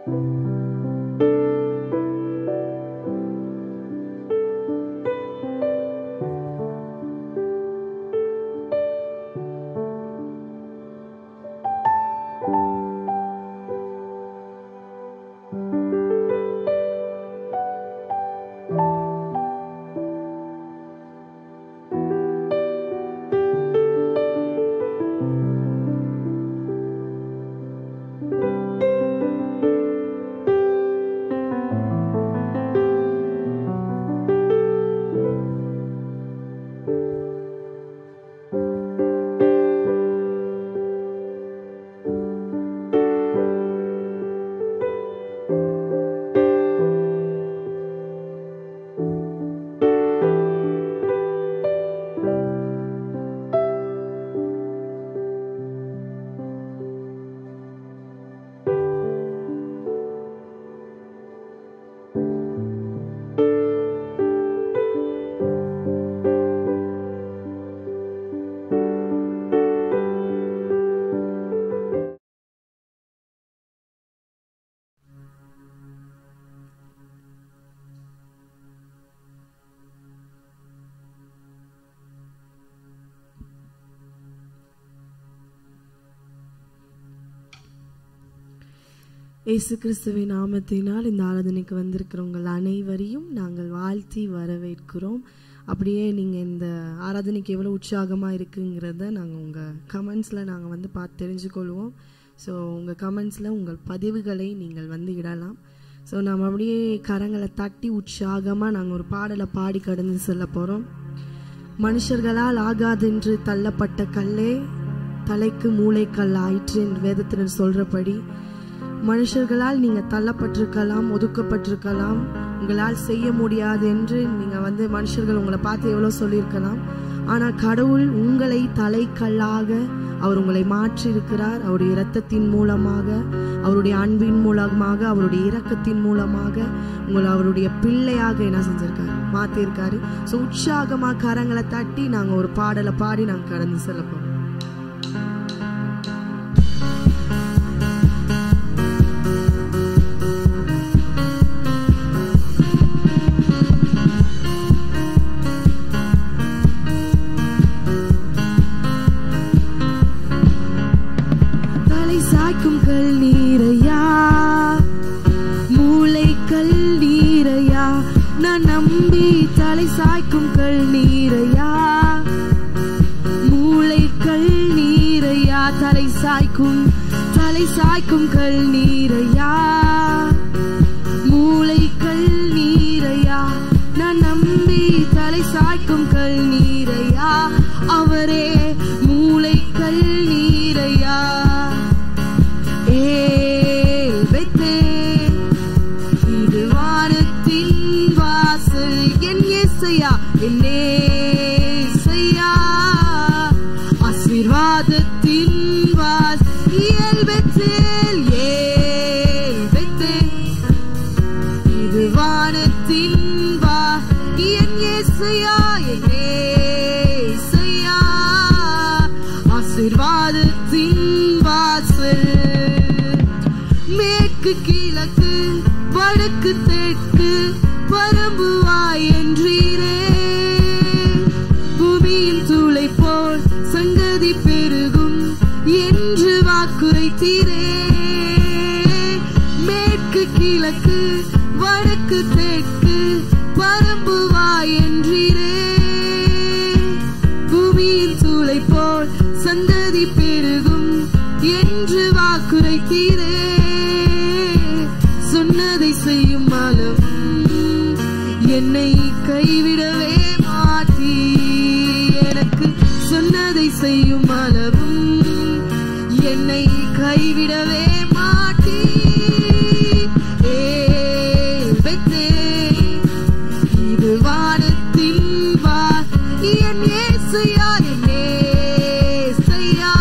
இயேசு கிறிஸ்துவின் நாமத்தினால் இந்த ஆராதனைக்கு வந்திருக்கிறவங்கள் அனைவரையும் நாங்கள் வாழ்த்தி வரவேற்கிறோம் அப்படியே நீங்கள் இந்த ஆராதனைக்கு எவ்வளோ உற்சாகமாக இருக்குங்கிறத நாங்கள் உங்கள் கமெண்ட்ஸில் நாங்கள் வந்து பார்த்து தெரிஞ்சுக்கொள்வோம் ஸோ உங்கள் கமெண்ட்ஸில் உங்கள் பதிவுகளை நீங்கள் வந்து இடலாம் ஸோ நாம் அப்படியே கரங்களை தட்டி உற்சாகமாக நாங்கள் ஒரு பாடலை பாடி கடந்து செல்ல போகிறோம் மனுஷர்களால் ஆகாதென்று தள்ளப்பட்ட கல்லே தலைக்கு மூளைக்கல் ஆயிற்று என்று வேதத்தினர் சொல்றபடி மனுஷர்களால் நீங்க தள்ளப்பட்டிருக்கலாம் ஒதுக்கப்பட்டிருக்கலாம் உங்களால் செய்ய முடியாது என்று நீங்க வந்து மனுஷர்கள் உங்களை பார்த்து எவ்வளவு சொல்லியிருக்கலாம் ஆனா கடவுள் உங்களை தலைக்கல்லாக அவர் உங்களை மாற்றி இருக்கிறார் அவருடைய இரத்தத்தின் மூலமாக அவருடைய அன்பின் மூலமாக அவருடைய இரக்கத்தின் மூலமாக உங்களை அவருடைய பிள்ளையாக என்ன செஞ்சிருக்காரு மாத்திருக்காரு ஸோ உற்சாகமா கரங்களை தட்டி நாங்க ஒரு பாடலை பாடி நாங்க கடந்து செல்ல போறோம் தலை சாய்க்கும் கல் நீரையா மூளை கல் நீரையா நான் நம்பி தலை சாய்க்கும் கல் நீரையா மூளை கல் நீரையா தலை சாய்க்கும் தலை சாய்க்கும் கல் நீரையா மூளை கல் நீரையா நான் நம்பி தலை சாய்க்கும் கல் நீரையா அவரே மூளை கல் நீரையா ஏல் பெத்தேன். இது வானத்தின் வாசல் என் இசையா என் ஏசையா ஆசீர்வாதத்தின் வாசல் ஏல் பெத்தேல் ஏல் பெத்தேல் இது வானத்தின் வா என் இசையா என் ஏசையா ஆசீர்வாதத்தின் வாசல் மேற்கு கிழக்கு வடக்கு தெற்கு பரம்புவாய் என்றீரே பூமியில் தூளை போல் சங்கதி பெருகும் என்று வாக்குரைத்தீரே மேற்கு கிழக்கு வடக்கு தெற்கு பரம்புவாய் என்றீரே பூமியில் சூளை போல் சந்ததி பெருகும் என்று வாக்குரைத்தீரே சொன்னதை செய்யும் அளவும் என்னை கைவிடவே மாட்டீ எனக்கு சொன்னதை செய்யும் அளவும் என்னை கைவிடவே மாட்டீ ஏல் பெத்தேன். இது வானத்தின் வா என் ஏசையா என் ஏசையா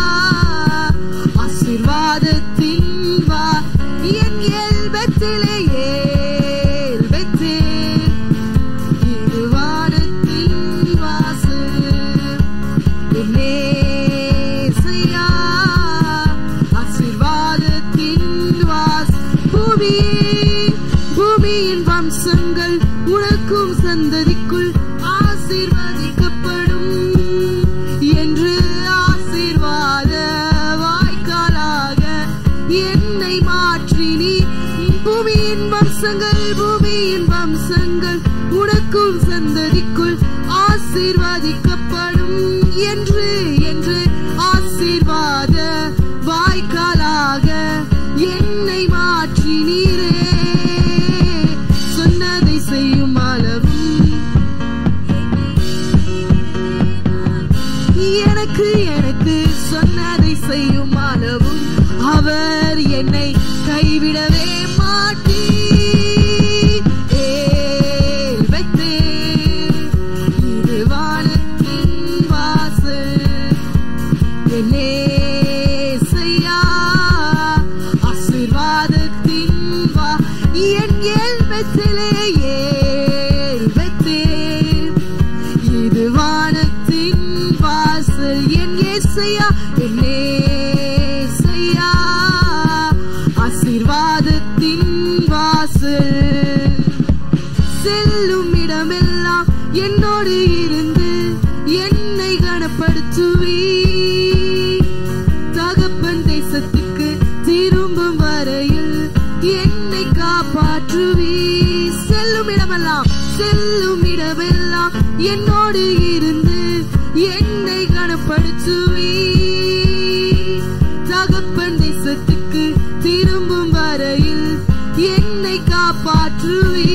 ஆசீர்வாதத்தின் வா என் எல்பத்திலே ஏல்பத்தே இது வானத்தின் என்னை மாற்றினி பூமியின் வம்சங்கள் பூமியின் வம்சங்கள் உனக்கும் சந்ததிக்குள் ஆசீர்வதிக்கப்படும் என்று என்று ஆசீர்வாத வாய்க்காலாக என்னை மாற்றினீரே சொன்னதை செய்யும் அளவும் எனக்கு எனக்கு சொன்னதை செய்யும் அளவும் அவர் என்னை கைவிடவே மாட்டீ வைத்தே இது வானத்தின் வாசல் என்னே செய்யா ஆசீர்வாதத்தின் வா என் ஏழ்வத்திலே ஏழ்வத்தேன் இது வானத்தின் வாசல் என் ஏசையா என் ஏசையா ஆசீர்வாதத்தின் வாசல் செல்லும் இடமெல்லாம் என்னோடு இருந்து என்னை கனப்படுத்துவீ தகப்பன் தேசத்துக்கு திரும்பும் வரையில் என்னை காப்பாற்றுவீ செல்லும் இடமெல்லாம் செல்லும் இடமெல்லாம் என்னோடு இருந்து என்னை கனப்படுத்துவீ தகப்பன் தேசத்துக்கு திரும்பும் வரையில் என்னை காப்பாற்றுவீ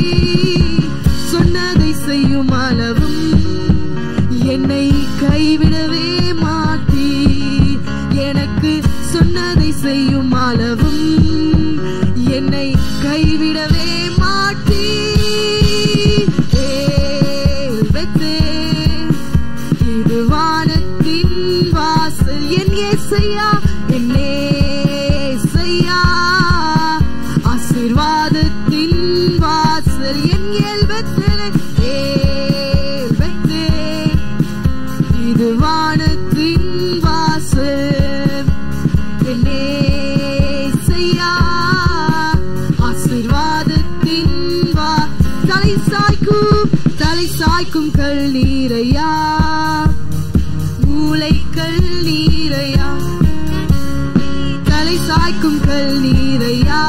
சொன்னதை செய்யும் அளவும் என்னை கைவிடவே மாட்டீ எனக்கு சொன்னதை செய்யும் அளவும் என்னை கைவிடவே மாட்டீ ஏழ்வத்தே, இது வானத்தின் வாசல் என் ஏசையா என் ஏசையா ஆசீர்வாதத்தின் வாசல் என் ஏழ்வத்திலே ஏழ்வத்தே இது வானத்தின் வாசல் என் ஏசையா ஆசீர்வாதத்தின் வா தலை சாய்க்கும் தலை சாய்க்கும் கல் நீரையா மூளை கல் நீரையா தலை சாய்க்கும் கல் நீரையா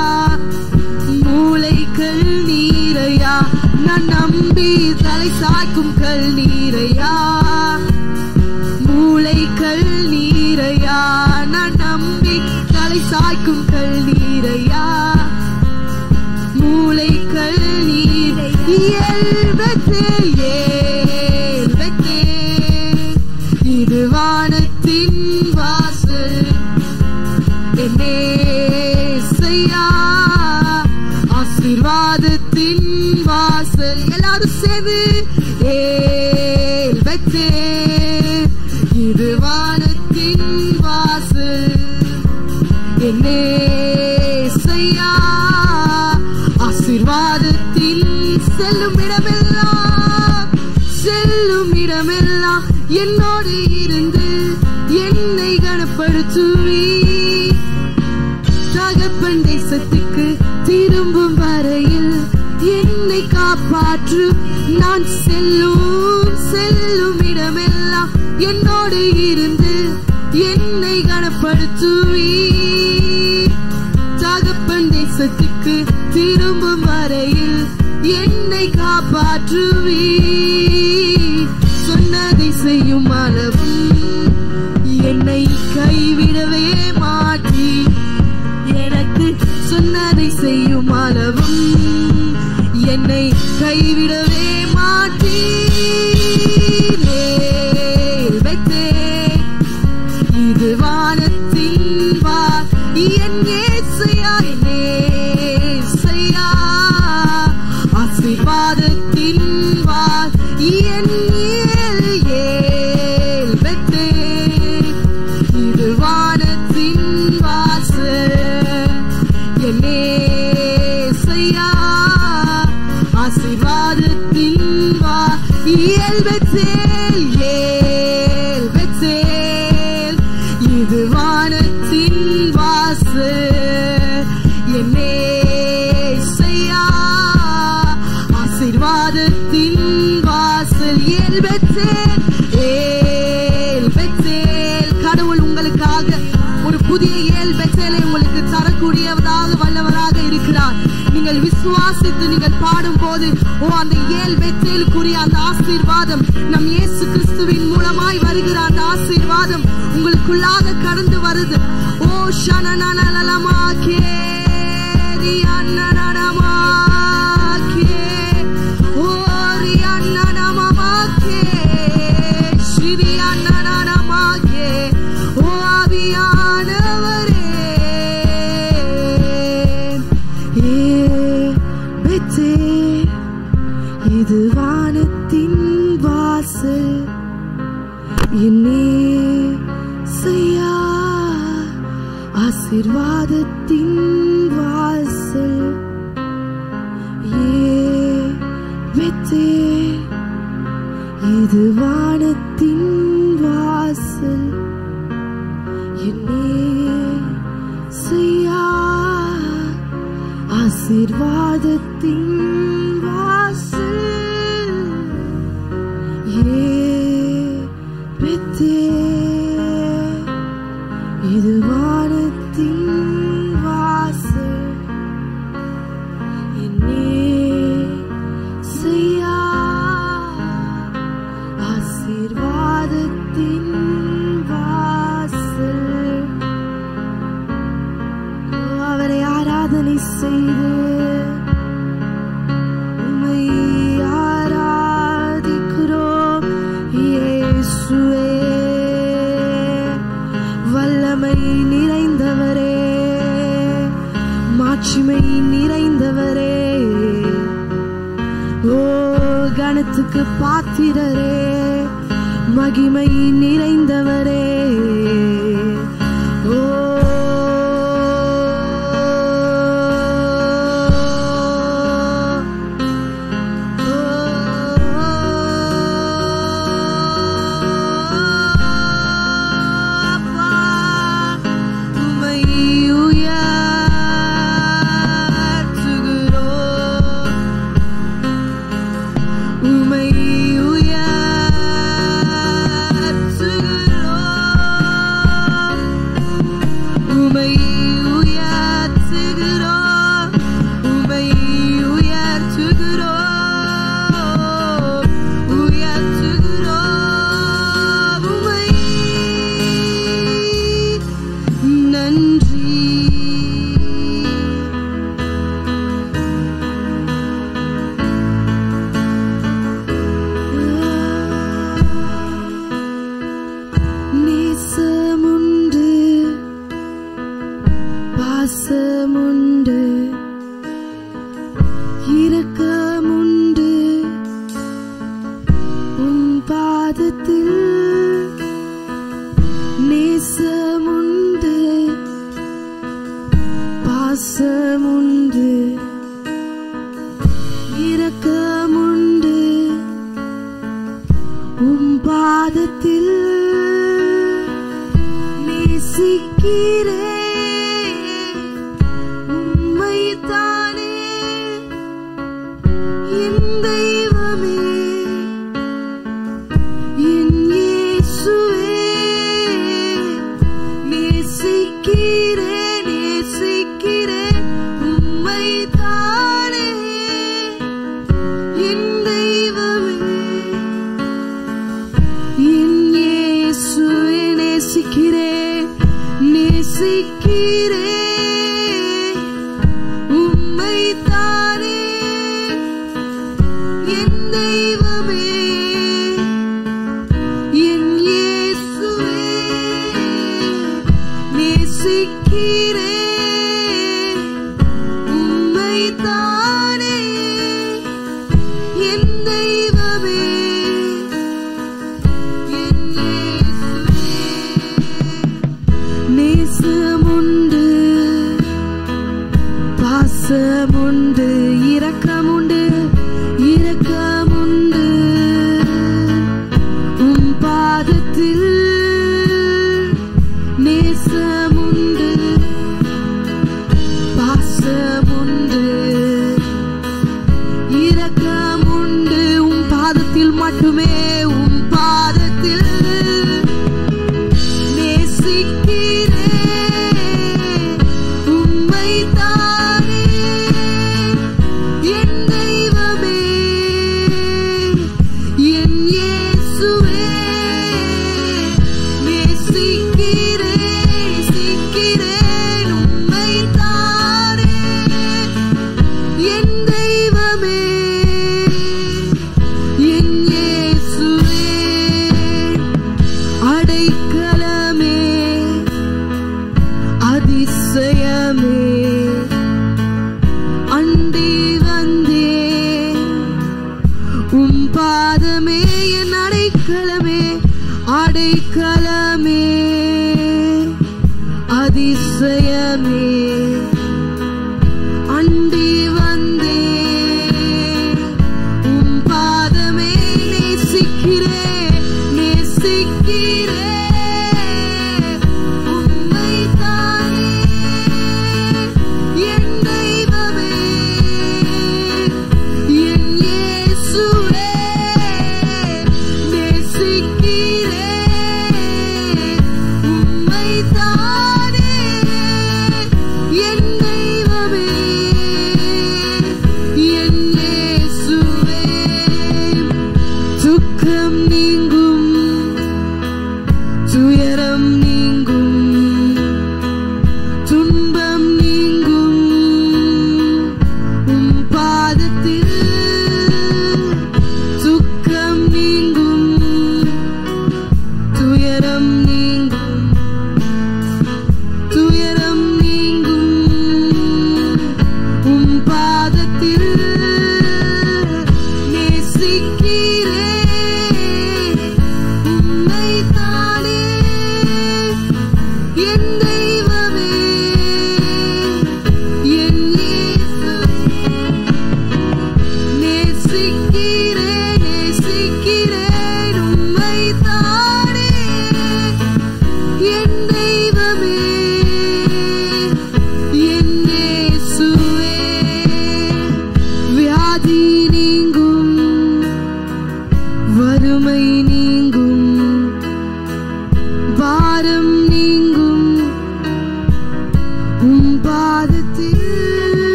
மூளை கல் நீரையா நான் நம்பி தலை சாய்க்கும் கல் நீரையா மூளை கல் நீரையா நான் நம்பி தலை சாய்க்கும் கல் நீரையா மூளை கல் நீர் இயல்பத்தே ஏழ்வத்தே இது வானத்தின் வாசல் என்னே செய்யா ஆசீர்வாதத்தின் வாசல் எல்லாரும் சேர்ந்து ஏழ்வத்தே இது வானத்தின் வாசல் என்னே செய்யா ஆசீர்வாதத்தின் செல்லும் இடமெல்லாம் செல்லும் இடமெல்லாம் என்னோடு இருந்து என்னை கனப்படுத்துவீ தகப்பன் தேசத்துக்கு திரும்பும் வரையில் என்னை காப்பாற்று நான் செல்லும் செல்லும் இடமெல்லாம் என்னோடு இருந்து என்னை கனப்படுத்துவீ தகப்பன் தேசத்துக்கு திரும்பும் வரையில் என்னை காப்பாற்றுவீ சொன்னதை செய்யும் அளவும் என்னை கைவிடவே மாற்றி எனக்கு சொன்னதை செய்யும் அளவும் என்னை கைவிடவே மாற்றி இது வானத்தின் வா என் ஏசையா என் ஏசையா ஆசீர்வாதத்தின் வா என் ஏல் ஏல் பெத்தே இது வானத்தின் வாசல் என் ஏசையா ஆசீர்வாத தரக்கூடியவராக வல்லவராக இருக்கிறார் நீங்கள் விசுவாசித்து நீங்கள் பாடும் போது ஓ அந்த ஏல் பெற்றேலுக்குரிய அந்த ஆசீர்வாதம் நம் இயேசு கிறிஸ்துவின் மூலமாய் வருகிற அந்த ஆசீர்வாதம் உங்களுக்குள்ளாக கடந்து வருது ஓ ஷனனனலலமாக்கே ரியானனனமாக்கே ஓ ரியானனமமாக்கே ஸ்ரீரியானனனமாக்கே ஓ ஆவியானவரே ஏ பெத்தே இது வானத்தின் வாசல் என்னே செய்யா ஆசிர்வாதத்தின் வாசல் ஏ பெத்தே இது வானத்தின் வாசல் என்னே செய்யா ஆசீர்வாதத்தின் வாசல் ஏ பெத்தே இது வானத்தின் வாசல் என்னே செய்யா ஆசீர்வாதத்தின் வாசல் அவரை ஆராதனை செய்து உம்மை ஆராதிக்கிறோம் இயேசுவே வல்லமை நிறைந்தவரே மாட்சிமை நிறைந்தவரே ஓ கணத்துக்கு பாத்திரரே மகிமை நிறைந்தவரே ஓ அப்பா, உம்மை உயர்த்துகிறோம். உம்மை உயர்த்துகிறோம். உம்மை உயர்த்துகிறோம். உம்மை உயர்த்துகிறோம். உயர்த்துகிறோம். உம்மை நன்றி நேசமுண்டு பாசமுண்டு இரக்கமுண்டு உன் பாதத்தில் நேசமுண்டு பாசமுண்டு இரக்கமுண்டு உம் பாதத்தில் நேசிக்கிறே உம்மைத்தானே என் தெய்வமே என் இயேசுவே நேசிக்கிறேன் நேசிக்கிறேன் உம்மைத்தானே என் தெய்வமே என் இயேசுவை நேசிக்கிறேன் நேசிக்கிறேன் உம்மைத்தானே என் தெய்வமே என் இயேசுவே நேசிக்கிறேன் உம்மைத்தானே என் தெய்வமே என் இயேசுவே நேசமுண்டு பாசமுண்டு இரக்கமுண்டு இரக்கமுண்டு உம் பாதத்தில் நேசமுண்டு பாசமுண்டு இரக்கமுண்டு உம் பாதத்தில் மட்டுமே உம் பாதத்தில் நேசிக்கிறேன்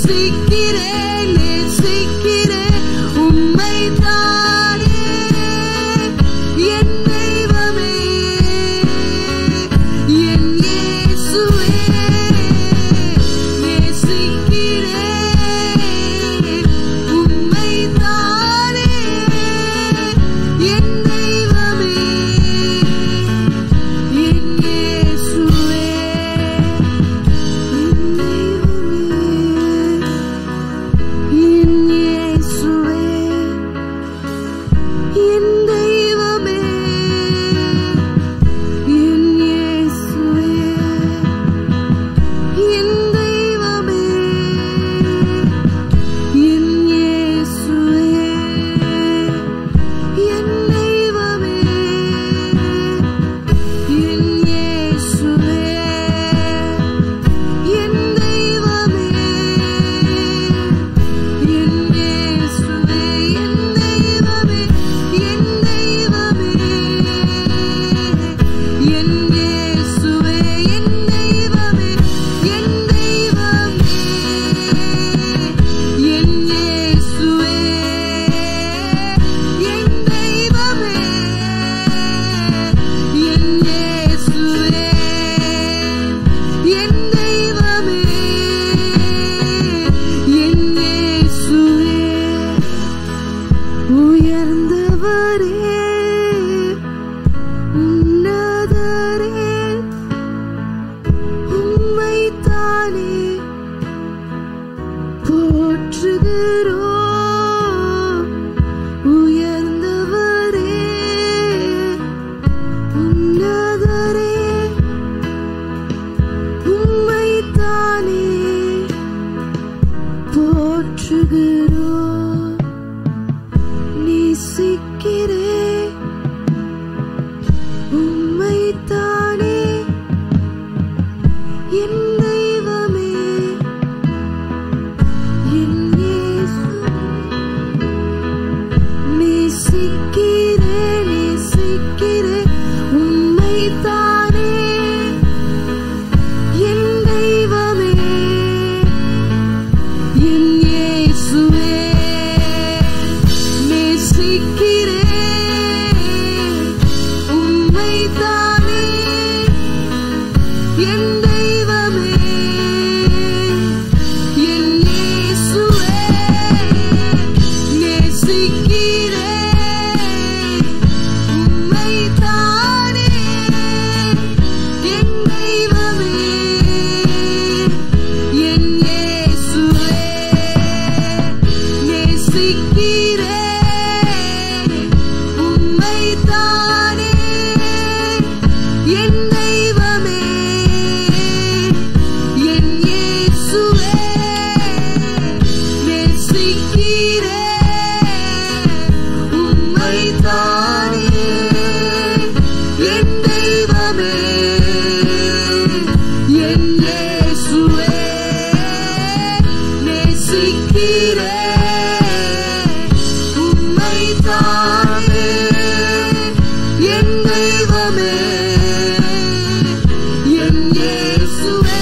நேசிக்கிறேன் நேசிக்கிறேன் உம்மை தானே என் தெய்வமே என் இயேசுவே நேசிக்கிறேன் உம்மை தானே என் தெய்வமே என் இயேசுவே என் இயேசுவே என் தெய்வமே என் இயேசுவே என் தெய்வமே என் இயேசுவே என் தெய்வமே என் இயேசுவே என் தெய்வமே என் இயேசுவே என் தெய்வமே என் தெய்வமே என் இயேசுவே என் தெய்வமே என் தெய்வமே என் இயேசுவே என் தெய்வமே என் இயேசுவே என் தெய்வமே என் இயேசுவே உயர்ந்தவரே உன்னதரே உம்மைத்தானே போற்றுகிறோம் உயர்ந்தவரே உன்னதரே உம்மைத்தானே போற்றுகிறோம் நேசிக்கிறேன் உம்மைத்தானே என் தெய்வமே என் இயேசுவே. நேசிக்கிறேன் நேசிக்கிறேன் உம்மைத்தானே என் தெய்வமே என் இயேசுவே நேசிக்கிறேன் உம்மைத்தானே என் தெய்வமே என் இயேசுவே நேசிக்கிறேன் உம்மைத்தானே என் தெய்வமே என் இயேசுவே நேசிக்கிறேன் உம்மைத்தானே என் தெய்வமே என் இயேசுவே நேசிக்கிறேன் உம்மைத்தானே என் தெய்வமே என் இயேசுவே நேசிக்கிறேன் உம்மைத்தானே என் தெய்வமே என் இயேசுவே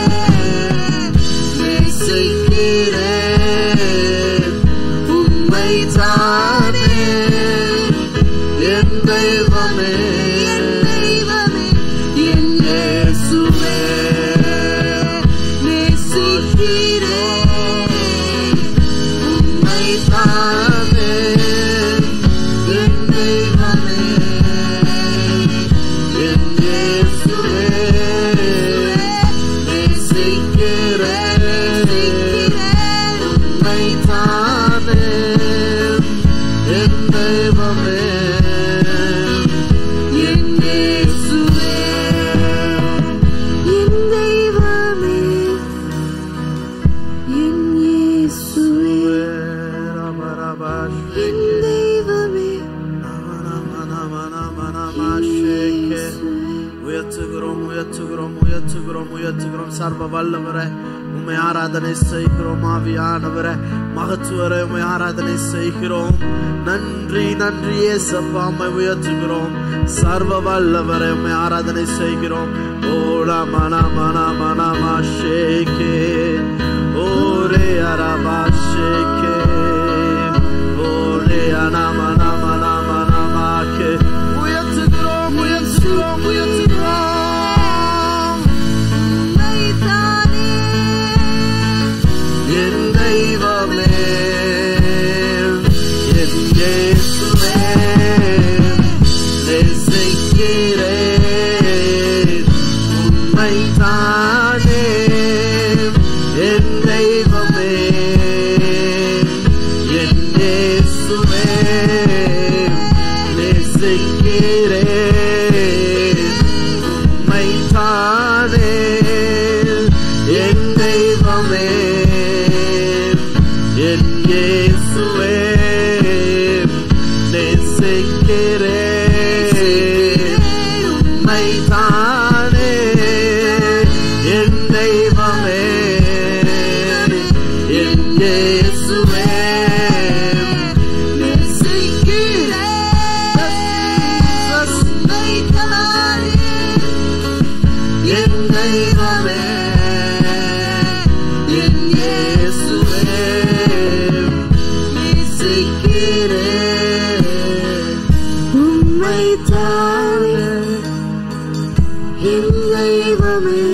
நேசிக்கிறேன் உம்மைத்தானே என் தெய்வமே என் தெய்வமே என் இயேசுவே நேசிக்கிறேன் உம்மைத்தானே என் தெய்வமே என் இயேசுவே நேசிக்கிறேன் உம்மைத்தானே என் தெய்வமே என் இயேசுவே என் தெய்வமே என் இயேசுவே என் தெய்வமே உயர்த்துகிறோம் உயர்த்துகிறோம் உயர்த்துகிறோம் உயர்த்துகிறோம் சர்வ வல்லவரை உண்மை ஆராதனை செய்கிறோம் ஆவியானவரை மகத்துவரை உண்மை ஆராதனை செய்கிறோம் நன்றி நன்றி ஏசப்பா உம்மை உயர்த்துகிறோம் சர்வ வல்லவரை உண்மை ஆராதனை செய்கிறோம் ஓடா மன மன மன மாஷேகே ஓரே தெய்வமே என் இயேசுவே நேசிக்கிறேன் உம்மைத்தானே என் தெய்வமே என் இயேசுவே நேசிக்கிறேன் உம்மைத்தானே என் தெய்வமே என் இயேசுவே நேசிக்கிறேன் உம்மைத்தானே என் தெய்வமே என் இயேசுவே என் தெய்வமே என் இயேசுவே நேசிக்கிறேன் உம்மைத்தானே என் தெய்வமே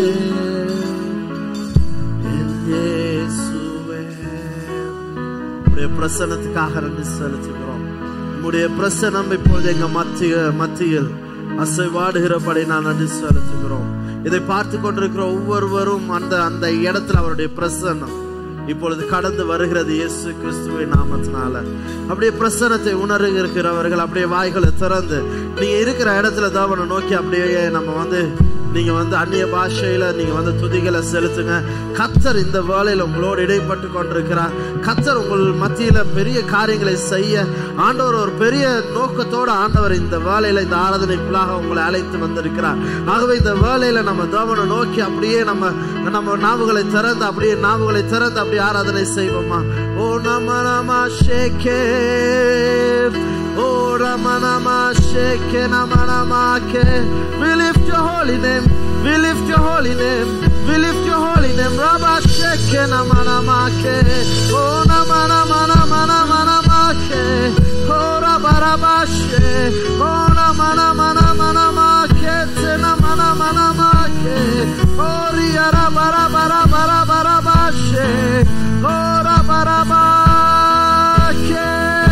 என் இயேசுவே உம்முடைய பிரசன்னத்துக்காக நன்றி செலுத்துகிறோம் உம்முடைய பிரசனம் இப்பொழுது எங்க மத்திய மத்தியில் அசைவாடுகிறபடி நான் நன்றி செலுத்துகிறோம் இதை பார்த்து கொண்டிருக்கிற ஒவ்வொருவரும் அந்த அந்த இடத்துல அவருடைய பிரசன்னம் இப்பொழுது கடந்து வருகிறது இயேசு கிறிஸ்துவின் நாமத்தினால அப்படியே பிரசனத்தை உணர்கிறவர்கள் அப்படியே வாய்களை திறந்து நீங்க இருக்கிற இடத்துல தேவனை நோக்கி அப்படியே நம்ம வந்து நீங்க வந்து அந்நிய பாஷையில நீங்க வந்து துதிகளை செலுத்துங்க கத்தர் இந்த வேலையில உங்களோடு இடைப்பட்டு கொண்டிருக்கிறார் கத்தர் உங்கள் மத்தியில பெரிய காரியங்களை செய்ய ஆண்டவர் ஒரு பெரிய நோக்கத்தோட ஆண்டவர் இந்த வேலையில இந்த ஆராதனைக்குள்ளாக உங்களை அழைத்து வந்திருக்கிறார் ஆகவே இந்த வேலையில நம்ம தேவனை நோக்கி அப்படியே நம்ம நம்ம நாவுகளை திறந்து அப்படியே நாவுகளை திறந்து அப்படியே ஆராதனை செய்வோமா ஓ நம நம ஷேகே ஓ ரம நம ஷேகே நம நமக்கே We lift your holy name We lift your holy name We lift your holy name Rabba sheke nama namake Oh nama nama nama nama namake Oh rabba rabba she Oh nama nama nama namake Te nama nama namake Oh ria rabba rabba rabba rabba rabba she Oh rabba rabba ke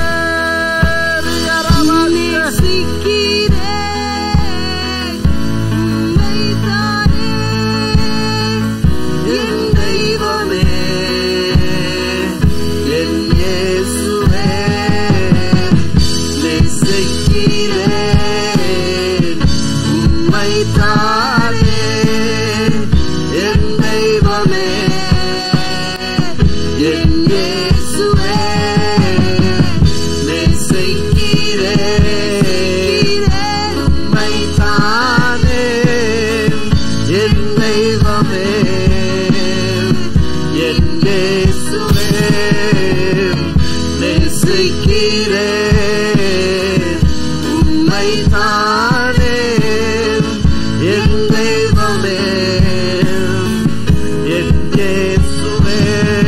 Ria rabba she என் தெய்வமே என் இயேசுவே நேசிக்கிறேன் உம்மைத்தானே என் தெய்வமே என் இயேசுவே நேசிக்கிறேன் உம்மைத்தானே என் தெய்வமே என் இயேசுவே நேசிக்கிறேன் உம்மைத்தானே என் தெய்வமே என் இயேசுவே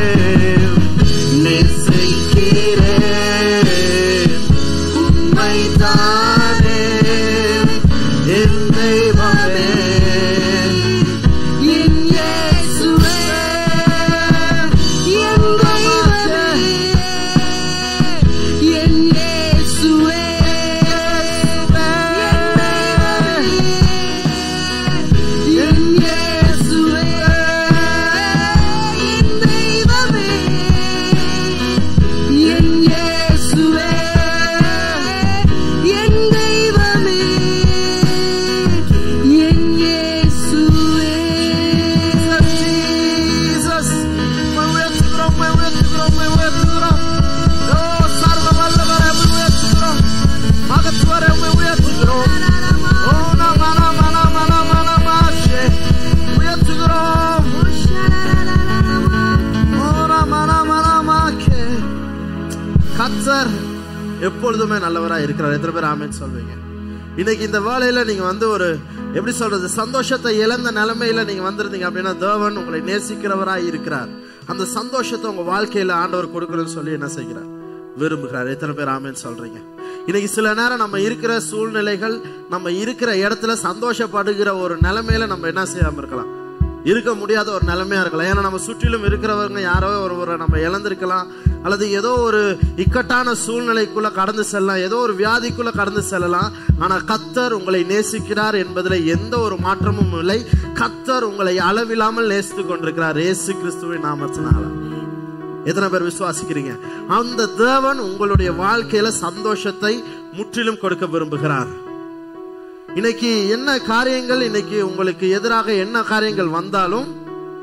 நேசிக்கிறேன் உம்மைத்தானே என் தெய்வமே என் இயேசுவே என் என் இயேசுவே என் இயேசுவே Jesus, உம்மை உயர்த்துகிறோம், உம்மை உயர்த்துகிறோம், உம்மை உயர்த்துகிறோம். ஓ, சர்வ வல்லவரே, உம்மை உயர்த்துகிறோம். மகத்துவரே, உம்மை உயர்த்துகிறோம். ஓ, நம, நம, நம, நம, நம, உயர்த்துகிறோம். ஓ, நம, நம, நமக்கே. கர்த்தர் எப்பொழுதுமே நல்லவரா இருக்கிறார் எத்தனை பேர் ஆமென் சொல்வீங்க இன்னைக்கு இந்த வேலையில நீங்க வந்து ஒரு எப்படி சொல்றது சந்தோஷத்தை இழந்த நிலைமையில நீங்க வந்திருந்தீங்க அப்படின்னா தேவன் உங்களை நேசிக்கிறவராய் இருக்கிறார் அந்த சந்தோஷத்தை உங்க வாழ்க்கையில ஆண்டவர் கொடுக்கணும்னு சொல்லி என்ன செய்கிறார் விரும்புகிறார் எத்தனை பேர் ஆமென் சொல்றீங்க இன்னைக்கு சில நேரம் நம்ம இருக்கிற சூழ்நிலைகள் நம்ம இருக்கிற இடத்துல சந்தோஷப்படுகிற ஒரு நிலைமையில நம்ம என்ன செய்யாம இருக்கலாம் இருக்க முடியாத ஒரு நிலைமையா இருக்கலாம் ஏன்னா நம்ம சுற்றிலும் இருக்கிறவங்க யாரோ ஒருவரை நம்ம இழந்திருக்கலாம் அல்லது ஏதோ ஒரு இக்கட்டான சூழ்நிலைக்குள்ள கடந்து செல்லலாம் ஏதோ ஒரு வியாதிக்குள்ள கடந்து செல்லலாம் ஆனா கத்தர் உங்களை நேசிக்கிறார் என்பதில் எந்த ஒரு மாற்றமும் இல்லை கத்தர் உங்களை அளவில்லாமல் நேசித்துக் கொண்டிருக்கிறார் இயேசு கிறிஸ்துவின் நாமத்தினால எத்தனை பேர் விசுவாசிக்கிறீங்க அந்த தேவன் உங்களுடைய வாழ்க்கையில சந்தோஷத்தை முற்றிலும் கொடுக்க விரும்புகிறார் இன்னைக்கு என்ன காரியங்கள் இன்னைக்கு உங்களுக்கு எதிராக என்ன காரியங்கள் வந்தாலும்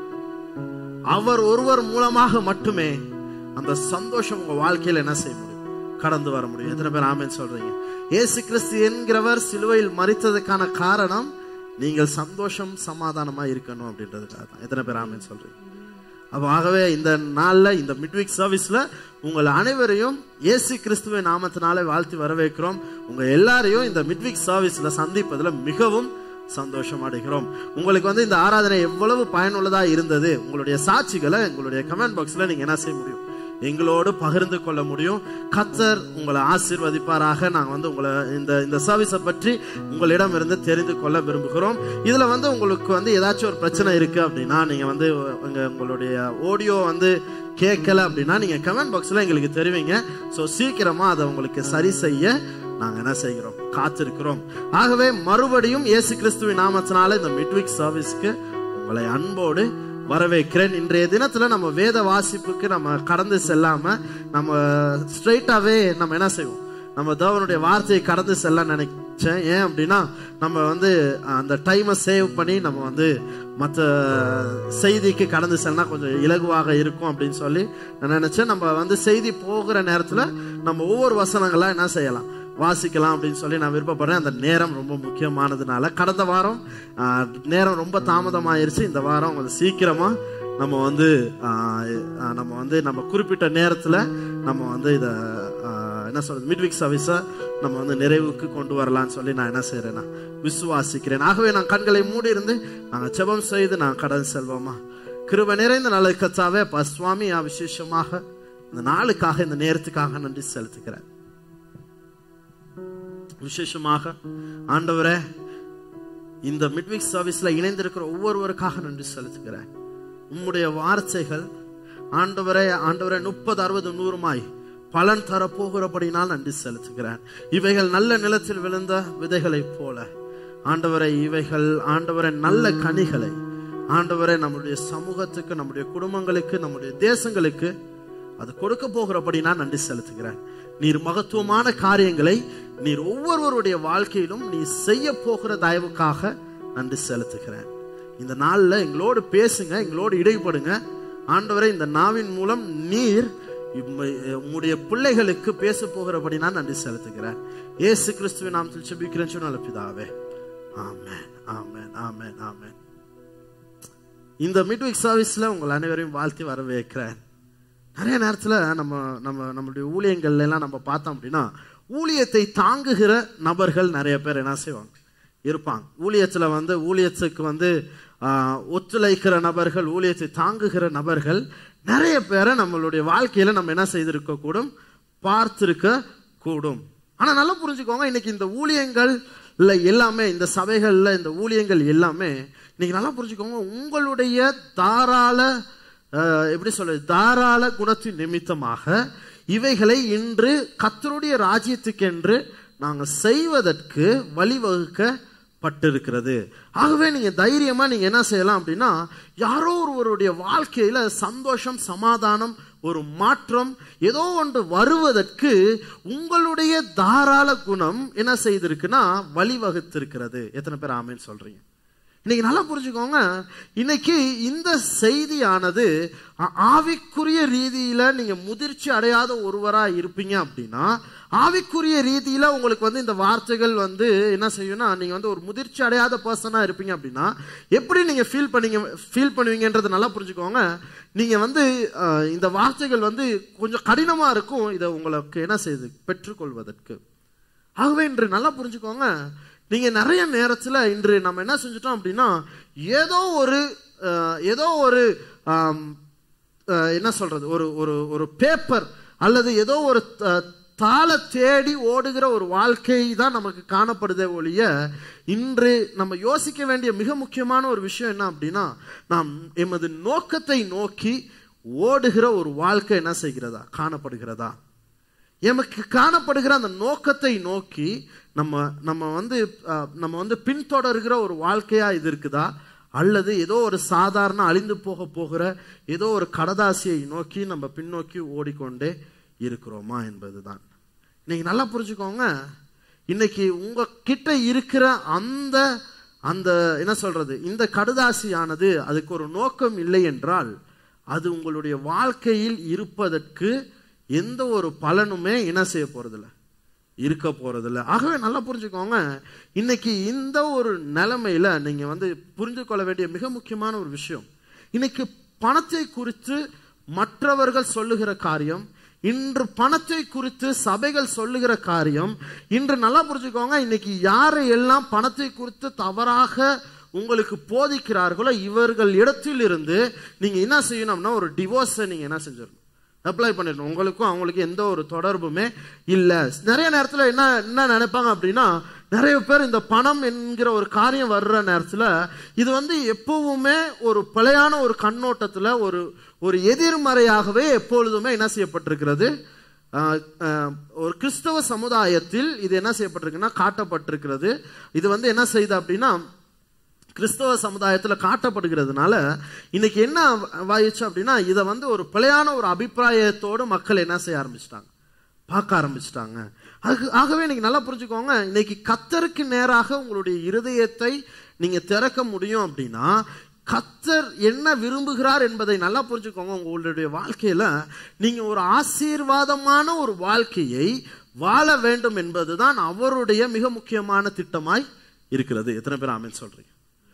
அவர் ஒருவர் மூலமாக மட்டுமே அந்த சந்தோஷம் உங்க வாழ்க்கையில என்ன செய்ய முடியும் கடந்து வர முடியும் எத்தனை பேர் ஆமேன்னு சொல்றீங்க இயேசு கிறிஸ்து என்கிறவர் சிலுவையில் மறித்ததுக்கான காரணம் நீங்கள் சந்தோஷம் சமாதானமா இருக்கணும் அப்படின்றதுக்காக தான் எத்தனை பேர் ஆமேன்னு சொல்றீங்க அப்ப ஆகவே இந்த நாள்ல இந்த மிட்வீக் சர்வீஸ்ல உங்கள் அனைவரையும் இயேசு கிறிஸ்துவின் நாமத்தினாலே வாழ்த்தி வரவேற்கிறோம் உங்க எல்லாரையும் இந்த மிட்வீக் சர்வீஸ்ல சந்திப்பதுல மிகவும் சந்தோஷம் அடைகிறோம் உங்களுக்கு வந்து இந்த ஆராதனை எவ்வளவு பயனுள்ளதா இருந்தது உங்களுடைய சாட்சிகளை உங்களுடைய கமெண்ட் பாக்ஸ்ல நீங்க என்ன செய்ய முடியும் எங்களோடு பகிர்ந்து கொள்ள முடியும் கத்தர் உங்களை ஆசீர்வதிப்பாராக நாங்கள் வந்து உங்களை இந்த இந்த சர்வீஸை பற்றி உங்களிடம் இருந்து தெரிந்து கொள்ள விரும்புகிறோம் இதுல வந்து உங்களுக்கு வந்து ஏதாச்சும் ஒரு பிரச்சனை இருக்கு அப்படின்னா நீங்க வந்து உங்க உங்களுடைய ஆடியோ வந்து கேட்கல அப்படின்னா நீங்க கமெண்ட் பாக்ஸ்ல எங்களுக்கு தெரிவிங்க ஸோ சீக்கிரமா அதை உங்களுக்கு சரி செய்ய நாங்க என்ன செய்கிறோம் காத்திருக்கிறோம் ஆகவே மறுபடியும் இயேசு கிறிஸ்துவின் நாமத்தினால இந்த மிட்விக் சர்வீஸ்க்கு உங்களை அன்போடு வரவேற்கிறேன் இன்றைய தினத்துல நம்ம வேத வாசிப்புக்கு நம்ம கடந்து செல்லாம நம்ம ஸ்ட்ரைட்டாவே நம்ம என்ன செய்வோம் நம்ம தேவனுடைய வார்த்தையை கடந்து செல்ல நினைச்சேன் ஏன் அப்படின்னா நம்ம வந்து அந்த டைமை சேவ் பண்ணி நம்ம வந்து மற்ற செய்திக்கு கடந்து செல்லனா கொஞ்சம் இலகுவாக இருக்கும் அப்படின்னு சொல்லி நான் நினைச்சேன் நம்ம வந்து செய்தி போகிற நேரத்துல நம்ம ஒவ்வொரு வசனங்களா என்ன செய்யலாம் வாசிக்கலாம் அப்படின்னு சொல்லி நான் விருப்பப்படுறேன் அந்த நேரம் ரொம்ப முக்கியமானதுனால கடந்த வாரம் ஆஹ், நேரம் ரொம்ப தாமதமாயிருச்சு இந்த வாரம் கொஞ்சம் சீக்கிரமா நம்ம வந்து ஆஹ், ஆஹ், நம்ம வந்து நம்ம குறிப்பிட்ட நேரத்துல நம்ம வந்து இத ஆஹ், என்ன சொல்றது மிட்விக் சர்வீஸை நம்ம வந்து நிறைவுக்கு கொண்டு வரலாம்னு சொல்லி நான் என்ன செய்யறேன்னா விசுவாசிக்கிறேன் ஆகவே நான் கண்களை மூடி இருந்து நாங்கள் ஜெபம் செய்து நான் கடன் செல்வோமா கிருபை நிறைந்த நல்ல கத்தாவே அப்பா சுவாமி விசேஷமாக இந்த நாளுக்காக இந்த நேரத்துக்காக நன்றி செலுத்துக்கிறேன் விசேஷமாக ஆண்டவரே இந்த மிட்விக் சர்வீஸ்ல இணைந்திருக்கிற ஒவ்வொருவருக்காக நன்றி செலுத்துகிறேன் உம்முடைய வார்த்தைகள் ஆண்டவரே ஆண்டவரே முப்பது அறுபது நூறுமாய் பலன் தரப்போகிறபடினால் நன்றி செலுத்துகிறேன் இவைகள் நல்ல நிலத்தில் விழுந்த விதைகளைப் போல ஆண்டவரை இவைகள் ஆண்டவரை நல்ல கனிகளை ஆண்டவரை நம்முடைய சமூகத்துக்கு நம்முடைய குடும்பங்களுக்கு நம்முடைய தேசங்களுக்கு அது கொடுக்க போகிறபடி நான் நன்றி செலுத்துகிறேன் நீர் மகத்துவமான காரியங்களை நீர் ஒவ்வொருவருடைய வாழ்க்கையிலும் நீ செய்ய போகிற தயவுக்காக நன்றி செலுத்துகிறேன் இந்த நாள்ல எங்களோடு பேசுங்க எங்களோடு இடைப்படுங்க ஆண்டவரை இந்த நாவின் மூலம் நீர் இம்மை- உம்முடைய பிள்ளைகளுக்கு பேச போகிறபடி நான் நன்றி செலுத்துகிறேன் இயேசு கிறிஸ்துவின் நாமத்தில் செபிக்கிறேன் சொன்ன பிதாவே ஆமென் ஆமென் ஆமென் ஆமென் இந்த மிட்விக் சர்வீஸ்ல உங்கள் அனைவரையும் வாழ்த்தி வரவேற்கிறேன் நிறைய நேரத்துல நம்ம நம்ம நம்மளுடைய ஊழியங்கள்ல எல்லாம் நம்ம பார்த்தோம் அப்படின்னா ஊழியத்தை தாங்குகிற நபர்கள் நிறைய பேர் என்ன செய்வாங்க இருப்பாங்க ஊழியத்துல வந்து ஊழியத்துக்கு வந்து ஆஹ், ஒத்துழைக்கிற நபர்கள் ஊழியத்தை தாங்குகிற நபர்கள் நிறைய பேரை நம்மளுடைய வாழ்க்கையில நம்ம என்ன செய்திருக்க கூடும் பார்த்திருக்க கூடும் ஆனா நல்லா புரிஞ்சுக்கோங்க இன்னைக்கு இந்த ஊழியங்கள் இல்ல எல்லாமே இந்த சபைகள்ல இந்த ஊழியங்கள் எல்லாமே இன்னைக்கு நல்லா புரிஞ்சுக்கோங்க உங்களுடைய தாராள அஹ், எப்படி சொல்றது தாராள குணத்தின் நிமித்தமாக இவைகளை இன்று கத்தருடைய ராஜ்யத்துக்கென்று நாங்கள் செய்வதற்கு வழிவகுக்கப்பட்டிருக்கிறது ஆகவே நீங்க தைரியமா நீங்க என்ன செய்யலாம் அப்படின்னா யாரோ ஒருவருடைய வாழ்க்கையில சந்தோஷம் சமாதானம் ஒரு மாற்றம் ஏதோ ஒன்று வருவதற்கு உங்களுடைய தாராள குணம் என்ன செய்திருக்குன்னா வழிவகுத்திருக்கிறது எத்தனை பேர் ஆமேன்னு சொல்றீங்க இன்னைக்கு நல்லா புரிஞ்சுக்கோங்க இன்னைக்கு இந்த செய்தியானது ஆ- ஆவிக்குரிய ரீதியில நீங்க முதிர்ச்சி அடையாத ஒருவரா இருப்பீங்க அப்படின்னா ஆவிக்குரிய ரீதியில உங்களுக்கு வந்து இந்த வார்த்தைகள் வந்து என்ன செய்யும்னா நீங்க வந்து ஒரு முதிர்ச்சி அடையாத பர்சனா இருப்பீங்க அப்படின்னா எப்படி நீங்க ஃபீல் பண்ணீங்க ஃபீல் பண்ணுவீங்கன்றது நல்லா புரிஞ்சுக்கோங்க நீங்க வந்து அஹ், இந்த வார்த்தைகள் வந்து கொஞ்சம் கடினமா இருக்கும் இதை உங்களுக்கு என்ன செய்யுது பெற்றுக்கொள்வதற்கு ஆகவே இன்று நல்லா புரிஞ்சுக்கோங்க நீங்க நிறைய நேரத்துல இன்று நம்ம என்ன செஞ்சுட்டோம் அப்படின்னா ஏதோ ஒரு அஹ், ஏதோ ஒரு ஆம், அஹ், என்ன சொல்றது ஒரு ஒரு ஒரு பேப்பர் அல்லது ஏதோ ஒரு த- தாள தேடி ஓடுகிற ஒரு வாழ்க்கை தான் நமக்கு காணப்படுதே ஒழிய இன்று நம்ம யோசிக்க வேண்டிய மிக முக்கியமான ஒரு விஷயம் என்ன அப்படின்னா நாம் எமது நோக்கத்தை நோக்கி ஓடுகிற ஒரு வாழ்க்கை என்ன செய்கிறதா காணப்படுகிறதா எமக்கு காணப்படுகிற அந்த நோக்கத்தை நோக்கி நம்ம நம்ம வந்து அஹ், நம்ம வந்து பின்தொடர்கிற ஒரு வாழ்க்கையா இது இருக்குதா அல்லது ஏதோ ஒரு சாதாரண அழிந்து போக போகிற ஏதோ ஒரு கடதாசியை நோக்கி நம்ம பின்னோக்கி ஓடிக்கொண்டே இருக்கிறோமா என்பதுதான் இன்னைக்கு நல்லா புரிஞ்சுக்கோங்க இன்னைக்கு உங்க கிட்ட இருக்கிற அந்த அந்த என்ன சொல்றது இந்த கடுதாசியானது அதுக்கு ஒரு நோக்கம் இல்லை என்றால் அது உங்களுடைய வாழ்க்கையில் இருப்பதற்கு எந்த ஒரு பலனுமே என்ன செய்ய போறதில்ல இருக்க போறதில்ல ஆகவே நல்லா புரிஞ்சுக்கோங்க இன்னைக்கு இந்த ஒரு நிலைமையில நீங்க வந்து புரிந்து கொள்ள வேண்டிய மிக முக்கியமான ஒரு விஷயம் இன்னைக்கு பணத்தை குறித்து மற்றவர்கள் சொல்லுகிற காரியம் இன்று பணத்தை குறித்து சபைகள் சொல்லுகிற காரியம் இன்று நல்லா புரிஞ்சுக்கோங்க இன்னைக்கு யாரை எல்லாம் பணத்தை குறித்து தவறாக உங்களுக்கு போதிக்கிறார்களோ இவர்கள் இடத்தில் இருந்து நீங்க என்ன செய்யணும்னா ஒரு டிவோர்ஸை நீங்க என்ன செஞ்சிடணும் அப்ளை பண்ணிடணும் உங்களுக்கும் அவங்களுக்கும் எந்த ஒரு தொடர்புமே இல்ல நிறைய நேரத்துல என்ன என்ன நினைப்பாங்க அப்படின்னா நிறைய பேர் இந்த பணம் என்கிற ஒரு காரியம் வர்ற நேரத்துல இது வந்து எப்பவுமே ஒரு பிழையான ஒரு கண்ணோட்டத்துல ஒரு ஒரு எதிர்மறையாகவே எப்பொழுதுமே என்ன செய்யப்பட்டிருக்கிறது ஆஹ், ஆஹ், ஒரு கிறிஸ்தவ சமுதாயத்தில் இது என்ன செய்யப்பட்டிருக்குன்னா காட்டப்பட்டிருக்கிறது இது வந்து என்ன செய்யுது அப்படின்னா கிறிஸ்தவ சமுதாயத்துல காட்டப்படுகிறதுனால இன்னைக்கு என்ன வாயிச்சு அப்படின்னா இதை வந்து ஒரு பிழையான ஒரு அபிப்பிராயத்தோடு மக்கள் என்ன செய்ய ஆரம்பிச்சிட்டாங்க பார்க்க ஆரம்பிச்சிட்டாங்க ஆக- ஆகவே இன்னைக்கு நல்லா புரிஞ்சுக்கோங்க இன்னைக்கு கத்தருக்கு நேராக உங்களுடைய இருதயத்தை நீங்க திறக்க முடியும் அப்படின்னா கத்தர் என்ன விரும்புகிறார் என்பதை நல்லா புரிஞ்சுக்கோங்க உங்களுடைய வாழ்க்கையில நீங்க ஒரு ஆசீர்வாதமான ஒரு வாழ்க்கையை வாழ வேண்டும் என்பதுதான் அவருடைய மிக முக்கியமான திட்டமாய் இருக்கிறது எத்தனை பேர் ஆமென் சொல்றீங்க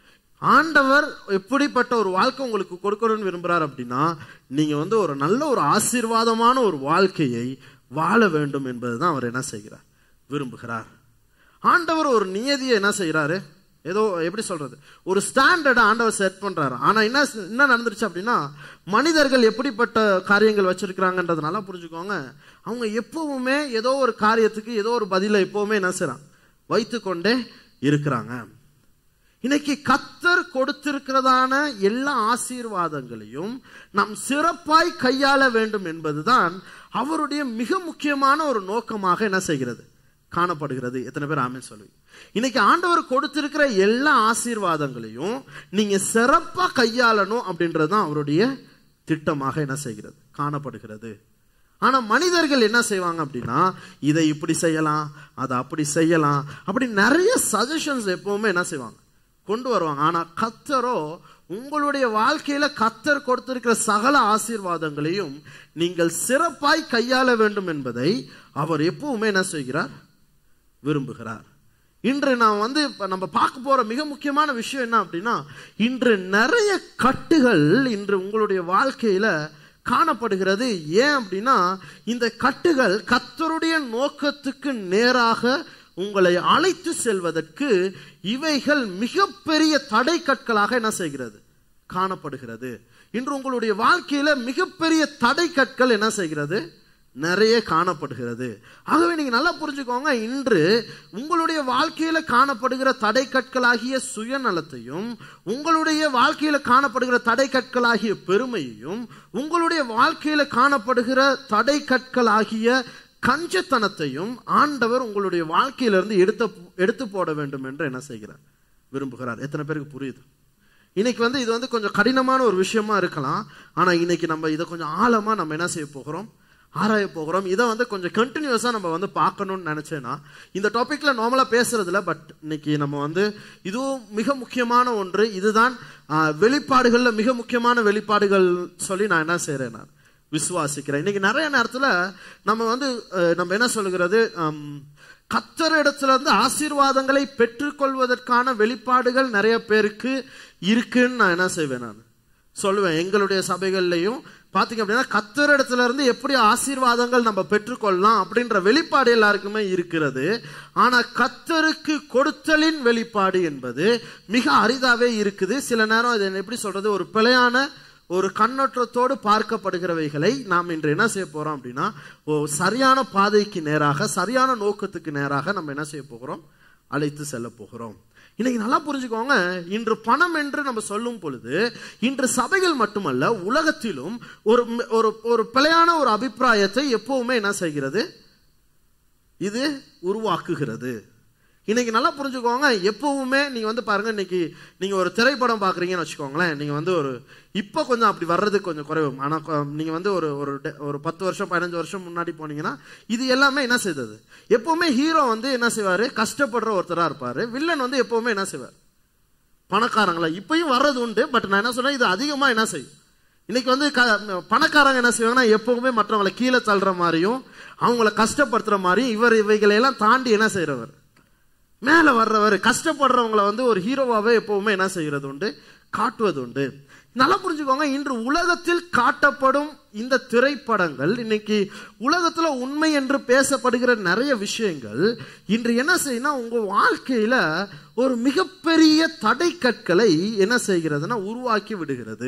ஆண்டவர் எப்படிப்பட்ட ஒரு வாழ்க்கை உங்களுக்கு கொடுக்கணும்னு விரும்புறார் அப்படின்னா நீங்க வந்து ஒரு நல்ல ஒரு ஆசீர்வாதமான ஒரு வாழ்க்கையை வாழ வேண்டும் என்பதுதான் அவர் என்ன செய்கிறார் விரும்புகிறார் ஆண்டவர் ஒரு நியதியை என்ன செய்கிறாரு ஏதோ எப்படி சொல்றது ஒரு ஸ்டாண்டர்டை ஆண்டவர் செட் பண்றாரு ஆனா என்ன என்ன நடந்துருச்சு அப்படின்னா மனிதர்கள் எப்படிப்பட்ட காரியங்கள் வச்சிருக்கிறாங்கன்றது நல்லா புரிஞ்சுக்கோங்க அவங்க எப்பவுமே ஏதோ ஒரு காரியத்துக்கு ஏதோ ஒரு பதிலை எப்பவுமே என்ன செய்றாங்க வைத்துக்கொண்டே இருக்கிறாங்க இன்னைக்கு கத்தர் கொடுத்திருக்கிறதான எல்லா ஆசீர்வாதங்களையும் நாம் சிறப்பாய் கையாள வேண்டும் என்பதுதான் அவருடைய மிக முக்கியமான ஒரு நோக்கமாக என்ன செய்கிறது காணப்படுகிறது எத்தனை பேர் ஆமென் சொல்லுவீங்க இன்னைக்கு ஆண்டவர் கொடுத்திருக்கிற எல்லா ஆசீர்வாதங்களையும் நீங்க சிறப்பா கையாளணும் அப்படின்றதுதான் அவருடைய திட்டமாக என்ன செய்கிறது காணப்படுகிறது ஆனா மனிதர்கள் என்ன செய்வாங்க அப்படின்னா இதை இப்படி செய்யலாம் அதை அப்படி செய்யலாம் அப்படி நிறைய சஜஷன்ஸ் எப்பவுமே என்ன செய்வாங்க கொண்டு வருவாங்க ஆனா கத்தரோ உங்களுடைய வாழ்க்கையில கத்தர் கொடுத்திருக்கிற சகல ஆசீர்வாதங்களையும் நீங்கள் சிறப்பாய் கையாள வேண்டும் என்பதை அவர் எப்பவுமே என்ன செய்கிறார் விரும்புகிறார் இன்று நான் வந்து இப்ப நம்ம பார்க்க போற மிக முக்கியமான விஷயம் என்ன அப்படின்னா இன்று நிறைய கட்டுகள் இன்று உங்களுடைய வாழ்க்கையில காணப்படுகிறது ஏன் அப்படின்னா இந்த கட்டுகள் கத்தருடைய நோக்கத்துக்கு நேராக உங்களை அழைத்து செல்வதற்கு இவைகள் மிகப்பெரிய தடை கற்களாக என்ன செய்கிறது காணப்படுகிறது இன்று உங்களுடைய வாழ்க்கையில மிகப்பெரிய தடை கற்கள் என்ன செய்கிறது நிறைய காணப்படுகிறது ஆகவே நீங்க நல்லா புரிஞ்சுக்கோங்க இன்று உங்களுடைய வாழ்க்கையில காணப்படுகிற தடை கற்களாகிய சுயநலத்தையும் உங்களுடைய வாழ்க்கையில காணப்படுகிற தடை கற்களாகிய பெருமையையும் உங்களுடைய வாழ்க்கையில காணப்படுகிற தடை கற்களாகிய கஞ்சத்தனத்தையும் ஆண்டவர் உங்களுடைய வாழ்க்கையிலிருந்து எடுத்து எடுத்து போட வேண்டும் என்று என்ன செய்கிறார் விரும்புகிறார் எத்தனை பேருக்கு புரியுது இன்னைக்கு வந்து இது வந்து கொஞ்சம் கடினமான ஒரு விஷயமா இருக்கலாம் ஆனா இன்னைக்கு நம்ம இதை கொஞ்சம் ஆழமா நம்ம என்ன செய்ய போகிறோம் ஆராய போகிறோம் இதை வந்து கொஞ்சம் கண்டினியூஸா நம்ம வந்து பார்க்கணும்னு நினைச்சேன்னா இந்த டாபிக்ல நார்மலா பேசுறதுல பட் இன்னைக்கு நம்ம வந்து இதுவும் மிக முக்கியமான ஒன்று இதுதான் ஆஹ், வெளிப்பாடுகள்ல மிக முக்கியமான வெளிப்பாடுகள் சொல்லி நான் என்ன செய்றேன் நான் விசுவாசிக்கிறேன் இன்னைக்கு நிறைய நேரத்துல நம்ம வந்து அஹ், நம்ம என்ன சொல்லுகிறது ஹம், கத்தர் இடத்துல இருந்து ஆசீர்வாதங்களை பெற்றுக்கொள்வதற்கான வெளிப்பாடுகள் நிறைய பேருக்கு இருக்குன்னு நான் என்ன செய்வேன் நான் சொல்லுவேன் எங்களுடைய சபைகள்லையும் பாத்தீங்க அப்படின்னா கத்தர் இடத்துல இருந்து எப்படி ஆசீர்வாதங்கள் நம்ம பெற்றுக்கொள்ளலாம் அப்படின்ற வெளிப்பாடு எல்லாருக்குமே இருக்கிறது ஆனா கத்தருக்கு கொடுத்தலின் வெளிப்பாடு என்பது மிக அரிதாவே இருக்குது சில நேரம் இது எப்படி சொல்றது ஒரு பிழையான ஒரு கண்ணோட்டத்தோடு பார்க்கப்படுகிறவைகளை நாம் இன்று என்ன செய்ய போறோம் அப்படின்னா ஓ சரியான பாதைக்கு நேராக சரியான நோக்கத்துக்கு நேராக நம்ம என்ன செய்ய போகிறோம் அழைத்து செல்ல போகிறோம் இன்னைக்கு நல்லா புரிஞ்சுக்கோங்க இன்று பணம் என்று நம்ம சொல்லும் பொழுது இன்று சபைகள் மட்டுமல்ல உலகத்திலும் ஒரு ஒரு ஒரு பிழையான ஒரு அபிப்பிராயத்தை எப்பவுமே என்ன செய்கிறது இது உருவாக்குகிறது இன்னைக்கு நல்லா புரிஞ்சுக்கோங்க எப்பவுமே நீங்க வந்து பாருங்க இன்னைக்கு நீங்க ஒரு திரைப்படம் பாக்குறீங்கன்னு வச்சுக்கோங்களேன் நீங்க வந்து ஒரு இப்ப கொஞ்சம் அப்படி வர்றது கொஞ்சம் குறைவு ஆனா கொ- நீங்க வந்து ஒரு ஒரு டெ- ஒரு பத்து வருஷம் பதினஞ்சு வருஷம் முன்னாடி போனீங்கன்னா இது எல்லாமே என்ன செய்தது எப்பவுமே ஹீரோ வந்து என்ன செய்வாரு கஷ்டப்படுற ஒருத்தரா இருப்பாரு வில்லன் வந்து எப்பவுமே என்ன செய்வார் பணக்காரங்களா இப்பயும் வர்றது உண்டு பட் நான் என்ன சொன்னேன் இது அதிகமா என்ன செய்யும் இன்னைக்கு வந்து க- பணக்காரங்க என்ன செய்வாங்கன்னா எப்பவுமே மற்றவங்களை கீழே தள்ளுற மாதிரியும் அவங்கள கஷ்டப்படுத்துற மாதிரியும் இவர் இவைகளை எல்லாம் தாண்டி என்ன செய்றவர் மேல வர்றவர் கஷ்டப்படுறவங்களை வந்து ஒரு ஹீரோவாவே எப்பவுமே என்ன செய்கிறது உண்டு காட்டுவது உண்டு நல்லா புரிஞ்சுக்கோங்க இன்று உலகத்தில் காட்டப்படும் இந்த திரைப்படங்கள் இன்னைக்கு உலகத்துல உண்மை என்று பேசப்படுகிற நிறைய விஷயங்கள் இன்று என்ன செய்யணும் உங்க வாழ்க்கையில ஒரு மிகப்பெரிய தடை கற்களை என்ன செய்கிறதுனா உருவாக்கி விடுகிறது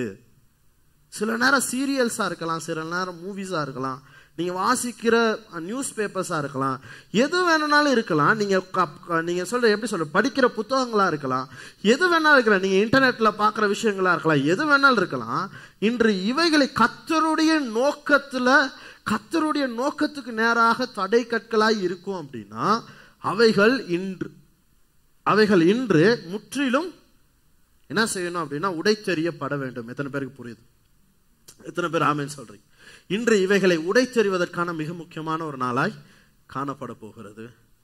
சில நேரம் சீரியல்ஸா இருக்கலாம் சில நேரம் மூவிஸா இருக்கலாம் நீங்க வாசிக்கிற நியூஸ் பேப்பர்ஸா இருக்கலாம் எது வேணும்னாலும் இருக்கலாம் நீங்க க- க- நீங்க சொல்ற எப்படி சொல்ற படிக்கிற புத்தகங்களா இருக்கலாம் எது வேணாலும் இருக்கலாம் நீங்க இன்டர்நெட்ல பாக்குற விஷயங்களா இருக்கலாம் எது வேணாலும் இருக்கலாம் இன்று இவைகளை கத்தருடைய நோக்கத்துல கத்தருடைய நோக்கத்துக்கு நேராக தடை கற்களாய் இருக்கும் அப்படின்னா அவைகள் இன்று அவைகள் இன்று முற்றிலும் என்ன செய்யணும் அப்படின்னா உடைத்தெறியப்பட வேண்டும் எத்தனை பேருக்கு புரியுது எத்தனை பேர் ஆமென் சொல்றீங்க இன்று இவைகளை உடைத்தெறிவதற்கான மிக முக்கியமான ஒரு நாளாய் காணப்பட போகிறது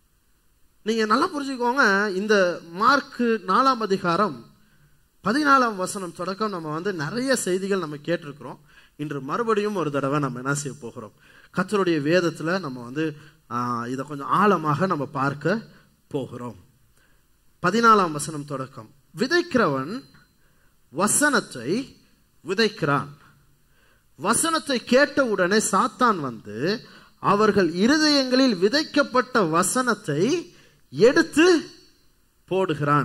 நீங்க நல்லா புரிஞ்சுக்கோங்க இந்த மார்க்கு நாலாம் அதிகாரம் பதினாலாம் வசனம் தொடக்கம் நம்ம வந்து நிறைய செய்திகள் நம்ம கேட்டிருக்கிறோம் இன்று மறுபடியும் ஒரு தடவை நம்ம என்ன செய்ய போகிறோம் கர்த்தருடைய வேதத்துல நம்ம வந்து ஆஹ், இதை கொஞ்சம் ஆழமாக நம்ம பார்க்க போகிறோம் பதினாலாம் வசனம் தொடக்கம் விதைக்கிறவன் வசனத்தை விதைக்கிறான் வசனத்தை கேட்டவுடனே சாத்தான் வந்து அவர்கள் இருதயங்களில் விதைக்கப்பட்ட வசனத்தை எடுத்து போடுகிறான்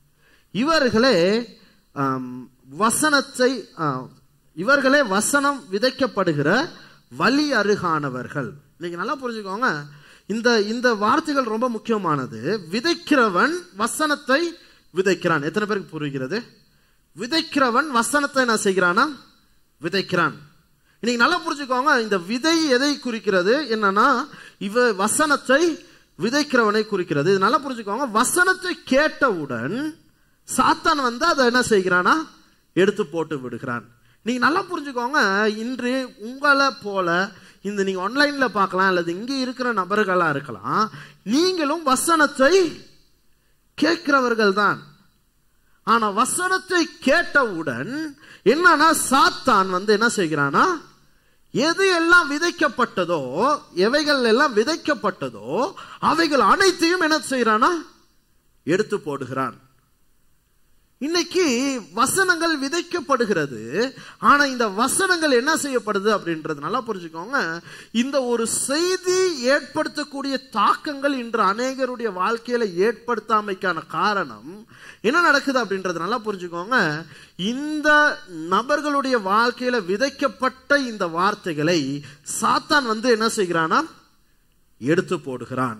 இவர்களே ஆம், வசனத்தை ஆ, இவர்களே வசனம் விதைக்கப்படுகிற வழி அருகானவர்கள் நீங்க நல்லா புரிஞ்சுக்கோங்க இந்த இந்த வார்த்தைகள் ரொம்ப முக்கியமானது விதைக்கிறவன் வசனத்தை விதைக்கிறான் எத்தனை பேருக்கு புரிகிறது விதைக்கிறவன் வசனத்தை என்ன செய்கிறானா விதைக்கிறான் இன்னைக்கு நல்லா புரிஞ்சுக்கோங்க இந்த விதை எதை குறிக்கிறது என்னன்னா இவ வசனத்தை விதைக்கிறவனை குறிக்கிறது இது நல்லா புரிஞ்சுக்கோங்க வசனத்தை கேட்டவுடன் சாத்தான் வந்து அதை என்ன செய்கிறானா எடுத்து போட்டு விடுகிறான் நீங்க நல்லா புரிஞ்சுக்கோங்க இன்று உங்களை போல இந்த நீங்க ஆன்லைன்ல பார்க்கலாம் அல்லது இங்க இருக்கிற நபர்களா இருக்கலாம் நீங்களும் வசனத்தை கேட்கிறவர்கள் தான் ஆனா வசனத்தை கேட்டவுடன் என்னன்னா சாத்தான் வந்து என்ன செய்கிறானா எது எல்லாம் விதைக்கப்பட்டதோ எவைகள் எல்லாம் விதைக்கப்பட்டதோ அவைகள் அனைத்தையும் என்ன செய்யறானா எடுத்து போடுகிறான் இன்னைக்கு வசனங்கள் விதைக்கப்படுகிறது ஆனா இந்த வசனங்கள் என்ன செய்யப்படுது அப்படின்றது நல்லா புரிஞ்சுக்கோங்க இந்த ஒரு செய்தி ஏற்படுத்தக்கூடிய தாக்கங்கள் இன்று அநேகருடைய வாழ்க்கையில ஏற்படுத்தாமைக்கான காரணம் என்ன நடக்குது அப்படின்றது நல்லா புரிஞ்சுக்கோங்க இந்த நபர்களுடைய வாழ்க்கையில விதைக்கப்பட்ட இந்த வார்த்தைகளை சாத்தான் வந்து என்ன செய்கிறானா எடுத்து போடுகிறான்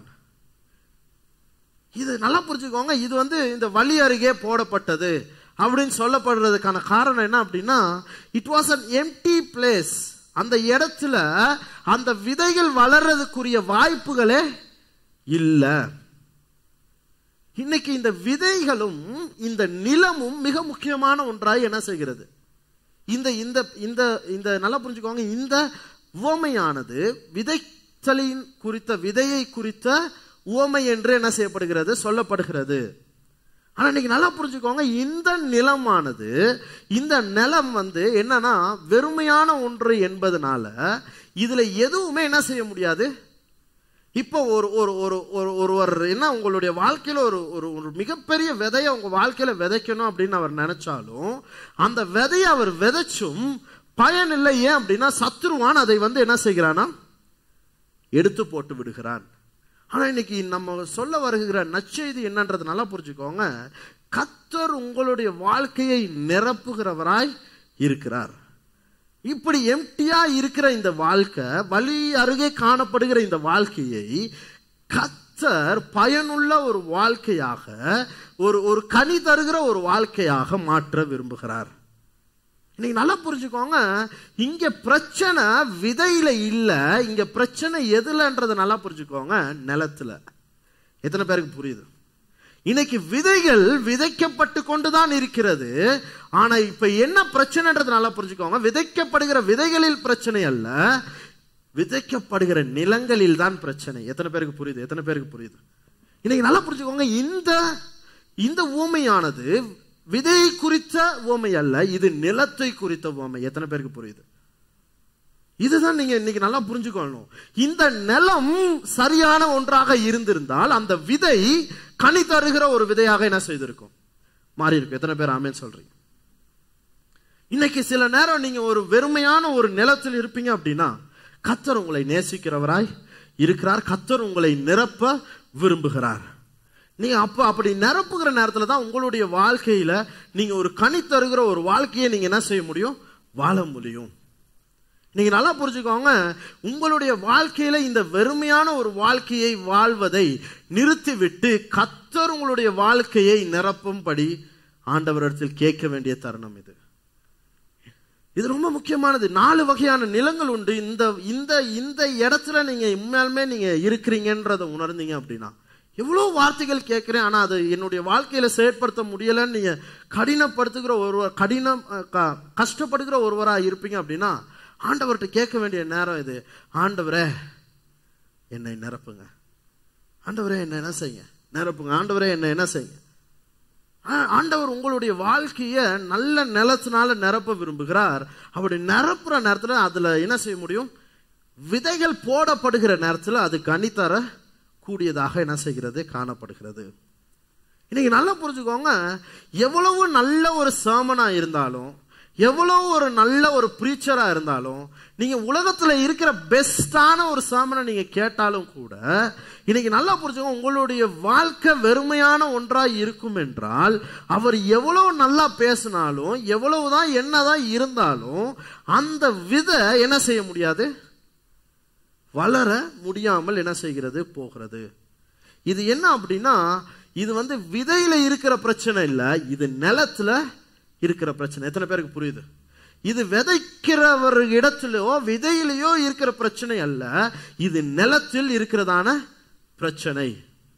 இது நல்லா புரிஞ்சுக்கோங்க இது வந்து இந்த வழி அருகே போடப்பட்டது அப்படின்னு சொல்லப்படுறதுக்கான காரணம் என்ன அப்படின்னா it was an empty place அந்த இடத்துல அந்த விதைகள் வளர்றதுக்குரிய வாய்ப்புகளே இல்ல இன்னைக்கு இந்த விதைகளும் இந்த நிலமும் மிக முக்கியமான ஒன்றாய் என்ன செய்கிறது இந்த இந்த இந்த இந்த நல்லா புரிஞ்சுக்கோங்க இந்த உவமையானது விதைத்தலின் குறித்த விதையை குறித்த உவமை என்று என்ன செய்யப்படுகிறது சொல்லப்படுகிறது ஆனா இன்னைக்கு நல்லா புரிஞ்சுக்கோங்க இந்த நிலமானது இந்த நிலம் வந்து என்னன்னா வெறுமையான ஒன்று என்பதனால இதுல எதுவுமே என்ன செய்ய முடியாது இப்போ ஒரு ஒரு ஒரு ஒரு ஒருவர் என்ன உங்களுடைய வாழ்க்கையில ஒரு ஒரு ஒரு மிகப்பெரிய விதையை உங்க வாழ்க்கையில விதைக்கணும் அப்படின்னு அவர் நினைச்சாலும் அந்த விதையை அவர் விதைச்சும் பயன் இல்லை ஏன் அப்படின்னா சத்துருவான் அதை வந்து என்ன செய்கிறானா எடுத்து போட்டு விடுகிறான் ஆனா இன்னைக்கு நம்ம சொல்ல வருகிற நற்செய்தி என்னன்றது நல்லா புரிஞ்சுக்கோங்க கத்தர் உங்களுடைய வாழ்க்கையை நிரப்புகிறவராய் இருக்கிறார் இப்படி எம்டியா இருக்கிற இந்த வாழ்க்கை வழி அருகே காணப்படுகிற இந்த வாழ்க்கையை கத்தர் பயனுள்ள ஒரு வாழ்க்கையாக ஒரு ஒரு கனி தருகிற ஒரு வாழ்க்கையாக மாற்ற விரும்புகிறார் இன்னைக்கு நல்லா புரிஞ்சுக்கோங்க இங்க பிரச்சனை விதையில இல்ல இங்க பிரச்சனை எதுலன்றத நல்லா புரிஞ்சுக்கோங்க நிலத்துல எத்தனை பேருக்கு புரியுது இன்னைக்கு விதைகள் விதைக்கப்பட்டு கொண்டுதான் இருக்கிறது ஆனா இப்ப என்ன பிரச்சனைன்றது நல்லா புரிஞ்சுக்கோங்க விதைக்கப்படுகிற விதைகளில் பிரச்சனை அல்ல விதைக்கப்படுகிற நிலங்களில் தான் பிரச்சனை எத்தனை பேருக்கு புரியுது எத்தனை பேருக்கு புரியுது இன்னைக்கு நல்லா புரிஞ்சுக்கோங்க இந்த இந்த ஊமையானது விதை குறித்த ஊமை அல்ல இது நிலத்தை குறித்த ஊமை எத்தனை பேருக்கு புரியுது இதுதான் நீங்க இன்னைக்கு நல்லா புரிஞ்சுக்கணும் இந்த நிலம் சரியான ஒன்றாக இருந்திருந்தால் அந்த விதை கனி தருகிற ஒரு விதையாக என்ன செய்திருக்கும் மாறி இருக்கும் எத்தனை பேர் ஆமேன்னு சொல்றீங்க இன்னைக்கு சில நேரம் நீங்க ஒரு வெறுமையான ஒரு நிலத்தில் இருப்பீங்க அப்படின்னா கத்தர் உங்களை நேசிக்கிறவராய் இருக்கிறார் கத்தர் உங்களை நிரப்ப விரும்புகிறார் நீங்க அப்ப அப்படி நிரப்புகிற நேரத்துல தான் உங்களுடைய வாழ்க்கையில நீங்க ஒரு கனி தருகிற ஒரு வாழ்க்கையை நீங்க என்ன செய்ய முடியும் வாழ முடியும் நீங்க நல்லா புரிஞ்சுக்கோங்க உங்களுடைய வாழ்க்கையில இந்த வெறுமையான ஒரு வாழ்க்கையை வாழ்வதை நிறுத்திவிட்டு கத்தர் உங்களுடைய வாழ்க்கையை நிரப்பும்படி ஆண்டவரிடத்தில் கேட்க வேண்டிய தருணம் இது இது ரொம்ப முக்கியமானது நாலு வகையான நிலங்கள் உண்டு இந்த இந்த இந்த இடத்துல நீங்க உண்மையாலுமே நீங்க இருக்கிறீங்கன்றத உணர்ந்தீங்க அப்படின்னா எவ்வளவு வார்த்தைகள் கேட்கிறேன் ஆனா அது என்னுடைய வாழ்க்கையில செயற்படுத்த முடியலன்னு நீங்க கடினப்படுத்துகிற ஒருவர் கடினம் அஹ், க- கஷ்டப்படுகிற ஒருவரா இருப்பீங்க அப்படின்னா ஆண்டவர்கிட்ட கேட்க வேண்டிய நேரம் இது ஆண்டவரே என்னை நிரப்புங்க ஆண்டவரே என்ன என்ன செய்யுங்க நிரப்புங்க ஆண்டவரே என்ன என்ன செய்யுங்க ஆ- ஆண்டவர் உங்களுடைய வாழ்க்கைய நல்ல நிலத்தினால நிரப்ப விரும்புகிறார் அப்படி நிரப்புற நேரத்துல அதுல என்ன செய்ய முடியும் விதைகள் போடப்படுகிற நேரத்துல அது கனித்தர கூடியதாக என்ன செய்கிறது காணப்படுகிறது இன்னைக்கு நல்லா புரிஞ்சுக்கோங்க எவ்வளவு நல்ல ஒரு சேமனா இருந்தாலும் எவ்வளவு ஒரு நல்ல ஒரு ப்ரீச்சரா இருந்தாலும் நீங்க உலகத்துல இருக்கிற பெஸ்டான ஒரு சேமனை நீங்க கேட்டாலும் கூட இன்னைக்கு நல்லா புரிஞ்சுக்கோங்க உங்களுடைய வாழ்க்கை வெறுமையான ஒன்றா இருக்கும் என்றால் அவர் எவ்வளவு நல்லா பேசினாலும் எவ்வளவுதான் என்னதான் இருந்தாலும் அந்த விதை என்ன செய்ய முடியாது வளர முடியாமல் என்ன செய்கிறது போகிறது இது என்ன அப்படின்னா இது வந்து விதையில இருக்கிற பிரச்சனை இல்ல இது நிலத்துல இருக்கிற பிரச்சனை எத்தனை பேருக்கு புரியுது இது விதைக்கிறவர் இடத்திலயோ விதையிலேயோ இருக்கிற பிரச்சனை அல்ல இது நிலத்தில் இருக்கிறதான பிரச்சனை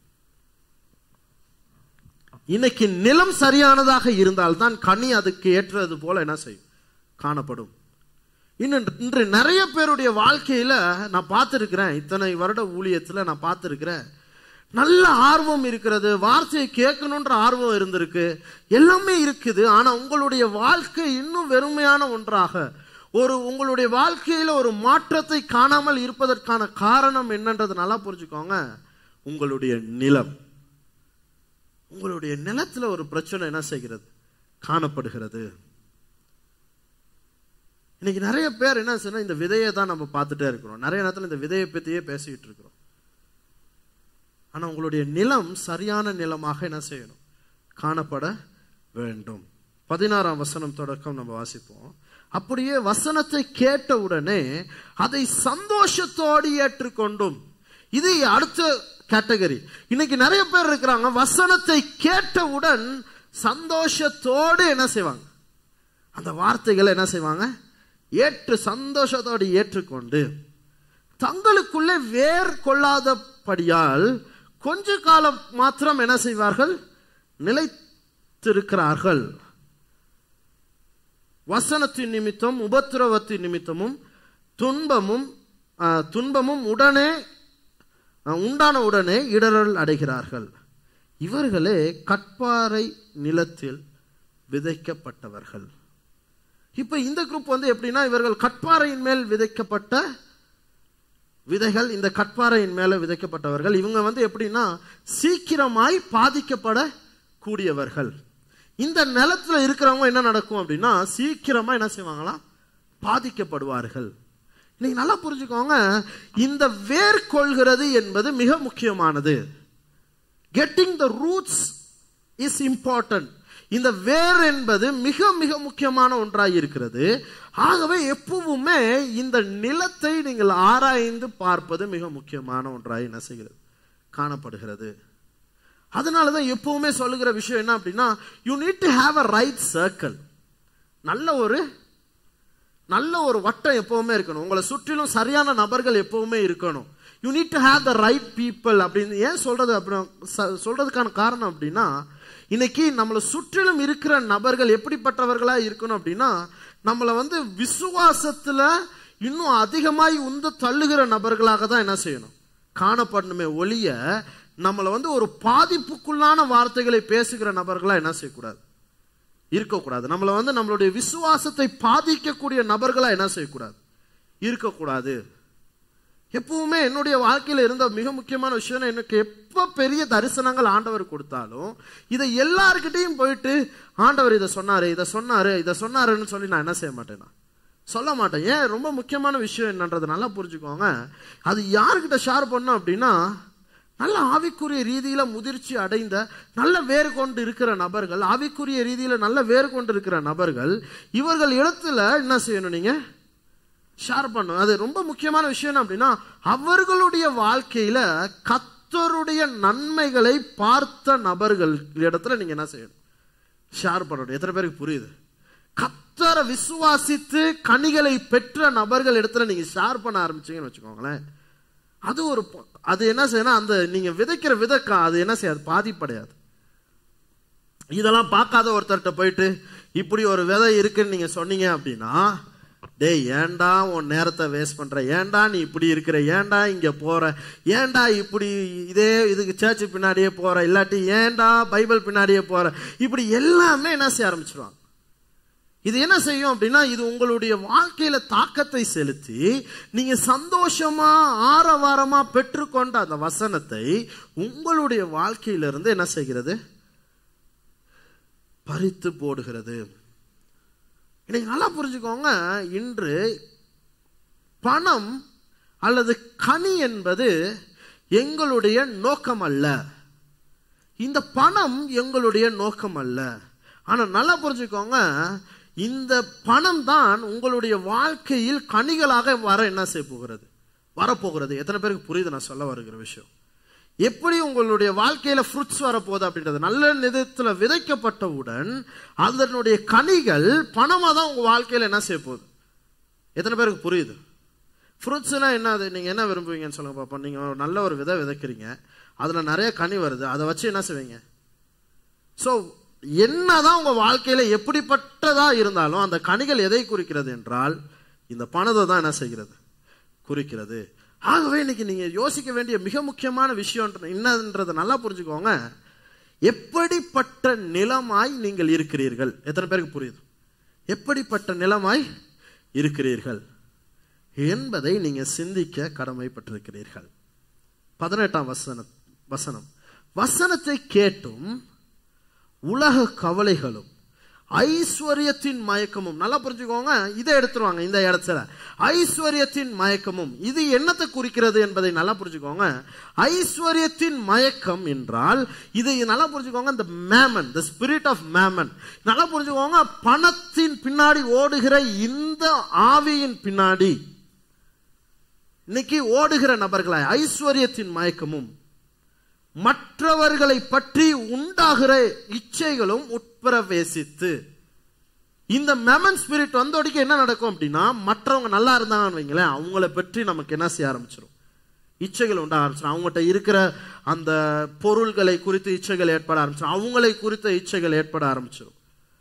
இன்னைக்கு நிலம் சரியானதாக இருந்தால்தான் கனி அதுக்கு ஏற்றது போல என்ன செய்யும் காணப்படும் இன்னும் இன்று நிறைய பேருடைய வாழ்க்கையில நான் பார்த்திருக்கிறேன் இத்தனை வருட ஊழியத்துல நான் பார்த்திருக்கிறேன் நல்ல ஆர்வம் இருக்கிறது வார்த்தையை கேட்கணுன்ற ஆர்வம் இருந்திருக்கு எல்லாமே இருக்குது ஆனா உங்களுடைய வாழ்க்கை இன்னும் வெறுமையான ஒன்றாக ஒரு உங்களுடைய வாழ்க்கையில ஒரு மாற்றத்தை காணாமல் இருப்பதற்கான காரணம் என்னன்றது நல்லா புரிஞ்சுக்கோங்க உங்களுடைய நிலம் உங்களுடைய நிலத்துல ஒரு பிரச்சனை என்ன செய்கிறது காணப்படுகிறது இன்னைக்கு நிறைய பேர் என்ன சொன்னா இந்த விதையை தான் நம்ம பார்த்துட்டே இருக்கிறோம் நிறைய நேரத்துல இந்த விதையை பத்தியே பேசிட்டு இருக்கிறோம் ஆனா உங்களுடைய நிலம் சரியான நிலமாக என்ன செய்யணும் காணப்பட வேண்டும் பதினாறாம் வசனம் தொடக்கம் நம்ம வாசிப்போம் அப்படியே வசனத்தை கேட்ட உடனே அதை சந்தோஷத்தோடு ஏற்றுக்கொண்டும் இது அடுத்த கேட்டகரி இன்னைக்கு நிறைய பேர் இருக்கிறாங்க வசனத்தை கேட்டவுடன் சந்தோஷத்தோடு என்ன செய்வாங்க அந்த வார்த்தைகளை என்ன செய்வாங்க ஏற்று சந்தோஷத்தோடு ஏற்றுக்கொண்டு தங்களுக்குள்ளே வேர் கொள்ளாதபடியால் கொஞ்ச காலம் மாத்திரம் என்ன செய்வார்கள் நிலைத்திருக்கிறார்கள் வசனத்தின் நிமித்தம் உபத்திரவத்தின் நிமித்தமும் துன்பமும் ஆ, துன்பமும் உடனே ஆ, உண்டான உடனே இடரல் அடைகிறார்கள் இவர்களே கட்பாறை நிலத்தில் விதைக்கப்பட்டவர்கள் இப்ப இந்த குரூப் வந்து எப்படின்னா இவர்கள் கட்பாறையின் மேல் விதைக்கப்பட்ட விதைகள் இந்த கட்பாறையின் மேல விதைக்கப்பட்டவர்கள் இவங்க வந்து எப்படின்னா சீக்கிரமாய் பாதிக்கப்பட கூடியவர்கள் இந்த நிலத்துல இருக்கிறவங்க என்ன நடக்கும் அப்படின்னா சீக்கிரமா என்ன செய்வாங்களாம் பாதிக்கப்படுவார்கள் இன்னைக்கு நல்லா புரிஞ்சுக்கோங்க இந்த வேர் கொள்கிறது என்பது மிக முக்கியமானது getting the roots is important இந்த வேர் என்பது மிக மிக முக்கியமான ஒன்றாய் இருக்கிறது ஆகவே எப்பவுமே இந்த நிலத்தை நீங்கள் ஆராய்ந்து பார்ப்பது மிக முக்கியமான ஒன்றாய் என்ன செய்கிறது காணப்படுகிறது அதனாலதான் எப்பவுமே சொல்லுகிற விஷயம் என்ன அப்படின்னா you need to have a right circle நல்ல ஒரு நல்ல ஒரு வட்டம் எப்பவுமே இருக்கணும் உங்களை சுற்றிலும் சரியான நபர்கள் எப்பவுமே இருக்கணும் you need to have the right people அப்படின்னு ஏன் சொல்றது அப்படி ச- சொல்றதுக்கான காரணம் அப்படின்னா இன்னைக்கு நம்மளை சுற்றிலும் இருக்கிற நபர்கள் எப்படிப்பட்டவர்களா இருக்கணும் அப்படின்னா நம்மளை வந்து விசுவாசத்துல இன்னும் அதிகமாய் உந்து தள்ளுகிற நபர்களாக தான் என்ன செய்யணும் காணப்படணுமே ஒழிய நம்மளை வந்து ஒரு பாதிப்புக்குள்ளான வார்த்தைகளை பேசுகிற நபர்களா என்ன செய்யக்கூடாது இருக்கக்கூடாது நம்மளை வந்து நம்மளுடைய விசுவாசத்தை பாதிக்கக்கூடிய நபர்களா என்ன செய்யக்கூடாது இருக்கக்கூடாது எப்பவுமே என்னுடைய வாழ்க்கையில இருந்த மிக முக்கியமான விஷயம் எனக்கு எப்ப பெரிய தரிசனங்கள் ஆண்டவர் கொடுத்தாலும் இதை எல்லார்கிட்டையும் போயிட்டு ஆண்டவர் இதை சொன்னாரு இதை சொன்னாரு இதை சொன்னாருன்னு சொல்லி நான் என்ன செய்ய மாட்டேனா சொல்ல மாட்டேன் ஏன் ரொம்ப முக்கியமான விஷயம் என்னன்றதை நல்லா புரிஞ்சுக்கோங்க அது யார்கிட்ட ஷேர் பண்ணோம் அப்படின்னா நல்ல ஆவிக்குரிய ரீதியில முதிர்ச்சி அடைந்த நல்ல வேறு கொண்டு இருக்கிற நபர்கள் ஆவிக்குரிய ரீதியில நல்ல வேறு கொண்டு இருக்கிற நபர்கள் இவர்கள் இடத்துல என்ன செய்யணும் நீங்க ஷேர் பண்ணும் அது ரொம்ப முக்கியமான விஷயம் என்ன அப்படின்னா அவர்களுடைய வாழ்க்கையில கத்தருடைய நன்மைகளை பார்த்த நபர்கள் இடத்துல நீங்க என்ன செய்யணும் ஷேர் பண்ணணும் எத்தனை பேருக்கு புரியுது கத்தரை விசுவாசித்து கனிகளை பெற்ற நபர்கள் இடத்துல நீங்க ஷேர் பண்ண ஆரம்பிச்சீங்கன்னு வச்சுக்கோங்களேன் அது ஒரு பொ- அது என்ன செய்யணும் அந்த நீங்க விதைக்கிற விதக்கா அது என்ன செய்யாது பாதிப்படையாது இதெல்லாம் பார்க்காத ஒருத்தர்கிட்ட போயிட்டு இப்படி ஒரு விதை இருக்குன்னு நீங்க சொன்னீங்க அப்படின்னா டேய் ஏன்டா உன் நேரத்தை வேஸ்ட் பண்ற ஏன்டா நீ இப்படி இருக்கிற ஏன்டா இங்க போற ஏன்டா இப்படி இதே இதுக்கு சர்ச்சு பின்னாடியே போற இல்லாட்டி ஏன்டா பைபிள் பின்னாடியே போற இப்படி எல்லாமே என்ன செய்ய ஆரம்பிச்சிருவாங்க இது என்ன செய்யும் அப்படின்னா இது உங்களுடைய வாழ்க்கையில தாக்கத்தை செலுத்தி நீங்க சந்தோஷமா ஆரவாரமா பெற்றுக்கொண்ட அந்த வசனத்தை உங்களுடைய வாழ்க்கையிலிருந்து என்ன செய்கிறது பறித்து போடுகிறது இன்னைக்கு நல்லா புரிஞ்சுக்கோங்க இன்று பணம் அல்லது கனி என்பது எங்களுடைய நோக்கம் அல்ல இந்த பணம் எங்களுடைய நோக்கம் அல்ல ஆனா நல்லா புரிஞ்சுக்கோங்க இந்த பணம் தான் உங்களுடைய வாழ்க்கையில் கனிகளாக வர என்ன செய்ய போகிறது வரப்போகிறது எத்தனை பேருக்கு புரியுது நான் சொல்ல வருகிற விஷயம் எப்படி உங்களுடைய வாழ்க்கையில ஃப்ரூட்ஸ் வரப்போகுது அப்படின்றது நல்ல நிதத்துல விதைக்கப்பட்டவுடன் அதனுடைய கனிகள் பணமா தான் உங்க வாழ்க்கையில என்ன செய்ய போகுது எத்தனை பேருக்கு புரியுது ஃப்ரூட்ஸ்னா என்ன அது நீங்க என்ன விரும்புவீங்கன்னு சொல்லுங்க பாப்போம் நீங்க ஒரு நல்ல ஒரு விதை விதைக்கிறீங்க அதுல நிறைய கனி வருது அதை வச்சு என்ன செய்வீங்க சோ என்னதான் உங்க வாழ்க்கையில எப்படிப்பட்டதா இருந்தாலும் அந்த கனிகள் எதை குறிக்கிறது என்றால் இந்த பணத்தை தான் என்ன செய்கிறது குறிக்கிறது ஆகவே இன்னைக்கு நீங்க யோசிக்க வேண்டிய மிக முக்கியமான விஷயம் என்னன்றதை நல்லா புரிஞ்சுக்கோங்க எப்படிப்பட்ட நிலமாய் நீங்கள் இருக்கிறீர்கள் எத்தனை பேருக்கு புரியுது எப்படிப்பட்ட நிலமாய் இருக்கிறீர்கள் என்பதை நீங்க சிந்திக்க கடமைப்பட்டிருக்கிறீர்கள் பதினெட்டாம் வசன வசனம் வசனத்தை கேட்டும் உலக கவலைகளும் ஐஸ்வர்யத்தின் மயக்கமும் நல்லா புரிஞ்சுக்கோங்க இதை எடுத்துருவாங்க இந்த இடத்துல ஐஸ்வர்யத்தின் மயக்கமும் இது என்னத்தை குறிக்கிறது என்பதை நல்லா புரிஞ்சுக்கோங்க ஐஸ்வர்யத்தின் மயக்கம் என்றால் இது நல்லா புரிஞ்சுக்கோங்க இந்த mammon the spirit of mammon நல்லா புரிஞ்சுக்கோங்க பணத்தின் பின்னாடி ஓடுகிற இந்த ஆவியின் பின்னாடி இன்னைக்கு ஓடுகிற நபர்களாய் ஐஸ்வர்யத்தின் மயக்கமும் மற்றவர்களை பற்றி உண்டாகிற இச்சைகளும் உட்பிரவேசித்து இந்த மெமன் ஸ்பிரிட் வந்தோடிக்கு என்ன நடக்கும் அப்படின்னா மற்றவங்க நல்லா இருந்தாங்கன்னு வைங்களேன் அவங்கள பற்றி நமக்கு என்ன செய்ய ஆரம்பிச்சிடும் இச்சைகள் உண்டாக ஆரம்பிச்சிடும் அவங்ககிட்ட இருக்கிற அந்த பொருள்களை குறித்து இச்சைகள் ஏற்பட ஆரம்பிச்சிடும் அவங்களை குறித்த இச்சைகள் ஏற்பட ஆரம்பிச்சிடும்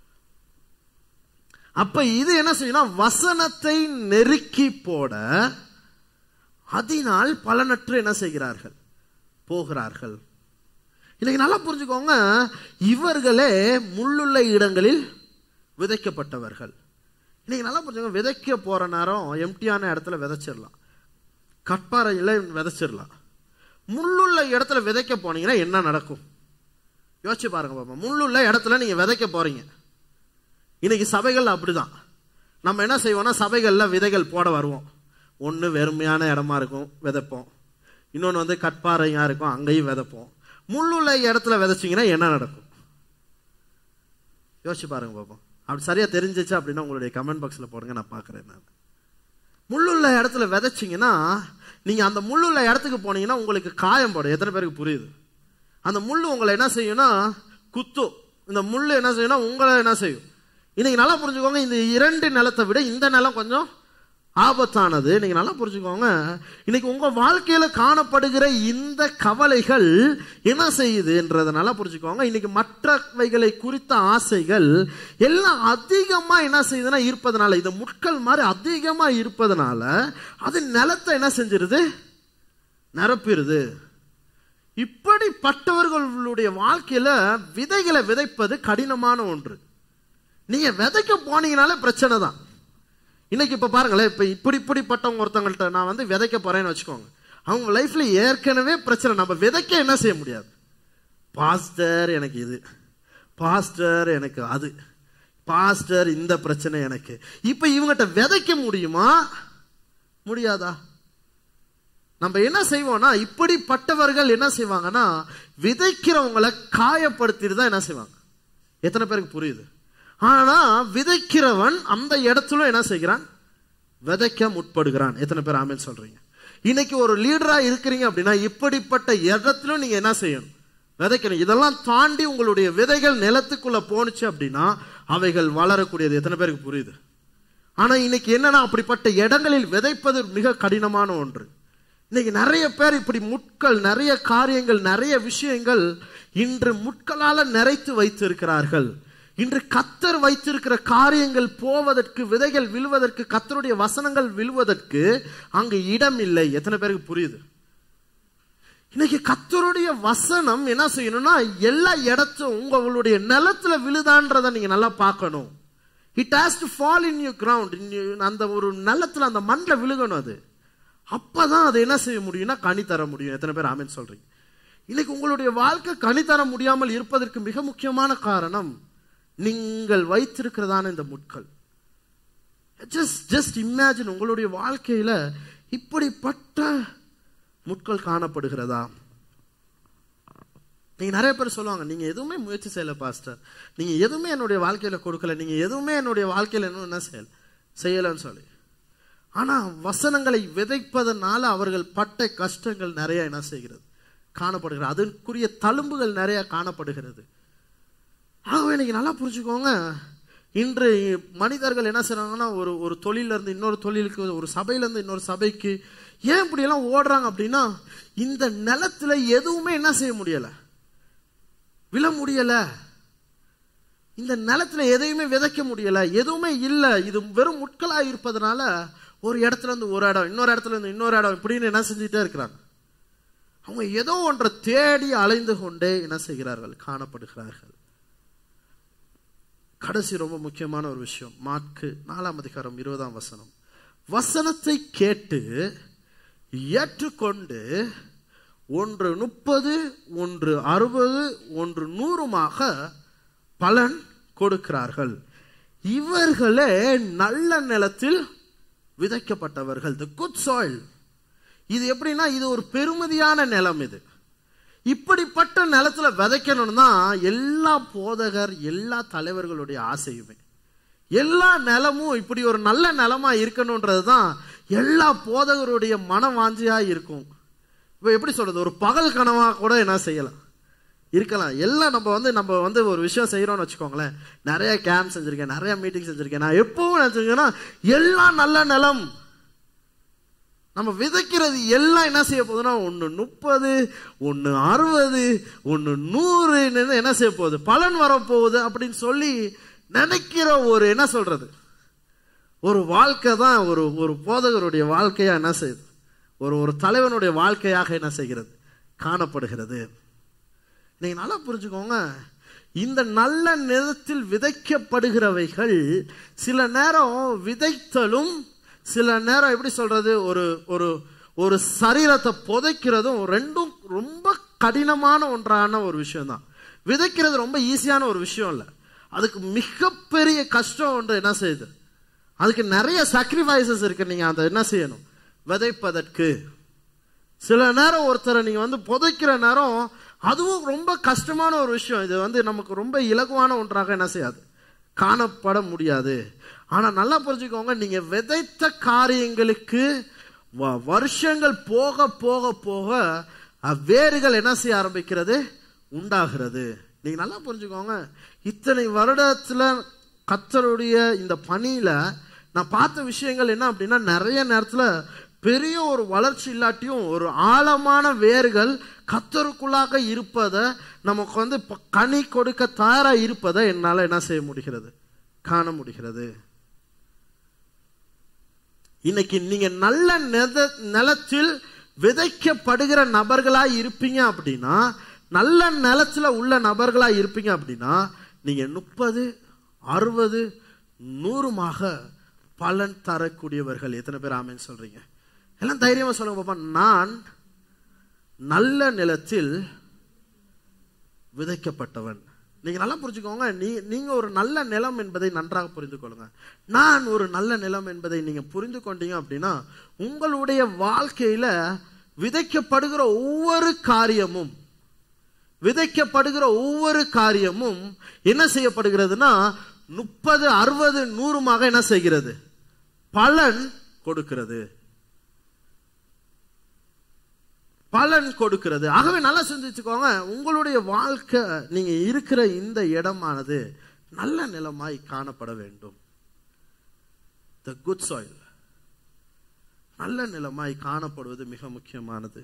அப்ப இது என்ன செய்யணும் வசனத்தை நெருக்கி போட அதனால் பலனற்று என்ன செய்கிறார்கள் போகிறார்கள் இன்னைக்கு நல்லா புரிஞ்சுக்கோங்க இவர்களே முள்ளுள்ள இடங்களில் விதைக்கப்பட்டவர்கள் இன்னைக்கு நல்லா புரிஞ்சுக்கோங்க விதைக்க போற நேரம் எம்டியான இடத்துல விதைச்சிடலாம் கட்பாறையில விதைச்சிடலாம் முள்ளுள்ள இடத்துல விதைக்க போனீங்கன்னா என்ன நடக்கும் யோசிச்சு பாருங்க பாப்பா முள்ளுள்ள இடத்துல நீங்க விதைக்க போறீங்க இன்னைக்கு சபைகள் அப்படிதான் நம்ம என்ன செய்வோம்னா சபைகள்ல விதைகள் போட வருவோம் ஒன்று வெறுமையான இடமா இருக்கும் விதைப்போம் இன்னொன்று வந்து கட்பாறையா இருக்கும் அங்கேயும் விதைப்போம் முள்ளுள்ள இடத்துல விதைச்சிங்கன்னா என்ன நடக்கும் யோசிச்சு பாருங்க பாப்போம் அப்படி சரியா தெரிஞ்சிச்சு அப்படின்னா உங்களுடைய கமெண்ட் பாக்ஸ்ல போடுங்க நான் பார்க்கறேன் நான் முள்ளுள்ள இடத்துல விதைச்சிங்கன்னா நீங்க அந்த முள்ளுள்ள இடத்துக்கு போனீங்கன்னா உங்களுக்கு காயம் படும் எத்தனை பேருக்கு புரியுது அந்த முள்ளு உங்களை என்ன செய்யும்னா குத்தும் இந்த முள்ளு என்ன செய்யும்னா உங்களை என்ன செய்யும் இன்னைக்கு நல்லா புரிஞ்சுக்கோங்க இந்த இரண்டு நிலத்தை விட இந்த நிலம் கொஞ்சம் ஆபத்தானது நீங்க நல்லா புரிஞ்சுக்கோங்க இன்னைக்கு உங்க வாழ்க்கையில காணப்படுகிற இந்த கவலைகள் என்ன செய்யுதுன்றத நல்லா புரிஞ்சுக்கோங்க இன்னைக்கு மற்றவைகளை குறித்த ஆசைகள் எல்லாம் அதிகமா என்ன செய்யுதுன்னா இருப்பதனால இந்த முட்கள் மாதிரி அதிகமா இருப்பதனால அது நிலத்தை என்ன செஞ்சிருது நிரப்பிடுது இப்படிப்பட்டவர்களுடைய வாழ்க்கையில விதைகளை விதைப்பது கடினமான ஒன்று நீங்க விதைக்க போனீங்கனாலே பிரச்சனை தான் இன்னைக்கு இப்ப பாருங்களேன் இப்ப இப்படி இப்படிப்பட்டவங்க ஒருத்தவங்கள்ட்ட நான் வந்து விதைக்க போறேன்னு வச்சுக்கோங்க அவங்க லைஃப்ல ஏற்கனவே பிரச்சனை நம்ம விதைக்க என்ன செய்ய முடியாது பாஸ்டர் எனக்கு இது பாஸ்டர் எனக்கு அது பாஸ்டர் இந்த பிரச்சனை எனக்கு இப்ப இவங்ககிட்ட விதைக்க முடியுமா முடியாதா நம்ம என்ன செய்வோம்னா இப்படிப்பட்டவர்கள் என்ன செய்வாங்கன்னா விதைக்கிறவங்களை காயப்படுத்திட்டு தான் என்ன செய்வாங்க எத்தனை பேருக்கு புரியுது ஆனா விதைக்கிறவன் அந்த இடத்துல என்ன செய்கிறான் விதைக்க முற்படுகிறான் எத்தனை பேர் ஆமேன்னு சொல்றீங்க இன்னைக்கு ஒரு லீடரா இருக்கிறீங்க அப்படின்னா இப்படிப்பட்ட இடத்திலும் நீங்க என்ன செய்யணும் விதைக்கணும் இதெல்லாம் தாண்டி உங்களுடைய விதைகள் நிலத்துக்குள்ள போணுச்சு அப்படின்னா அவைகள் வளரக்கூடியது எத்தனை பேருக்கு புரியுது ஆனா இன்னைக்கு என்னன்னா அப்படிப்பட்ட இடங்களில் விதைப்பது மிக கடினமான ஒன்று இன்னைக்கு நிறைய பேர் இப்படி முட்கள் நிறைய காரியங்கள் நிறைய விஷயங்கள் இன்று முட்களால நிறைத்து வைத்திருக்கிறார்கள் இன்று கத்தர் வைத்திருக்கிற காரியங்கள் போவதற்கு விதைகள் விழுவதற்கு கத்தருடைய வசனங்கள் விழுவதற்கு அங்கு இடம் இல்லை எத்தனை பேருக்கு புரியுது இன்னைக்கு கத்தருடைய வசனம் என்ன செய்யணும்னா எல்லா இடத்தும் உங்களுடைய நிலத்துல விழுதான்றதை நீங்க நல்லா பார்க்கணும் it has to fall in you ground அந்த ஒரு நிலத்துல அந்த மண்ணில் விழுகணும் அது அப்பதான் அது என்ன செய்ய முடியும்னா கனி தர முடியும் எத்தனை பேர் ஆமேன்னு சொல்றீங்க இன்னைக்கு உங்களுடைய வாழ்க்கை கனி தர முடியாமல் இருப்பதற்கு மிக முக்கியமான காரணம் நீங்கள் வைத்திருக்கிறதான இந்த முட்கள் ஜஸ்ட் ஜஸ்ட் இமேஜின் உங்களுடைய வாழ்க்கையில இப்படிப்பட்ட முட்கள் காணப்படுகிறதா நீங்க நிறைய பேர் சொல்லுவாங்க நீங்க எதுவுமே முயற்சி செய்யல பாஸ்டர் நீங்க எதுவுமே என்னுடைய வாழ்க்கையில கொடுக்கல நீங்க எதுவுமே என்னுடைய வாழ்க்கையில இன்னும் என்ன செய்யல செய்யலன்னு சொல்லி ஆனா வசனங்களை விதைப்பதனால அவர்கள் பட்ட கஷ்டங்கள் நிறைய என்ன செய்கிறது காணப்படுகிறது அதற்குரிய தழும்புகள் நிறைய காணப்படுகிறது ஆகவே இன்னைக்கு நல்லா புரிஞ்சுக்கோங்க இன்று மனிதர்கள் என்ன செய்றாங்கன்னா ஒரு ஒரு தொழில இருந்து இன்னொரு தொழிலுக்கு ஒரு சபையில இருந்து இன்னொரு சபைக்கு ஏன் இப்படி எல்லாம் ஓடுறாங்க அப்படின்னா இந்த நிலத்துல எதுவுமே என்ன செய்ய முடியல விழ முடியல இந்த நிலத்துல எதையுமே விதைக்க முடியல எதுவுமே இல்ல இது வெறும் முட்களா இருப்பதனால ஒரு இடத்துல இருந்து ஒரு இடம் இன்னொரு இடத்துல இருந்து இன்னொரு இடம் இப்படின்னு என்ன செஞ்சுட்டே இருக்கிறாங்க அவங்க ஏதோ ஒன்றை தேடி அலைந்து கொண்டே என்ன செய்கிறார்கள் காணப்படுகிறார்கள் கடைசி ரொம்ப முக்கியமான ஒரு விஷயம் மாற்கு நாலாம் அதிகாரம் இருபதாம் வசனம் வசனத்தை கேட்டு ஏற்றுக்கொண்டு ஒன்று முப்பது ஒன்று அறுபது ஒன்று நூறுமாக பலன் கொடுக்கிறார்கள் இவர்களே நல்ல நிலத்தில் விதைக்கப்பட்டவர்கள் த குட் சாயில் இது எப்படின்னா இது ஒரு பெருமதியான நிலம் இது இப்படிப்பட்ட நிலத்துல விதைக்கணும்னு தான் எல்லா போதகர் எல்லா தலைவர்களுடைய ஆசையுமே எல்லா நிலமும் இப்படி ஒரு நல்ல நிலமா இருக்கணும்ன்றது தான் எல்லா போதகருடைய மனவாஞ்சியா இருக்கும் இப்போ எப்படி சொல்றது ஒரு பகல் கனவா கூட என்ன செய்யலாம் இருக்கலாம் எல்லாம் நம்ம வந்து நம்ம வந்து ஒரு விஷயம் செய்யறோம்னு வச்சுக்கோங்களேன் நிறைய கேம்ப் செஞ்சிருக்கேன் நிறைய மீட்டிங் செஞ்சிருக்கேன் நான் எப்பவும் நினைச்சிருக்கேன்னா எல்லாம் நல்ல நிலம் நம்ம விதைக்கிறது எல்லாம் என்ன செய்ய போகுதுன்னா ஒன்று முப்பது ஒன்று அறுபது ஒன்று நூறு என்ன செய்ய போகுது பலன் வரப்போகுது அப்படின்னு சொல்லி நினைக்கிற ஒரு என்ன சொல்றது ஒரு வாழ்க்கை தான் ஒரு ஒரு போதகருடைய வாழ்க்கையா என்ன செய்யுது ஒரு ஒரு தலைவனுடைய வாழ்க்கையாக என்ன செய்கிறது காணப்படுகிறது நீங்க நல்லா புரிஞ்சுக்கோங்க இந்த நல்ல நிறத்தில் விதைக்கப்படுகிறவைகள் சில நேரம் விதைத்தலும் சில நேரம் எப்படி சொல்றது ஒரு ஒரு ஒரு சரீரத்தை புதைக்கிறதும் ரெண்டும் ரொம்ப கடினமான ஒன்றான ஒரு விஷயம் தான் விதைக்கிறது ரொம்ப ஈஸியான ஒரு விஷயம் இல்லை அதுக்கு மிகப்பெரிய கஷ்டம் ஒன்று என்ன செய்யுது அதுக்கு நிறைய சாக்ரிஃபைசஸ் இருக்கு நீங்க அதை என்ன செய்யணும் விதைப்பதற்கு சில நேரம் ஒருத்தரை நீங்க வந்து புதைக்கிற நேரம் அதுவும் ரொம்ப கஷ்டமான ஒரு விஷயம் இது வந்து நமக்கு ரொம்ப இலகுவான ஒன்றாக என்ன செய்யாது காணப்பட முடியாது ஆனா நல்லா புரிஞ்சுக்கோங்க நீங்க விதைத்த காரியங்களுக்கு வ- வருஷங்கள் போக போக போக அஹ், வேர்கள் என்ன செய்ய ஆரம்பிக்கிறது உண்டாகிறது நீங்க நல்லா புரிஞ்சுக்கோங்க இத்தனை வருடத்துல கத்தருடைய இந்த பணியில நான் பார்த்த விஷயங்கள் என்ன அப்படின்னா நிறைய நேரத்துல பெரிய ஒரு வளர்ச்சி இல்லாட்டியும் ஒரு ஆழமான வேர்கள் கத்தருக்குள்ளாக இருப்பதை நமக்கு வந்து ப- கனி கொடுக்க தயாரா இருப்பதை என்னால என்ன செய்ய முடிகிறது காண முடிகிறது இன்னைக்கு நீங்க நல்ல நெத- நிலத்தில் விதைக்கப்படுகிற நபர்களா இருப்பீங்க அப்படின்னா நல்ல நிலத்துல உள்ள நபர்களா இருப்பீங்க அப்படின்னா நீங்க முப்பது அறுபது நூறுமாக பலன் தரக்கூடியவர்கள் எத்தனை பேர் ஆமேன்னு சொல்றீங்க எல்லாம் தைரியமா சொல்லுங்க பாப்பா நான் நல்ல நிலத்தில் விதைக்கப்பட்டவன் நீங்க நல்லா புரிஞ்சுக்கோங்க நீ நீங்க ஒரு நல்ல நிலம் என்பதை நன்றாக புரிந்து கொள்ளுங்க நான் ஒரு நல்ல நிலம் என்பதை நீங்க புரிந்து கொண்டீங்க அப்படின்னா உங்களுடைய வாழ்க்கையில விதைக்கப்படுகிற ஒவ்வொரு காரியமும் விதைக்கப்படுகிற ஒவ்வொரு காரியமும் என்ன செய்யப்படுகிறதுனா முப்பது அறுபது நூறுமாக என்ன செய்கிறது பலன் கொடுக்கிறது பலன் கொடுக்கிறது ஆகவே நல்லா சிந்திச்சுக்கோங்க உங்களுடைய வாழ்க்கை நீங்க இருக்கிற இந்த இடமானது நல்ல நிலமாய் காணப்பட வேண்டும் த குட் சாயில் நல்ல நிலமாய் காணப்படுவது மிக முக்கியமானது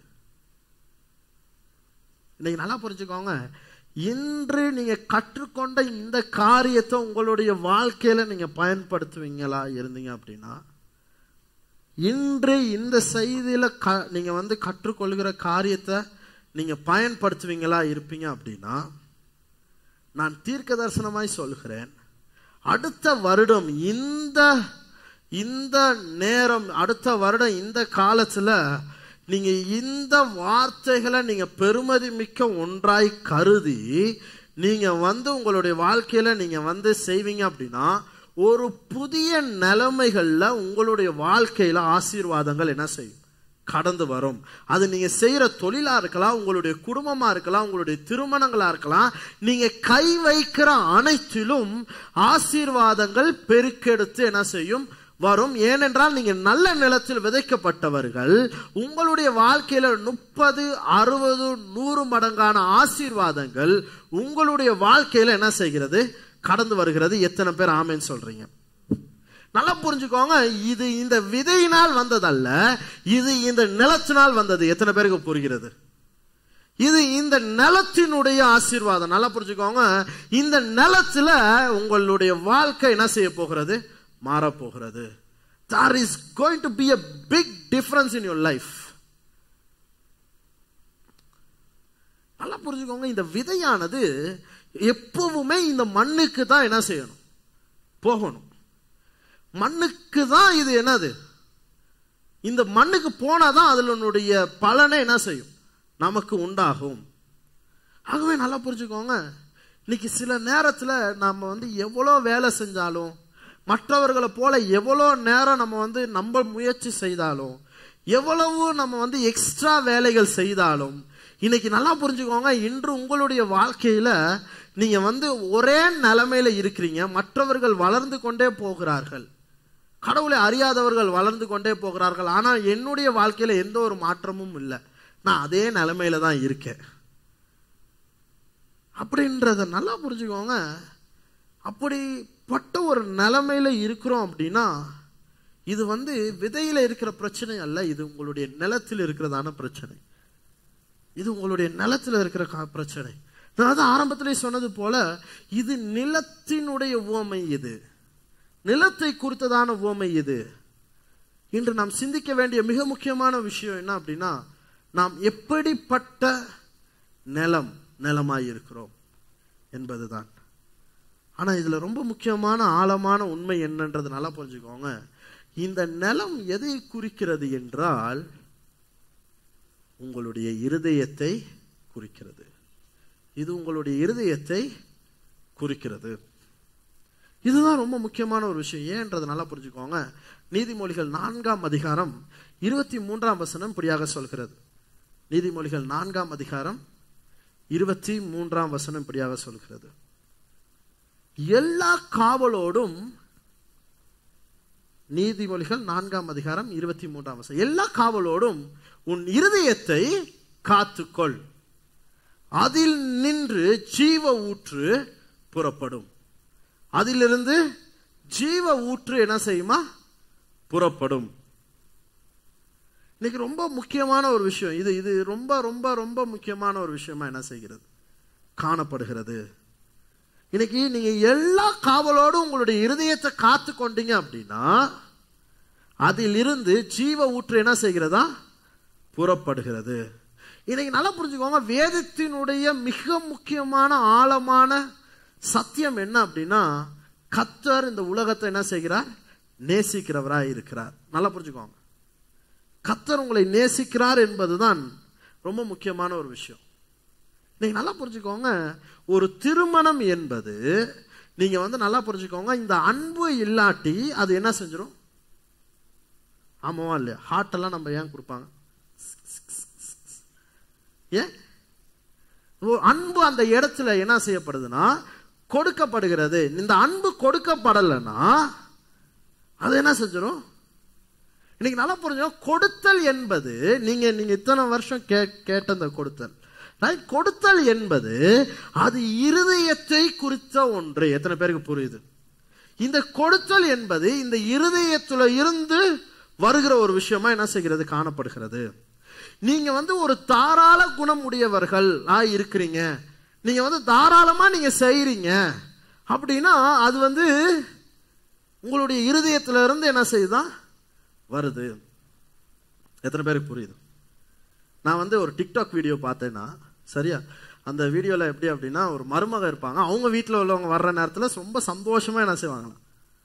இன்னைக்கு நல்லா புரிஞ்சுக்கோங்க இன்று நீங்க கற்றுக்கொண்ட இந்த காரியத்தை உங்களுடைய வாழ்க்கையில நீங்க பயன்படுத்துவீங்களா இருந்தீங்க அப்படின்னா இன்று இந்த செய்தியில க நீங்க வந்து கற்றுக்கொள்கிற காரியத்தை நீங்க பயன்படுத்துவீங்களா இருப்பீங்க அப்படின்னா நான் தீர்க்க தரிசனமாய் சொல்கிறேன் அடுத்த வருடம் இந்த இந்த நேரம் அடுத்த வருடம் இந்த காலத்துல நீங்க இந்த வார்த்தைகளை நீங்க பெருமதி மிக்க ஒன்றாய் கருதி நீங்க வந்து உங்களுடைய வாழ்க்கையில நீங்க வந்து செய்வீங்க அப்படின்னா ஒரு புதிய நிலைமைகள்ல உங்களுடைய வாழ்க்கையில ஆசீர்வாதங்கள் என்ன செய்யும் கடந்து வரும் அது நீங்க செய்யற தொழிலா இருக்கலாம் உங்களுடைய குடும்பமா இருக்கலாம் உங்களுடைய திருமணங்களா இருக்கலாம் நீங்க கை வைக்கிற அனைத்திலும் ஆசீர்வாதங்கள் பெருக்கெடுத்து என்ன செய்யும் வரும் ஏனென்றால் நீங்க நல்ல நிலத்தில் விதைக்கப்பட்டவர்கள் உங்களுடைய வாழ்க்கையில முப்பது அறுபது நூறு மடங்கான ஆசீர்வாதங்கள் உங்களுடைய வாழ்க்கையில என்ன செய்கிறது கடந்து வருகிறது எத்தனை பேர் ஆமேன்னு சொல்றீங்க நல்லா புரிஞ்சுக்கோங்க இது இந்த விதையினால் வந்ததல்ல இது இந்த நிலத்தினால் வந்தது எத்தனை பேருக்கு புரிகிறது இது இந்த நிலத்தினுடைய ஆசீர்வாதம் நல்லா புரிஞ்சுக்கோங்க இந்த நிலத்துல உங்களுடைய வாழ்க்கை என்ன செய்ய போகிறது மாறப்போகிறது there is going to be a big difference in your life நல்லா புரிஞ்சுக்கோங்க இந்த விதையானது எப்பவுமே இந்த மண்ணுக்கு தான் என்ன செய்யணும் போகணும் மண்ணுக்கு தான் இது என்னது இந்த மண்ணுக்கு போனாதான் அதனுடைய பலனை என்ன செய்யும் நமக்கு உண்டாகும் ஆகவே நல்லா புரிஞ்சுக்கோங்க இன்னைக்கு சில நேரத்துல நம்ம வந்து எவ்வளோ வேலை செஞ்சாலும் மற்றவர்களை போல எவ்வளோ நேரம் நம்ம வந்து நம்ம முயற்சி செய்தாலும் எவ்வளவு நம்ம வந்து எக்ஸ்ட்ரா வேலைகள் செய்தாலும் இன்னைக்கு நல்லா புரிஞ்சுக்கோங்க இன்று உங்களுடைய வாழ்க்கையில நீங்க வந்து ஒரே நிலைமையில இருக்கிறீங்க மற்றவர்கள் வளர்ந்து கொண்டே போகிறார்கள் கடவுளை அறியாதவர்கள் வளர்ந்து கொண்டே போகிறார்கள் ஆனா என்னுடைய வாழ்க்கையில எந்த ஒரு மாற்றமும் இல்லை நான் அதே நிலைமையில தான் இருக்கேன் அப்படின்றத நல்லா புரிஞ்சுக்கோங்க அப்படிப்பட்ட ஒரு நிலைமையில இருக்கிறோம் அப்படின்னா இது வந்து விதையில இருக்கிற பிரச்சனை அல்ல இது உங்களுடைய நிலத்தில் இருக்கிறதான பிரச்சனை இது உங்களுடைய நிலத்தில் இருக்கிற கா- பிரச்சனை நான் அதான் ஆரம்பத்திலே சொன்னது போல இது நிலத்தினுடைய உவமை இது நிலத்தை குறித்ததான உவமை இது இன்று நாம் சிந்திக்க வேண்டிய மிக முக்கியமான விஷயம் என்ன அப்படின்னா நாம் எப்படிப்பட்ட நிலம் நிலமாய் இருக்கிறோம் என்பதுதான் ஆனா இதுல ரொம்ப முக்கியமான ஆழமான உண்மை என்னன்றது நல்லா புரிஞ்சுக்கோங்க இந்த நிலம் எதை குறிக்கிறது என்றால் உங்களுடைய இருதயத்தை குறிக்கிறது இது உங்களுடைய இருதயத்தை குறிக்கிறது இதுதான் ரொம்ப முக்கியமான ஒரு விஷயம் ஏன்றதை நல்லா புரிஞ்சுக்கோங்க நீதிமொழிகள் நான்காம் அதிகாரம் இருபத்தி மூன்றாம் வசனம் இப்படியாக சொல்கிறது நீதிமொழிகள் நான்காம் அதிகாரம் இருபத்தி மூன்றாம் வசனம் இப்படியாக சொல்கிறது எல்லா காவலோடும் நீதிமொழிகள் நான்காம் அதிகாரம் இருபத்தி மூன்றாம் வசனம் எல்லா காவலோடும் உன் இருதயத்தை காத்துக்கொள் அதில் நின்று ஜீவ ஊற்று புறப்படும் அதிலிருந்து ஜீவ ஊற்று என்ன செய்யுமா புறப்படும் இன்னைக்கு ரொம்ப முக்கியமான ஒரு விஷயம் இது இது ரொம்ப ரொம்ப ரொம்ப முக்கியமான ஒரு விஷயமா என்ன செய்கிறது காணப்படுகிறது இன்னைக்கு நீங்க எல்லா காவலோடும் உங்களுடைய இருதயத்தை காத்து கொண்டீங்க அப்படின்னா அதிலிருந்து ஜீவ ஊற்று என்ன செய்கிறதா புறப்படுகிறது இன்னைக்கு நல்லா புரிஞ்சுக்கோங்க வேதத்தினுடைய மிக முக்கியமான ஆழமான சத்தியம் என்ன அப்படின்னா கத்தர் இந்த உலகத்தை என்ன செய்கிறார் நேசிக்கிறவராய் இருக்கிறார் நல்லா புரிஞ்சுக்கோங்க கத்தர் உங்களை நேசிக்கிறார் என்பதுதான் ரொம்ப முக்கியமான ஒரு விஷயம் நீங்க நல்லா புரிஞ்சுக்கோங்க ஒரு திருமணம் என்பது நீங்க வந்து நல்லா புரிஞ்சுக்கோங்க இந்த அன்பு இல்லாட்டி அது என்ன செஞ்சிடும் ஆமாவா இல்லையா ஹார்ட் எல்லாம் நம்ம ஏன் கொடுப்பாங்க ஏன் ஒரு அன்பு அந்த இடத்துல என்ன செய்யப்படுதுன்னா கொடுக்கப்படுகிறது இந்த அன்பு கொடுக்கப்படலைன்னா அது என்ன செஞ்சிடும் இன்னைக்கு நல்லா புரிஞ்சோம் கொடுத்தல் என்பது நீங்க நீங்க இத்தனை வருஷம் கே கேட்ட அந்த கொடுத்தல் ரைட் கொடுத்தல் என்பது அது இருதயத்தை குறித்த ஒன்று எத்தனை பேருக்கு புரியுது இந்த கொடுத்தல் என்பது இந்த இருதயத்துல இருந்து வருகிற ஒரு விஷயமா என்ன செய்கிறது காணப்படுகிறது நீங்க வந்து ஒரு தாராள குணம் உடையவர்கள் இருக்கிறீங்க நீங்க வந்து தாராளமா நீங்க செய்றீங்க அப்படின்னா அது வந்து உங்களுடைய இருதயத்துல இருந்து என்ன செய்யுதான் வருது எத்தனை பேருக்கு புரியுது நான் வந்து ஒரு டிக்டாக் வீடியோ பார்த்தேன்னா சரியா அந்த வீடியோல எப்படி அப்படின்னா ஒரு மருமக இருப்பாங்க அவங்க வீட்டில் உள்ளவங்க வர்ற நேரத்தில் ரொம்ப சந்தோஷமா என்ன செய்வாங்களாம்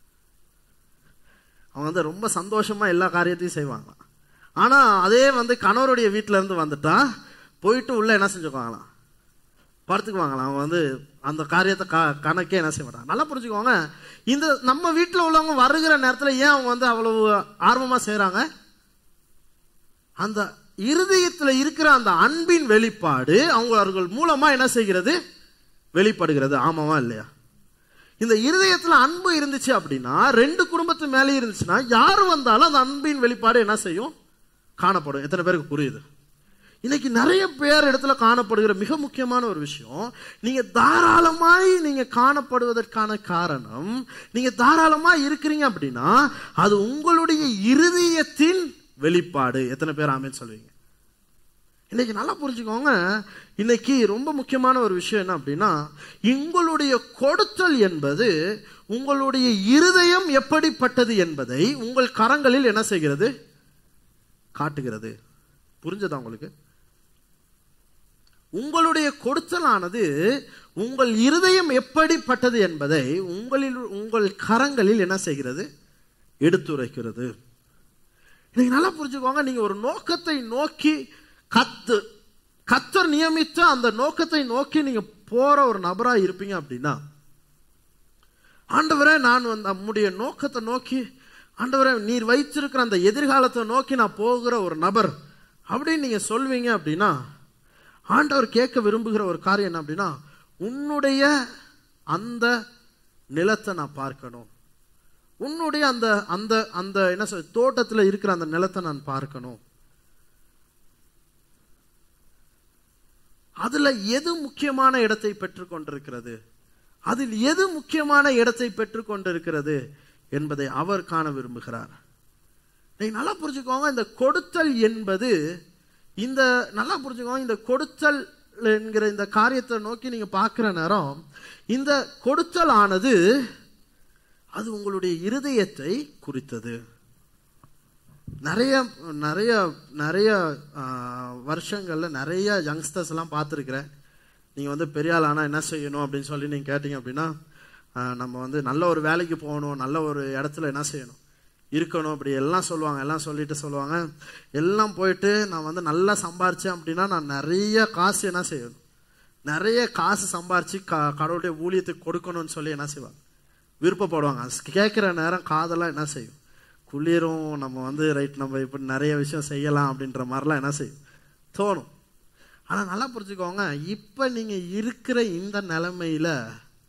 அவங்க வந்து ரொம்ப சந்தோஷமா எல்லா காரியத்தையும் செய்வாங்களாம் ஆனா அதே வந்து கணவருடைய வீட்டில இருந்து வந்துட்டா போயிட்டு உள்ள என்ன செஞ்சுக்குவாங்களாம் படுத்துக்குவாங்களாம் அவங்க வந்து அந்த காரியத்தை க கணக்கே என்ன செய்ய மாட்டாங்க நல்லா புரிஞ்சுக்கோங்க இந்த நம்ம வீட்டில் உள்ளவங்க வருகிற நேரத்தில் ஏன் அவங்க வந்து அவ்வளவு ஆர்வமா செய்றாங்க அந்த இருதயத்தில் இருக்கிற அந்த அன்பின் வெளிப்பாடு அவர்கள் மூலமா என்ன செய்கிறது வெளிப்படுகிறது ஆமாவா இல்லையா இந்த இருதயத்துல அன்பு இருந்துச்சு அப்படின்னா ரெண்டு குடும்பத்து மேலே இருந்துச்சுன்னா யாரு வந்தாலும் அந்த அன்பின் வெளிப்பாடு என்ன செய்யும் காணப்படும் எத்தனை பேருக்கு புரியுது இன்னைக்கு நிறைய பேர் இடத்துல காணப்படுகிற மிக முக்கியமான ஒரு விஷயம் நீங்க தாராளமாய் நீங்க காணப்படுவதற்கான காரணம் நீங்க தாராளமா இருக்கிறீங்க அப்படின்னா அது உங்களுடைய இருதயத்தின் வெளிப்பாடு எத்தனை பேர் ஆமேன்னு சொல்லுவீங்க இன்னைக்கு நல்லா புரிஞ்சுக்கோங்க இன்னைக்கு ரொம்ப முக்கியமான ஒரு விஷயம் என்ன அப்படின்னா உங்களுடைய கொடுத்தல் என்பது உங்களுடைய இருதயம் எப்படிப்பட்டது என்பதை உங்கள் கரங்களில் என்ன செய்கிறது காட்டுகிறது புரிஞ்சதா உங்களுக்கு உங்களுடைய கொடுத்தலானது உங்கள் இருதயம் எப்படிப்பட்டது என்பதை உங்களில் உங்கள் கரங்களில் என்ன செய்கிறது எடுத்துரைக்கிறது நீங்க நல்லா புரிஞ்சுக்கோங்க நீங்க ஒரு நோக்கத்தை நோக்கி கத்து கத்தர் நியமித்த அந்த நோக்கத்தை நோக்கி நீங்க போற ஒரு நபரா இருப்பீங்க அப்படின்னா ஆண்டவரே நான் வந்து நம்முடைய நோக்கத்தை நோக்கி ஆண்டவரே நீர் வைத்திருக்கிற அந்த எதிர்காலத்தை நோக்கி நான் போகிற ஒரு நபர் அப்படின்னு நீங்க சொல்வீங்க அப்படின்னா ஆண்டவர் கேட்க விரும்புகிற ஒரு காரியம் என்ன அப்படின்னா உன்னுடைய அந்த நிலத்தை நான் பார்க்கணும் உன்னுடைய அந்த அந்த அந்த என்ன சொல் தோட்டத்தில் இருக்கிற அந்த நிலத்தை நான் பார்க்கணும் அதுல எது முக்கியமான இடத்தை பெற்றுக் கொண்டிருக்கிறது அதில் எது முக்கியமான இடத்தை பெற்றுக் கொண்டிருக்கிறது என்பதை அவர் காண விரும்புகிறார் நீங்க நல்லா புரிஞ்சுக்கோங்க இந்த கொடுத்தல் என்பது இந்த நல்லா புரிஞ்சுக்கோங்க இந்த கொடுத்தல் என்கிற இந்த காரியத்தை நோக்கி நீங்க பார்க்கிற நேரம் இந்த கொடுத்தல் ஆனது அது உங்களுடைய இருதயத்தை குறித்தது நிறைய நிறைய நிறைய வருஷங்கள்ல நிறைய யங்ஸ்டர்ஸ் எல்லாம் பார்த்துருக்கிறேன் நீங்க வந்து பெரிய ஆள் ஆனா என்ன செய்யணும் அப்படின்னு சொல்லி நீங்க கேட்டீங்க அப்படின்னா நம்ம வந்து நல்ல ஒரு வேலைக்கு போகணும் நல்ல ஒரு இடத்துல என்ன செய்யணும் இருக்கணும் அப்படி எல்லாம் சொல்லுவாங்க எல்லாம் சொல்லிட்டு சொல்லுவாங்க எல்லாம் போயிட்டு நான் வந்து நல்லா சம்பாரிச்சேன் அப்படின்னா நான் நிறைய காசு என்ன செய்யணும் நிறைய காசு சம்பாரிச்சு கடவுளுடைய ஊழியத்துக்கு கொடுக்கணும்னு சொல்லி என்ன செய்வாங்க விருப்பப்படுவாங்க கேட்குற நேரம் காதெல்லாம் என்ன செய்யும் குளிரும் நம்ம வந்து ரைட் நம்ம இப்படி நிறைய விஷயம் செய்யலாம் அப்படின்ற மாதிரிலாம் என்ன செய்யும் தோணும் ஆனால் நல்லா புரிஞ்சுக்கோங்க இப்போ நீங்கள் இருக்கிற இந்த நிலைமையில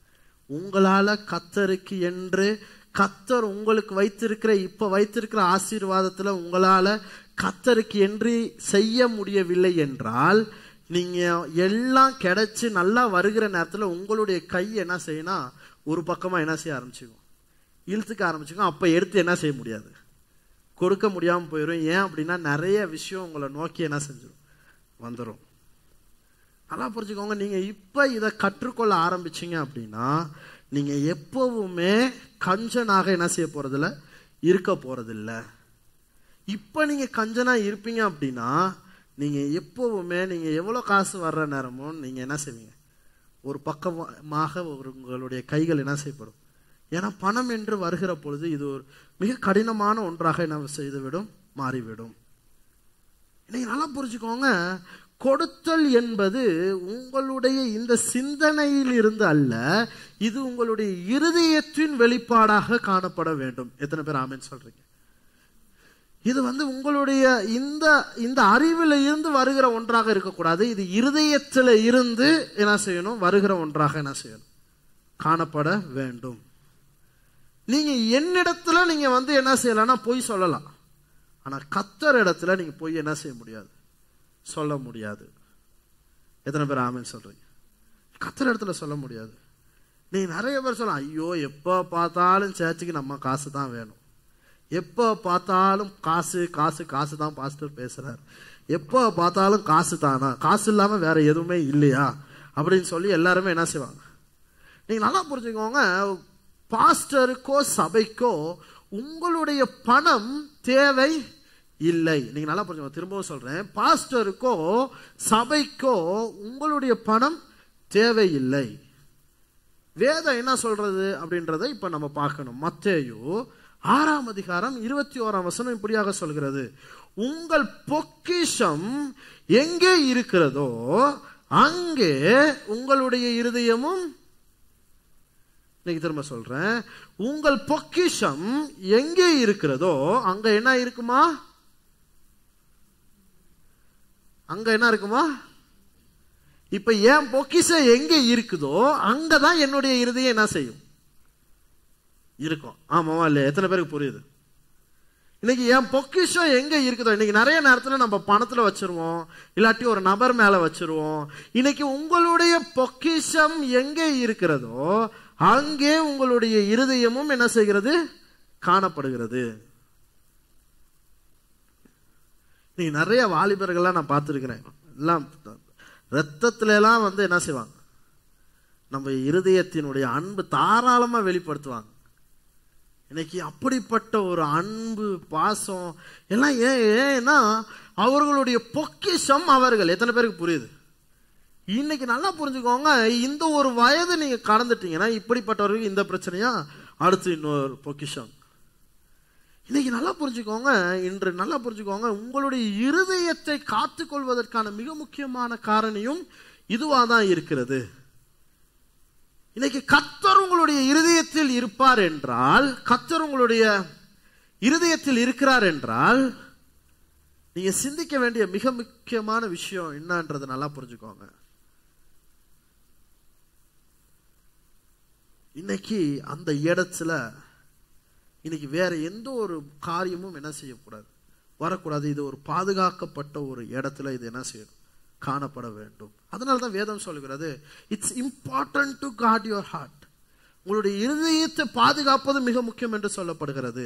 உங்களால கத்தருக்கு என்று கத்தர் உங்களுக்கு வைத்திருக்கிற இப்ப வைத்திருக்கிற ஆசீர்வாதத்துல உங்களால கத்தருக்கு என்று செய்ய முடியவில்லை என்றால் நீங்க எல்லாம் கிடைச்சு நல்லா வருகிற நேரத்துல உங்களுடைய கை என்ன செய்யணும் ஒரு பக்கமா என்ன செய்ய ஆரம்பிச்சுக்கும் இழுத்துக்க ஆரம்பிச்சுக்கும் அப்ப எடுத்து என்ன செய்ய முடியாது கொடுக்க முடியாம போயிடும் ஏன் அப்படின்னா நிறைய விஷயம் உங்களை நோக்கி என்ன செஞ்சிடும் வந்துடும் நல்லா புரிஞ்சுக்கோங்க நீங்க இப்ப இதை கற்றுக்கொள்ள ஆரம்பிச்சீங்க அப்படின்னா நீங்க எப்பவுமே கஞ்சனாக என்ன செய்ய போறதில்ல இருக்க போறதில்ல இப்ப நீங்க கஞ்சனா இருப்பீங்க அப்படின்னா நீங்க எப்பவுமே நீங்க எவ்வளவு காசு வர்ற நேரமும் நீங்க என்ன செய்வீங்க ஒரு பக்கமாக ஒரு உங்களுடைய கைகள் என்ன செய்யப்படும் ஏன்னா பணம் என்று வருகிற பொழுது இது ஒரு மிக கடினமான ஒன்றாக என்ன செய்துவிடும் மாறிவிடும் நீங்க நல்லா புரிஞ்சுக்கோங்க கொடுத்தல் என்பது உங்களுடைய இந்த சிந்தனையில் இருந்து அல்ல இது உங்களுடைய இருதயத்தின் வெளிப்பாடாக காணப்பட வேண்டும் எத்தனை பேர் ஆமேன்னு சொல்றீங்க இது வந்து உங்களுடைய இந்த இந்த அறிவில் இருந்து வருகிற ஒன்றாக இருக்கக்கூடாது இது இருதயத்தில் இருந்து என்ன செய்யணும் வருகிற ஒன்றாக என்ன செய்யணும் காணப்பட வேண்டும் நீங்க என்னிடத்துல நீங்க வந்து என்ன செய்யலாம்னா பொய் சொல்லலாம் ஆனா கத்தர் இடத்துல நீங்க பொய் என்ன செய்ய முடியாது சொல்ல முடியாது எத்தனை பேர் ஆமேன்னு சொல்றீங்க கத்தர் இடத்துல சொல்ல முடியாது நீ நிறைய பேர் சொல்லலாம் ஐயோ எப்போ பார்த்தாலும் சேர்ச்சுக்கு நம்ம காசு தான் வேணும் எப்போ பார்த்தாலும் காசு காசு காசு தான் பாஸ்டர் பேசுறாரு எப்போ பார்த்தாலும் காசு தானா காசு இல்லாம வேற எதுவுமே இல்லையா அப்படின்னு சொல்லி எல்லாருமே என்ன செய்வாங்க நீங்க நல்லா புரிஞ்சுக்கோங்க பாஸ்டருக்கோ சபைக்கோ உங்களுடைய பணம் தேவை இல்லை நீங்க நல்லா புரிஞ்சுக்கோங்க திரும்பவும் சொல்றேன் பாஸ்டருக்கோ சபைக்கோ உங்களுடைய பணம் தேவையில்லை வேதம் என்ன சொல்றது அப்படின்றத இப்ப நம்ம பார்க்கணும் மத்தேயு ஆறாம் அதிகாரம் இருபத்தி ஓராம் வசனம் இப்படியாக சொல்கிறது உங்கள் பொக்கிஷம் எங்கே இருக்கிறதோ அங்கே உங்களுடைய இருதயமும் இன்னைக்கு திரும்ப சொல்றேன் உங்கள் பொக்கிஷம் எங்கே இருக்கிறதோ அங்க என்ன இருக்குமா அங்க என்ன இருக்குமா இப்ப என் பொக்கிஷம் எங்க இருக்குதோ அங்கதான் என்னுடைய இருதயம் என்ன செய்யும் இருக்கும் ஆமாவா இல்லையா எத்தனை பேருக்கு புரியுது இன்னைக்கு என் பொக்கிஷம் எங்க இருக்குதோ இன்னைக்கு நிறைய நேரத்துல நம்ம பணத்துல வச்சிருவோம் இல்லாட்டி ஒரு நபர் மேல வச்சிருவோம் இன்னைக்கு உங்களுடைய பொக்கிஷம் எங்கே இருக்கிறதோ அங்கே உங்களுடைய இருதயமும் என்ன செய்கிறது காணப்படுகிறது நீ நிறைய வாலிபர்கள்லாம் நான் பார்த்துருக்கிறேன் எல்லாம் ரத்தத்துல எல்லாம் வந்து என்ன செய்வாங்க நம்ம இருதயத்தினுடைய அன்பு தாராளமா வெளிப்படுத்துவாங்க இன்னைக்கு அப்படிப்பட்ட ஒரு அன்பு பாசம் எல்லாம் ஏன் ஏன்னா அவர்களுடைய பொக்கிஷம் அவர்கள் எத்தனை பேருக்கு புரியுது இன்னைக்கு நல்லா புரிஞ்சுக்கோங்க இந்த ஒரு வயது நீங்க கடந்துட்டீங்கன்னா இப்படிப்பட்டவர்களுக்கு இந்த பிரச்சனையா அடுத்து இன்னொரு பொக்கிஷம் இன்னைக்கு நல்லா புரிஞ்சுக்கோங்க இன்று நல்லா புரிஞ்சுக்கோங்க உங்களுடைய இருதயத்தை காத்துக்கொள்வதற்கான மிக முக்கியமான காரணியும் இதுவா தான் இருக்கிறது இன்னைக்கு கத்தர் உங்களுடைய இருதயத்தில் இருப்பார் என்றால் கத்தர் உங்களுடைய இருதயத்தில் இருக்கிறார் என்றால் நீங்க சிந்திக்க வேண்டிய மிக முக்கியமான விஷயம் என்னன்றதை நல்லா புரிஞ்சுக்கோங்க இன்னைக்கு அந்த இடத்துல இன்னைக்கு வேற எந்த ஒரு காரியமும் என்ன செய்யக்கூடாது வரக்கூடாது இது ஒரு பாதுகாக்கப்பட்ட ஒரு இடத்துல இது என்ன செய்யணும் காணப்பட வேண்டும் அதனால தான் வேதம் சொல்கிறது it's important to guard your heart உங்களுடைய இருதயத்தை பாதுகாப்பது மிக முக்கியம் என்று சொல்லப்படுகிறது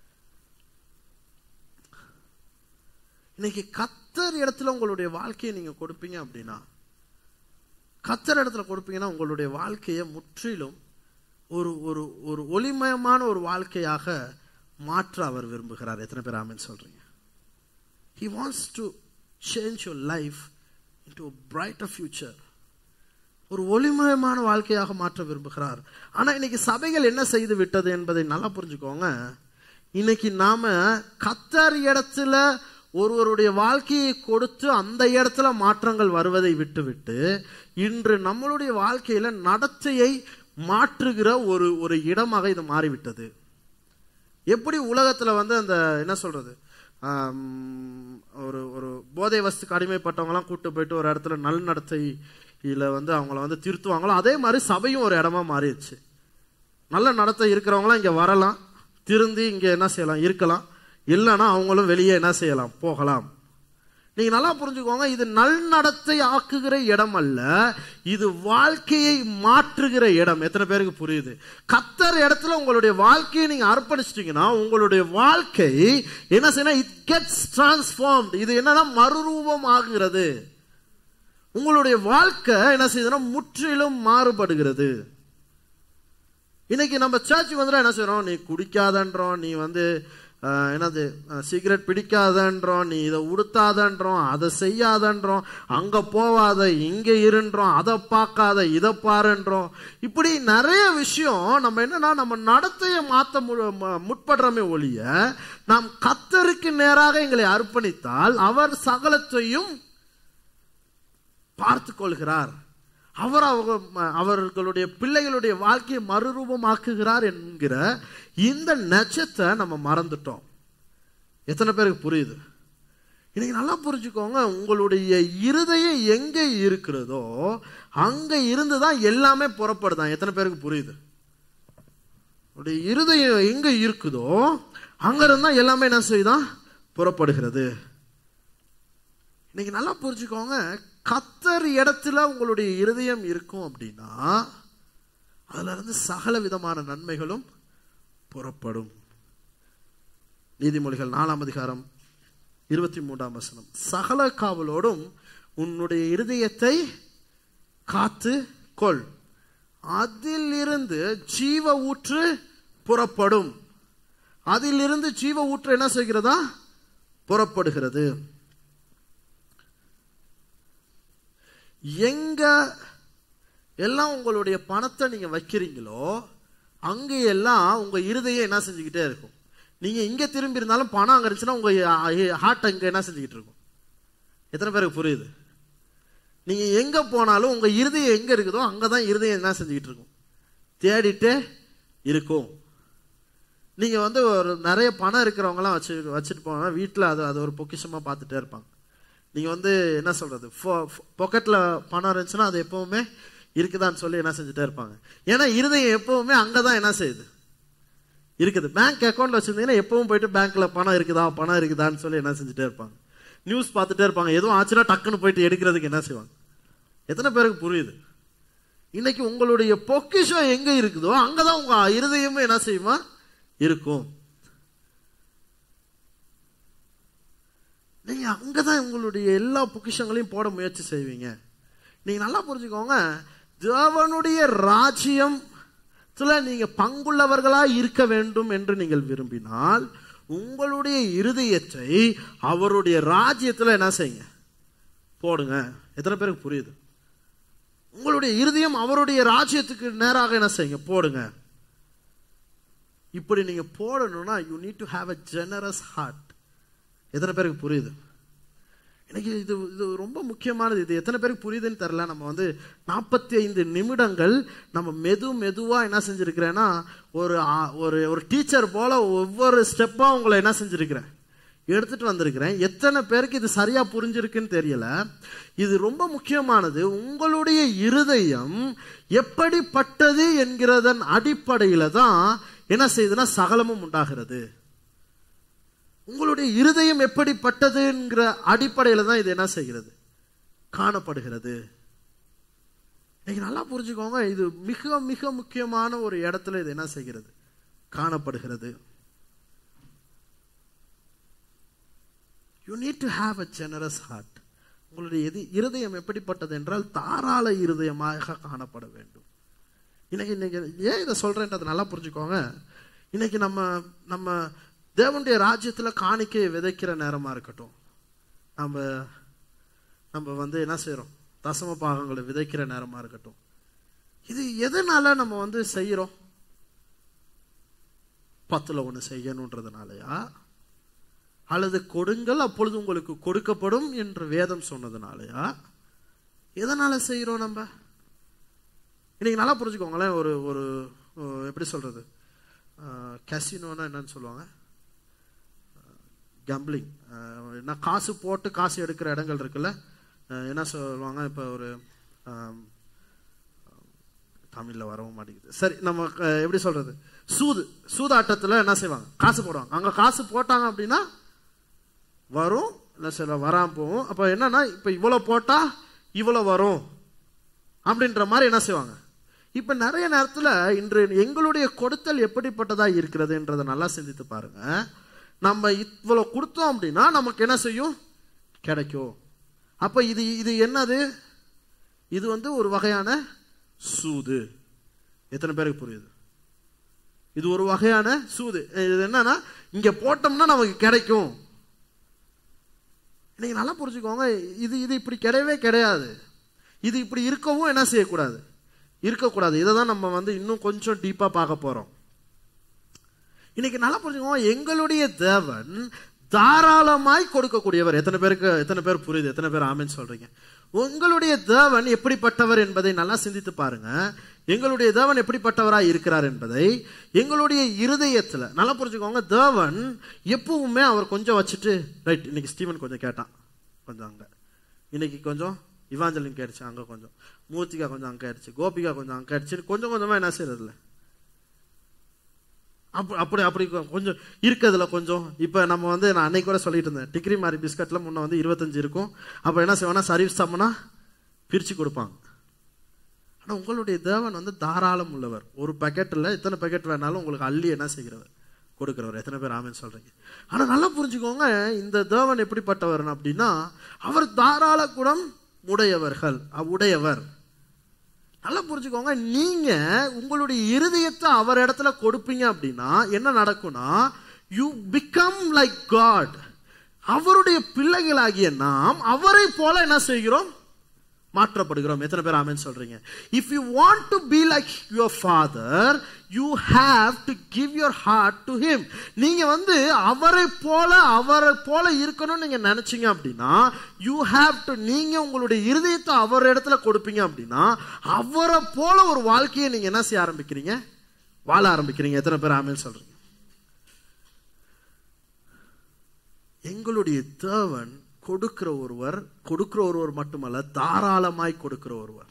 இன்னைக்கு கத்தர் இடத்துல உங்களுடைய வாழ்க்கையை நீங்க கொடுப்பீங்க அப்படின்னா கத்தர் இடத்துல கொடுப்பீங்கன்னா உங்களுடைய வாழ்க்கையை முற்றிலும் ஒரு ஒரு ஒரு ஒளிமயமான ஒரு வாழ்க்கையாக மாற்ற அவர் விரும்புகிறார் எத்தனை பேர் ஆமென் சொல்றீங்க he wants to change your life into brighter future ஒரு ஒளிமயமான வாழ்க்கையாக மாற்ற விரும்புகிறார் ஆனா இன்னைக்கு சபைகள் என்ன செய்து விட்டது என்பதை நல்லா புரிஞ்சுக்கோங்க இன்னைக்கு நாம கத்தர் இடத்துல ஒருவருடைய வாழ்க்கையை கொடுத்து அந்த இடத்துல மாற்றங்கள் வருவதை விட்டுவிட்டு இன்று நம்மளுடைய வாழ்க்கையில நடத்தையை மாற்றுகிற ஒரு ஒரு இடமாக இது மாறிவிட்டது எப்படி உலகத்துல வந்து அந்த என்ன சொல்றது ஆம், ஒரு ஒரு போதை வஸ்துக்கு அடிமைப்பட்டவங்கலாம் கூட்டு போயிட்டு ஒரு இடத்துல நல் நடத்தையில வந்து அவங்கள வந்து திருத்துவாங்களோ அதே மாதிரி சபையும் ஒரு இடமா மாறிடுச்சு நல்ல நடத்தை இருக்கிறவங்களாம் இங்க வரலாம் திருந்தி இங்க என்ன செய்யலாம் இருக்கலாம் இல்லைன்னா அவங்களும் வெளியே என்ன செய்யலாம் போகலாம் நீங்க நல்லா புரிஞ்சுக்கோங்க இது நல்நடத்தை ஆக்குகிற இடம் அல்ல இது வாழ்க்கையை மாற்றுகிற இடம் எத்தனை பேருக்கு புரியுது கத்தர் இடத்துல உங்களுடைய வாழ்க்கையை நீங்க அர்ப்பணிச்சிட்டீங்கன்னா உங்களுடைய வாழ்க்கை என்ன செய்யணும் இட் கெட்ஸ் டிரான்ஸ்ஃபார்ம்ட் இது என்னன்னா மறுரூபம் ஆகுகிறது உங்களுடைய வாழ்க்கை என்ன செய்யுதுன்னா முற்றிலும் மாறுபடுகிறது இன்னைக்கு நம்ம சர்ச் வந்து என்ன செய்றோம் நீ குடிக்காதன்றோம் நீ வந்து அஹ், என்னது சிகரெட் பிடிக்காதன்றோம் நீ இதை உடுத்தாதன்றோம் அதை செய்யாதன்றோம் அங்க போவாத இங்க இருன்றோம் அதை பார்க்காத இதை பாருன்றோம் இப்படி நிறைய விஷயம் நம்ம என்னன்னா நம்ம நடத்தையை மாத்த மு- ம- முற்படுறோமே ஒழிய நாம் கத்தருக்கு நேராக எங்களை அர்ப்பணித்தால் அவர் சகலத்தையும் பார்த்து கொள்கிறார் அவர் அவங்க ம- அவர்களுடைய பிள்ளைகளுடைய வாழ்க்கையை மறுரூபமாக்குகிறார் என்கிற இந்த நட்சத்தை நம்ம மறந்துட்டோம் எத்தனை பேருக்கு புரியுது இன்னைக்கு நல்லா புரிஞ்சுக்கோங்க உங்களுடைய இருதயம் எங்க இருக்கிறதோ அங்க இருந்து தான் எல்லாமே புறப்படுதான் எத்தனை பேருக்கு புரியுது உங்களுடைய இருதயம் எங்க இருக்குதோ அங்க இருந்தா எல்லாமே என்ன செய்யுதான் புறப்படுகிறது இன்னைக்கு நல்லா புரிஞ்சுக்கோங்க கத்தர் இடத்துல உங்களுடைய இருதயம் இருக்கும் அப்படின்னா அதுல இருந்து சகல விதமான நன்மைகளும் புறப்படும் நீதிமொழிகள் நாலாம் அதிகாரம் இருபத்தி மூன்றாம் வசனம் சகல காவலோடும் உன்னுடைய இருதயத்தை காத்து கொள் அதிலிருந்து ஜீவ ஊற்று புறப்படும் அதிலிருந்து ஜீவ ஊற்று என்ன செய்கிறதா புறப்படுகிறது எங்க எல்லாம் உங்களுடைய பணத்தை நீங்க வைக்கிறீங்களோ அங்க எல்லாம் உங்க இருதயம் என்ன செஞ்சுக்கிட்டே இருக்கும் நீங்க இங்க திரும்பி இருந்தாலும் பணம் அங்க இருந்துச்சுன்னா உங்க ஹார்ட் அங்க என்ன செஞ்சுக்கிட்டு இருக்கும் எத்தனை பேருக்கு புரியுது நீங்க எங்க போனாலும் உங்க இருதயம் எங்க இருக்குதோ அங்கதான் இருதயம் என்ன செஞ்சுக்கிட்டு இருக்கும் தேடிட்டே இருக்கும் நீங்க வந்து ஒரு நிறைய பணம் இருக்கிறவங்கலாம் வச்சு வச்சுட்டு போனா வீட்டில் அது அது ஒரு பொக்கிஷமா பார்த்துட்டே இருப்பாங்க நீங்க வந்து என்ன சொல்றது பாக்கெட்ல பணம் இருந்துச்சுன்னா அது எப்பவுமே இருக்குதான்னு சொல்லி என்ன செஞ்சுட்டே இருப்பாங்க ஏன்னா இருதயம் எப்பவுமே அங்கதான் என்ன செய்யுது இருக்குது பேங்க் அக்கௌண்ட்ல வச்சிருந்தீங்கன்னா எப்பவும் போயிட்டு பேங்க்ல பணம் இருக்குதா பணம் இருக்குதான்னு சொல்லி என்ன செஞ்சுட்டே இருப்பாங்க நியூஸ் பார்த்துட்டே இருப்பாங்க எதுவும் ஆச்சுன்னா டக்குன்னு போயிட்டு எடுக்கிறதுக்கு என்ன செய்வாங்க எத்தனை பேருக்கு புரியுது இன்னைக்கு உங்களுடைய பொக்கிஷம் எங்க இருக்குதோ அங்கதான் உங்க இருதயமும் என்ன செய்யுமா இருக்கும் நீங்க அங்கதான் உங்களுடைய எல்லா பொக்கிஷங்களையும் போட முயற்சி செய்வீங்க நீங்க நல்லா புரிஞ்சுக்கோங்க தேவனுடைய ராஜ்யம் நீங்க பங்குள்ளவர்களா இருக்க வேண்டும் என்று நீங்கள் விரும்பினால் உங்களுடைய இருதயத்தை அவருடைய ராஜ்யத்துல என்ன செய்யுங்க போடுங்க எத்தனை பேருக்கு புரியுது உங்களுடைய இருதயம் அவருடைய ராஜ்யத்துக்கு நேராக என்ன செய்யுங்க போடுங்க இப்படி நீங்க போடணும்னா you need to have a generous heart எத்தனை பேருக்கு புரியுது எனக்கு இது இது ரொம்ப முக்கியமானது இது எத்தனை பேருக்கு புரியுதுன்னு தெரில நம்ம வந்து நாற்பத்தி ஐந்து நிமிடங்கள் நம்ம மெது மெதுவா என்ன செஞ்சிருக்கிறேன்னா ஒரு ஆ- ஒரு ஒரு டீச்சர் போல ஒவ்வொரு ஸ்டெப்பா உங்களை என்ன செஞ்சிருக்கிறேன் எடுத்துட்டு வந்திருக்கிறேன் எத்தனை பேருக்கு இது சரியா புரிஞ்சிருக்குன்னு தெரியல இது ரொம்ப முக்கியமானது உங்களுடைய இருதயம் எப்படிப்பட்டது என்கிறதன் அடிப்படையில தான் என்ன செய்யுதுன்னா சகலமும் உண்டாகிறது உங்களுடைய இருதயம் எப்படிப்பட்டதுங்கிற அடிப்படையில தான் இது என்ன செய்கிறது காணப்படுகிறது நீங்க நல்லா புரிஞ்சுக்கோங்க இது மிக மிக முக்கியமான ஒரு இடத்துல இது என்ன செய்கிறது காணப்படுகிறது you need to have a generous heart உங்களுடைய எது இருதயம் எப்படிப்பட்டது என்றால் தாராள இருதயமாக காணப்பட வேண்டும் இன்னைக்கு இன்னைக்கு ஏன் இதை சொல்றேன்றது நல்லா புரிஞ்சுக்கோங்க இன்னைக்கு நம்ம நம்ம தேவனுடைய ராஜ்யத்துல காணிக்கையை விதைக்கிற நேரமா இருக்கட்டும் நம்ம நம்ம வந்து என்ன செய்றோம் தசம பாகங்களை விதைக்கிற நேரமா இருக்கட்டும் இது எதனால நம்ம வந்து செய்யறோம் பத்துல ஒண்ணு செய்யணுன்றதுனாலயா அல்லது கொடுங்கள் அப்பொழுது உங்களுக்கு கொடுக்கப்படும் என்று வேதம் சொன்னதுனாலயா எதனால செய்யறோம் நம்ம இன்னைக்கு நல்லா புரிஞ்சுக்கோங்களேன் ஒரு ஒரு அஹ், எப்படி சொல்றது கசினோன்னா என்னன்னு சொல்லுவாங்க கம்பிளிங் என்ன காசு போட்டு காசு எடுக்கிற இடங்கள் இருக்குல்ல அஹ், என்ன சொல்லுவாங்க இப்போ ஒரு தமிழ்ல வரவும் மாட்டேங்குது சரி நம்ம அஹ், எப்படி சொல்றது சூது சூதாட்டத்துல என்ன செய்வாங்க காசு போடுவாங்க அங்க காசு போட்டாங்க அப்படின்னா வரும் இல்லை சில வராம போகும் அப்ப என்னன்னா இப்ப இவ்வளவு போட்டா இவ்வளவு வரும் அப்படின்ற மாதிரி என்ன செய்வாங்க இப்ப நிறைய நேரத்துல இன்று எங்களுடைய கொடுத்தல் எப்படிப்பட்டதா இருக்கிறதுன்றதை நல்லா சிந்தித்து பாருங்க நம்ம இவ்வளவு கொடுத்தோம் அப்படின்னா நமக்கு என்ன செய்யும் கிடைக்கும் அப்ப இது இது என்னது இது வந்து ஒரு வகையான சூது எத்தனை பேருக்கு புரியுது இது ஒரு வகையான சூது இது என்னன்னா இங்க போட்டோம்னா நமக்கு கிடைக்கும் நீங்க நல்லா புரிஞ்சுக்கோங்க இது இது இப்படி கிடையவே கிடையாது இது இப்படி இருக்கவும் என்ன செய்யக்கூடாது இருக்கக்கூடாது இதை தான் நம்ம வந்து இன்னும் கொஞ்சம் டீப்பா பார்க்க போறோம் இன்னைக்கு நல்லா புரிஞ்சுக்கோங்க எங்களுடைய தேவன் தாராளமாய் கொடுக்கக்கூடியவர் எத்தனை பேருக்கு எத்தனை பேர் புரியுது எத்தனை பேர் ஆமென்னு சொல்றீங்க உங்களுடைய தேவன் எப்படிப்பட்டவர் என்பதை நல்லா சிந்தித்து பாருங்க எங்களுடைய தேவன் எப்படிப்பட்டவராய் இருக்கிறார் என்பதை எங்களுடைய இருதயத்துல நல்லா புரிஞ்சுக்கோங்க தேவன் எப்பவுமே அவர் கொஞ்சம் வச்சுட்டு ரைட் இன்னைக்கு ஸ்டீவன் கொஞ்சம் கேட்டான் கொஞ்சம் அங்க இன்னைக்கு கொஞ்சம் இவாஞ்சலின் கேடுச்சு அங்க கொஞ்சம் மூர்த்திகா கொஞ்சம் அங்க ஆயிடுச்சு கோபிகா கொஞ்சம் அங்க ஆயிடுச்சு கொஞ்சம் கொஞ்சமா என்ன செய்யறதுல அப்படி அப்படி அப்படி கொ- கொஞ்சம் இருக்கிறதுல கொஞ்சம் இப்ப நம்ம வந்து நான் அன்னைக்கு கூட சொல்லிட்டு இருந்தேன் டிகிரி மாதிரி பிஸ்கட்ல முன்ன வந்து இருபத்தஞ்சு இருக்கும் அப்ப என்ன செய்வானா சர்வீஸ் தம்மனா பிரிச்சு கொடுப்பாங்க ஆனா உங்களுடைய தேவன் வந்து தாராளம் உள்ளவர் ஒரு பாக்கெட்ல எத்தனை பாக்கெட் வேணாலும் உங்களுக்கு அள்ளி என்ன செய்கிறவர் கொடுக்கிறவர் எத்தனை பேர் ஆமென்னு சொல்றீங்க ஆனா நல்லா புரிஞ்சுக்கோங்க இந்த தேவன் எப்படிப்பட்டவர் அப்படின்னா அவர் தாராள குணம் உடையவர்கள் அ- உடையவர் நல்லா புரிஞ்சுக்கோங்க நீங்க உங்களுடைய இருதயத்தை அவர் இடத்துல கொடுப்பீங்க அப்படின்னா என்ன நடக்கும்னா யூ பிகம் லைக் காட் அவருடைய பிள்ளைகளாகிய நாம் அவரை போல என்ன செய்கிறோம் மாற்றப்படுகிறோம் எத்தனை பேர் ஆமென்னு சொல்றீங்க if you want to be like your father you have to give your heart to him நீங்க வந்து அவரை போல அவரை போல இருக்கணும்னு நீங்க நினைச்சீங்க அப்படின்னா யூ ஹாவ் டு நீங்க உங்களுடைய இருதயத்தை அவர் இடத்துல கொடுப்பீங்க அப்படின்னா அவரை போல ஒரு வாழ்க்கையை நீங்க என்ன செய்ய ஆரம்பிக்கிறீங்க வாழ ஆரம்பிக்கிறீங்க எத்தனை பேர் ஆமென்னு சொல்றீங்க எங்களுடைய தேவன் கொடுக்கிற ஒருவர் கொடுக்கிற ஒருவர் மட்டுமல்ல தாராளமாய் கொடுக்கிற ஒருவர்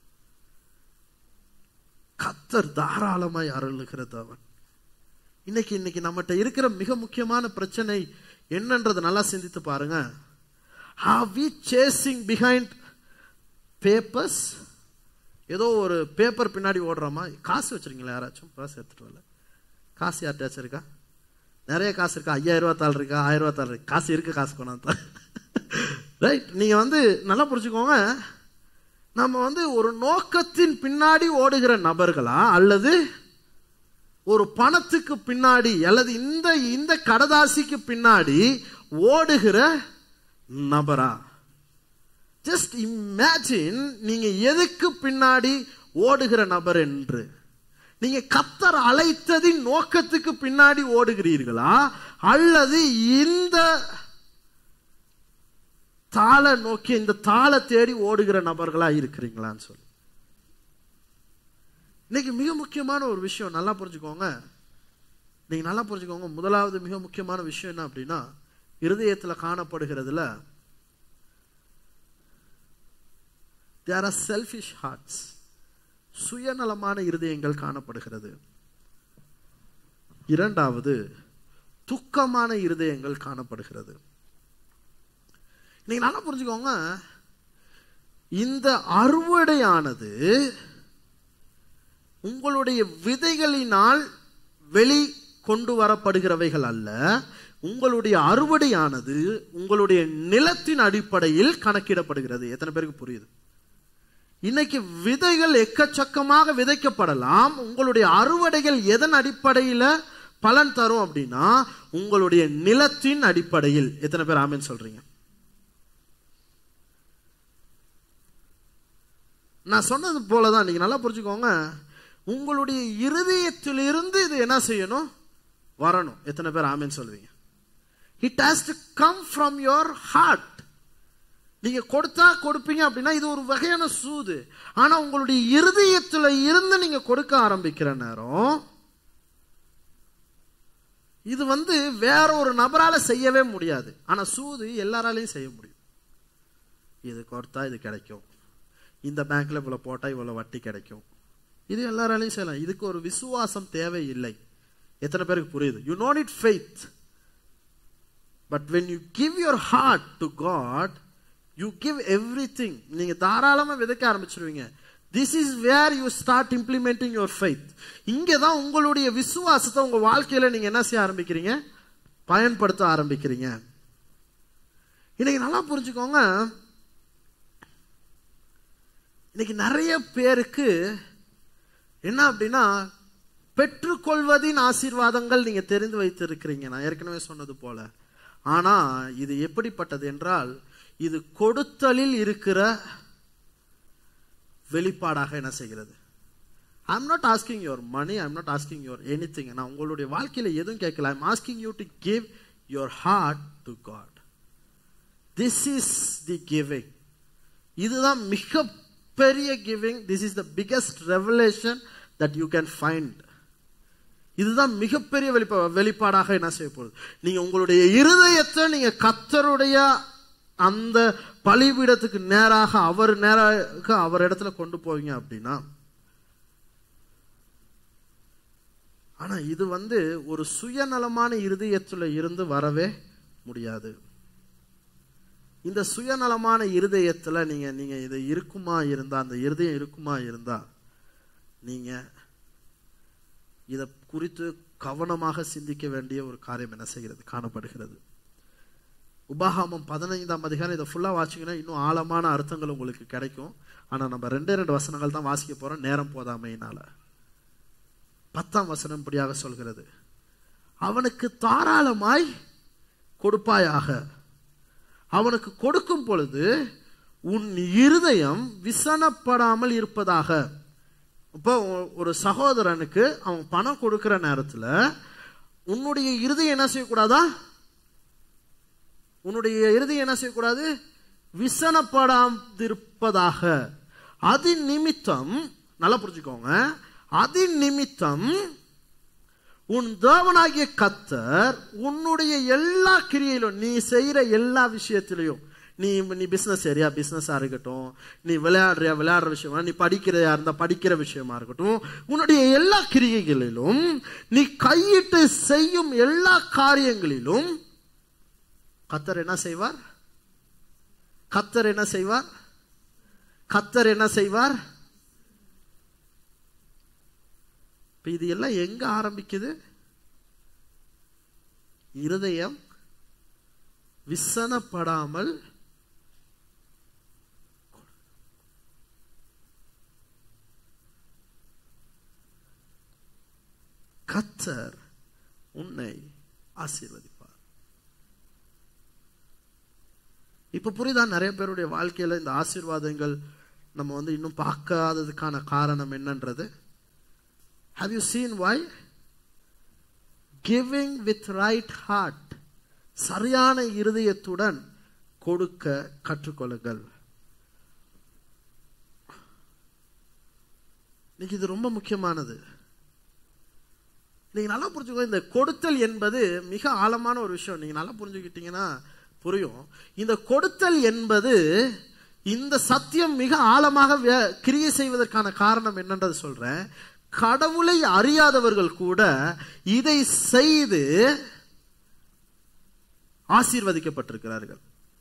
கத்தர் தாராளமாய் அருளுகிற தேவன் இன்னைக்கு இன்னைக்கு நம்மகிட்ட இருக்கிற மிக முக்கியமான பிரச்சனை என்னன்றதை நல்லா சிந்தித்து பாருங்க are we chasing behind papers ஏதோ ஒரு பேப்பர் பின்னாடி ஓடுறோமா காசு வச்சிருக்கீங்களா யாராச்சும் காசு எடுத்துட்டு வரல காசு யார்ட்டாச்சும் இருக்கா நிறைய காசு இருக்கா ஐயாயிரம் ரூபா தாள் இருக்கா ஆயிரம் ரூபா தாள் இருக்கு காசு இருக்கு காசு கொண்டாந்து ரைட் நீங்க வந்து நல்லா புரிஞ்சுக்கோங்க நம்ம வந்து ஒரு நோக்கத்தின் பின்னாடி ஓடுகிற நபர்களா அல்லது ஒரு பணத்துக்கு பின்னாடி அல்லது இந்த இந்த கடதாசிக்கு பின்னாடி ஓடுகிற நபரா ஜஸ்ட் இமேஜின் நீங்க எதுக்கு பின்னாடி ஓடுகிற நபர் என்று நீங்க கத்தர் அழைத்ததின் நோக்கத்துக்கு பின்னாடி ஓடுகிறீர்களா அல்லது இந்த தாள நோக்கி இந்த தாள தேடி ஓடுகிற நபர்களா இருக்கிறீங்களான்னு சொல்லி இன்னைக்கு மிக முக்கியமான ஒரு விஷயம் நல்லா புரிஞ்சுக்கோங்க நீங்க நல்லா புரிஞ்சுக்கோங்க முதலாவது மிக முக்கியமான விஷயம் என்ன அப்படின்னா இருதயத்துல காணப்படுகிறதுல தேர் ஆர் செல்ஃபிஷ் ஹார்ட்ஸ் சுயநலமான இருதயங்கள் காணப்படுகிறது இரண்டாவது துக்கமான இருதயங்கள் காணப்படுகிறது நீங்க நல்லா புரிஞ்சுக்கோங்க இந்த அறுவடையானது உங்களுடைய விதைகளினால் வெளி கொண்டு வரப்படுகிறவைகள் அல்ல உங்களுடைய அறுவடையானது உங்களுடைய நிலத்தின் அடிப்படையில் கணக்கிடப்படுகிறது எத்தனை பேருக்கு புரியுது இன்னைக்கு விதைகள் எக்கச்சக்கமாக விதைக்கப்படலாம் உங்களுடைய அறுவடைகள் எதன் அடிப்படையில பலன் தரும் அப்படின்னா உங்களுடைய நிலத்தின் அடிப்படையில் எத்தனை பேர் ஆமென்னு சொல்றீங்க நான் சொன்னது போலதான் நீங்க நல்லா புரிஞ்சுக்கோங்க உங்களுடைய இருதயத்திலிருந்து இது என்ன செய்யணும் வரணும் எத்தனை பேர் ஆமென்னு சொல்வீங்க it has to come from your heart நீங்க கொடுத்தா கொடுப்பீங்க அப்படின்னா இது ஒரு வகையான சூது ஆனா உங்களுடைய இருதயத்துல இருந்து நீங்க கொடுக்க ஆரம்பிக்கிற நேரம் இது வந்து வேற ஒரு நபரால செய்யவே முடியாது ஆனா சூது எல்லாராலையும் செய்ய முடியும் இது கொடுத்தா இது கிடைக்கும் இந்த பேங்க்ல இவ்வளவு போட்டா இவ்வளவு வட்டி கிடைக்கும் இது எல்லாராலையும் செய்யலாம் இதுக்கு ஒரு விசுவாசம் தேவையில்லை எத்தனை பேருக்கு புரியுது you note it faith but when you give your heart to God you give everything நீங்க தாராளமா விதைக்க ஆரம்பிச்சிருவீங்க this is where you start implementing your faith இங்கே தான் உங்களுடைய விசுவாசத்தை உங்க வாழ்க்கையில நீங்க என்ன செய்ய ஆரம்பிக்கிறீங்க பயன்படுத்த ஆரம்பிக்கிறீங்க இன்னைக்கு நல்லா புரிஞ்சுக்கோங்க இன்னைக்கு நிறைய பேருக்கு என்ன அப்படின்னா பெற்றுக்கொள்வதின் ஆசீர்வாதங்கள் நீங்க தெரிந்து வைத்திருக்கிறீங்க நான் ஏற்கனவே சொன்னது போல ஆனா இது எப்படிப்பட்டது என்றால் இது கொடுத்தலில் இருக்கிற வெளிப்பாடாக என்ன செய்கிறது I'm not asking your money I'm not asking your anything நான் உங்களுடைய வாழ்க்கையில எதுவும் கேட்கல I'm asking you to give your heart to God this is the giving இதுதான் மிக பெரிய giving this is the biggest revelation that you can find இதுதான் மிகப்பெரிய வெளிப்பா வெளிப்பாடாக என்ன செய்ய போகுது நீங்க உங்களுடைய இருதயத்தை நீங்க கத்தருடைய அந்த பலிபீடத்துக்கு நேராக அவர் நேராக அவர் இடத்துல கொண்டு போவீங்க அப்படின்னா ஆனா இது வந்து ஒரு சுயநலமான இருதயத்துல இருந்து வரவே முடியாது இந்த சுயநலமான இருதயத்துல நீங்க நீங்க இது இருக்குமா இருந்தா அந்த இருதயம் இருக்குமா இருந்தா நீங்க இத குறித்து கவனமாக சிந்திக்க வேண்டிய ஒரு காரியம் என்ன செய்கிறது காணப்படுகிறது உபாகமம் பதினைந்தாம் அதிகாரம் இதை ஃபுல்லா வாசிங்கன்னா இன்னும் ஆழமான அர்த்தங்கள் உங்களுக்கு கிடைக்கும் ஆனா நம்ம ரெண்டே ரெண்டு வசனங்கள் தான் வாசிக்க போறோம் நேரம் போதாமையினால பத்தாம் வசனம் இப்படியாக சொல்கிறது அவனுக்கு தாராளமாய் கொடுப்பாயாக அவனுக்கு கொடுக்கும் பொழுது உன் இருதயம் விசனப்படாமல் இருப்பதாக இப்போ ஒரு சகோதரனுக்கு அவன் பணம் கொடுக்கிற நேரத்துல உன்னுடைய இருதயம் என்ன செய்யக்கூடாதா உன்னுடைய இருதயம் என்ன செய்யக்கூடாது விசனப்படாதிருப்பதாக அது நிமித்தம் நல்லா புரிஞ்சுக்கோங்க அது நிமித்தம் உன் தேவனாகிய கத்தர் உன்னுடைய எல்லா கிரியையிலும் நீ செய்யற எல்லா விஷயத்திலையும் நீ நீ பிசினஸ் ஏரியா பிசினஸா இருக்கட்டும் நீ விளையாடுறியா விளையாடுற விஷயமா நீ படிக்கிறதா இருந்தா படிக்கிற விஷயமா இருக்கட்டும் உன்னுடைய எல்லா கிரியைகளிலும் நீ கையிட்டு செய்யும் எல்லா காரியங்களிலும் கத்தர் என்ன செய்வார் கத்தர் என்ன செய்வார் கத்தர் என்ன செய்வார் இப்ப இது எல்லாம் எங்க ஆரம்பிக்குது இருதயம் விசனப்படாமல் கத்தர் உன்னை ஆசீர்வதிப்பார் இப்ப புரியுதா நிறைய பேருடைய வாழ்க்கையில இந்த ஆசீர்வாதங்கள் நம்ம வந்து இன்னும் பார்க்காததுக்கான காரணம் என்னன்றது Have you seen why? Giving with right heart. சரியான இருதயத்துடன் கொடுக்க கற்றுக்கொள்ளுங்கள் இன்னைக்கு இது ரொம்ப முக்கியமானது நீங்க நல்லா புரிஞ்சுக்கோ இந்த கொடுத்தல் என்பது மிக ஆழமான ஒரு விஷயம் நீங்க நல்லா புரிஞ்சுக்கிட்டீங்கன்னா புரியும் இந்த கொடுத்தல் என்பது இந்த சத்தியம் மிக ஆழமாக வே- கிரியை செய்வதற்கான காரணம் என்னன்றது சொல்றேன் கடவுளை அறியாதவர்கள் கூட இதை செய்து ஆசீர்வதிக்கப்பட்டிருக்கிறார்கள்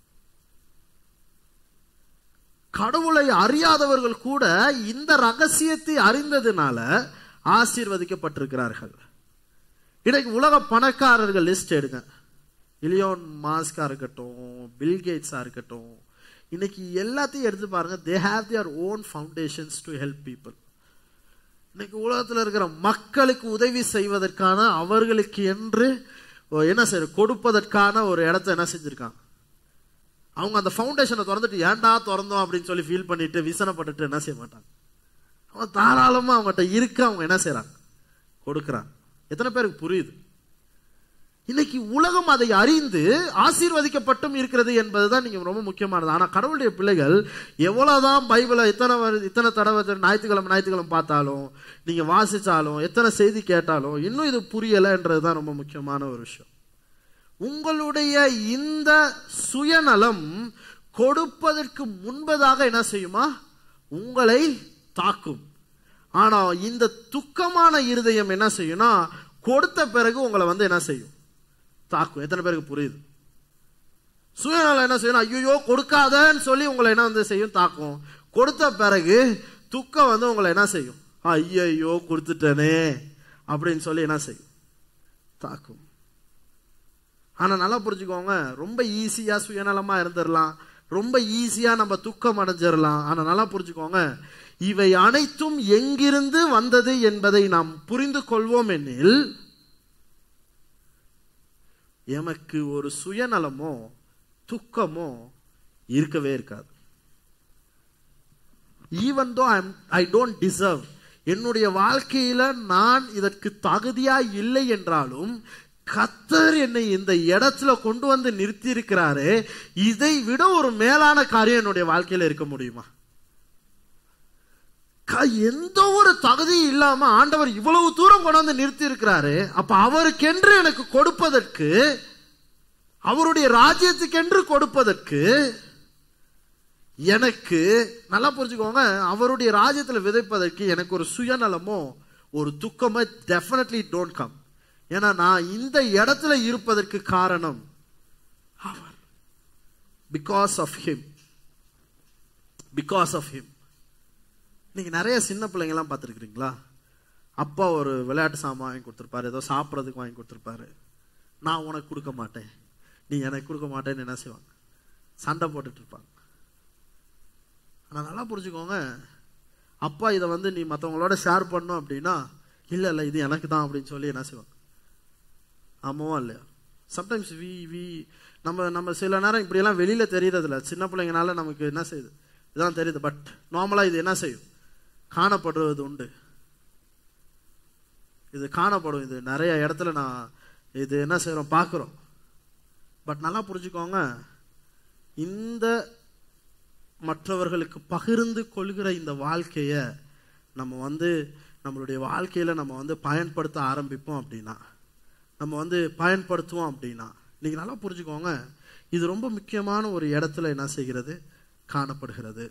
கடவுளை அறியாதவர்கள் கூட இந்த ரகசியத்தை அறிந்ததுனால ஆசீர்வதிக்கப்பட்டிருக்கிறார்கள் இன்னைக்கு உலக பணக்காரர்கள் லிஸ்ட் எடுங்க இலியோன் மாஸ்கா இருக்கட்டும் பில்கேட்ஸா இருக்கட்டும் இன்னைக்கு எல்லாத்தையும் எடுத்து பாருங்க they have their own foundations to help people இன்னைக்கு உலகத்தில் இருக்கிற மக்களுக்கு உதவி செய்வதற்கான அவர்களுக்கு என்று ஒரு என்ன செய்ய கொடுப்பதற்கான ஒரு இடத்த என்ன செஞ்சிருக்காங்க அவங்க அந்த ஃபவுண்டேஷனை திறந்துட்டு ஏன்டா திறந்தோம் அப்படின்னு சொல்லி ஃபீல் பண்ணிட்டு விசனப்பட்டுட்டு என்ன செய்ய மாட்டாங்க அவங்க தாராளமா அவங்ககிட்ட இருக்க அவங்க என்ன செய்றாங்க கொடுக்கறாங்க எத்தனை பேருக்கு புரியுது இன்னைக்கு உலகம் அதை அறிந்து ஆசீர்வதிக்கப்பட்டும் இருக்கிறது என்பதுதான் நீங்க ரொம்ப முக்கியமானது ஆனா கடவுளுடைய பிள்ளைகள் எவ்வளவுதான் பைபிளை இத்தனை வரு- இத்தனை தடவை ஞாயிற்றுக்கிழமை ஞாயிற்றுக்கிழமை பார்த்தாலும் நீங்க வாசிச்சாலும் எத்தனை செய்தி கேட்டாலும் இன்னும் இது புரியலைன்றதுதான் ரொம்ப முக்கியமான ஒரு விஷயம் உங்களுடைய இந்த சுயநலம் கொடுப்பதற்கு முன்பதாக என்ன செய்யுமா உங்களை தாக்கும் ஆனா இந்த துக்கமான இருதயம் என்ன செய்யும்னா கொடுத்த பிறகு உங்களை வந்து என்ன செய்யும் தாக்கும் எத்தனை பேருக்கு புரியுது சுயநலம் என்ன செய்யணும் ஐயோ கொடுக்காதன்னு சொல்லி உங்களை என்ன வந்து செய்யும் தாக்கும் கொடுத்த பிறகு துக்கம் வந்து உங்களை என்ன செய்யும் ஐயையோ கொடுத்துட்டனே அப்படின்னு சொல்லி என்ன செய்யும் தாக்கும் ஆனா நல்லா புரிஞ்சுக்கோங்க ரொம்ப ஈஸியா சுயநலமா இருந்துடலாம் ரொம்ப ஈஸியா நம்ம துக்கம் அடைஞ்சிடலாம் ஆனா நல்லா புரிஞ்சுக்கோங்க இவை அனைத்தும் எங்கிருந்து வந்தது என்பதை நாம் புரிந்து கொள்வோம் எனில் எமக்கு ஒரு சுயநலமோ துக்கமோ இருக்கவே இருக்காது even though I don't deserve என்னுடைய வாழ்க்கையில நான் இதற்கு தகுதியா இல்லை என்றாலும் கத்தர் என்னை இந்த இடத்துல கொண்டு வந்து நிறுத்தி இருக்கிறாரு இதை விட ஒரு மேலான காரியம் என்னுடைய வாழ்க்கையில இருக்க முடியுமா க- எந்த ஒரு தகுதி இல்லாம ஆண்டவர் இவ்வளவு தூரம் கொண்டு வந்து நிறுத்தி இருக்கிறாரு அப்ப அவருக்கென்று எனக்கு கொடுப்பதற்கு அவருடைய ராஜ்யத்துக்கென்று கொடுப்பதற்கு எனக்கு நல்லா புரிஞ்சுக்கோங்க அவருடைய ராஜ்யத்துல விதைப்பதற்கு எனக்கு ஒரு சுயநலமோ ஒரு துக்கமோ டெஃபினெட்லி டோன்ட் கம் ஏன்னா நான் இந்த இடத்துல இருப்பதற்கு காரணம் அவர் because of him because of him நீங்க நிறைய சின்ன பிள்ளைங்க எல்லாம் பார்த்துருக்கீங்களா அப்பா ஒரு விளையாட்டு சாமான் வாங்கி கொடுத்துருப்பாரு ஏதோ சாப்பிட்றதுக்கு வாங்கி கொடுத்துருப்பாரு நான் உனக்கு கொடுக்க மாட்டேன் நீ எனக்கு கொடுக்க மாட்டேன்னு என்ன செய்வாங்க சண்டை போட்டுட்டு இருப்பாங்க ஆனா நல்லா புரிஞ்சுக்கோங்க அப்பா இதை வந்து நீ மற்றவங்களோட ஷேர் பண்ணும் அப்படின்னா இல்ல இல்ல இது எனக்கு தான் அப்படின்னு சொல்லி என்ன செய்வாங்க ஆமாவா இல்லையா சம்டைம்ஸ் வி வி நம்ம நம்ம சில நேரம் இப்படியெல்லாம் வெளியில தெரியறது இல்ல சின்ன பிள்ளைங்கனால நமக்கு என்ன செய்யுது இதான் தெரியுது பட் நார்மலா இது என்ன செய்யும் காணப்படுவது உண்டு இது காணப்படும் இது நிறைய இடத்துல நான் இது என்ன செய்றோம் பார்க்குறோம் பட் நல்லா புரிஞ்சுக்கோங்க இந்த மற்றவர்களுக்கு பகிர்ந்து கொள்கிற இந்த வாழ்க்கைய நம்ம வந்து நம்மளுடைய வாழ்க்கையில நம்ம வந்து பயன்படுத்த ஆரம்பிப்போம் அப்படின்னா நம்ம வந்து பயன்படுத்துவோம் அப்படின்னா நீங்க நல்லா புரிஞ்சுக்கோங்க இது ரொம்ப முக்கியமான ஒரு இடத்துல என்ன செய்கிறது காணப்படுகிறது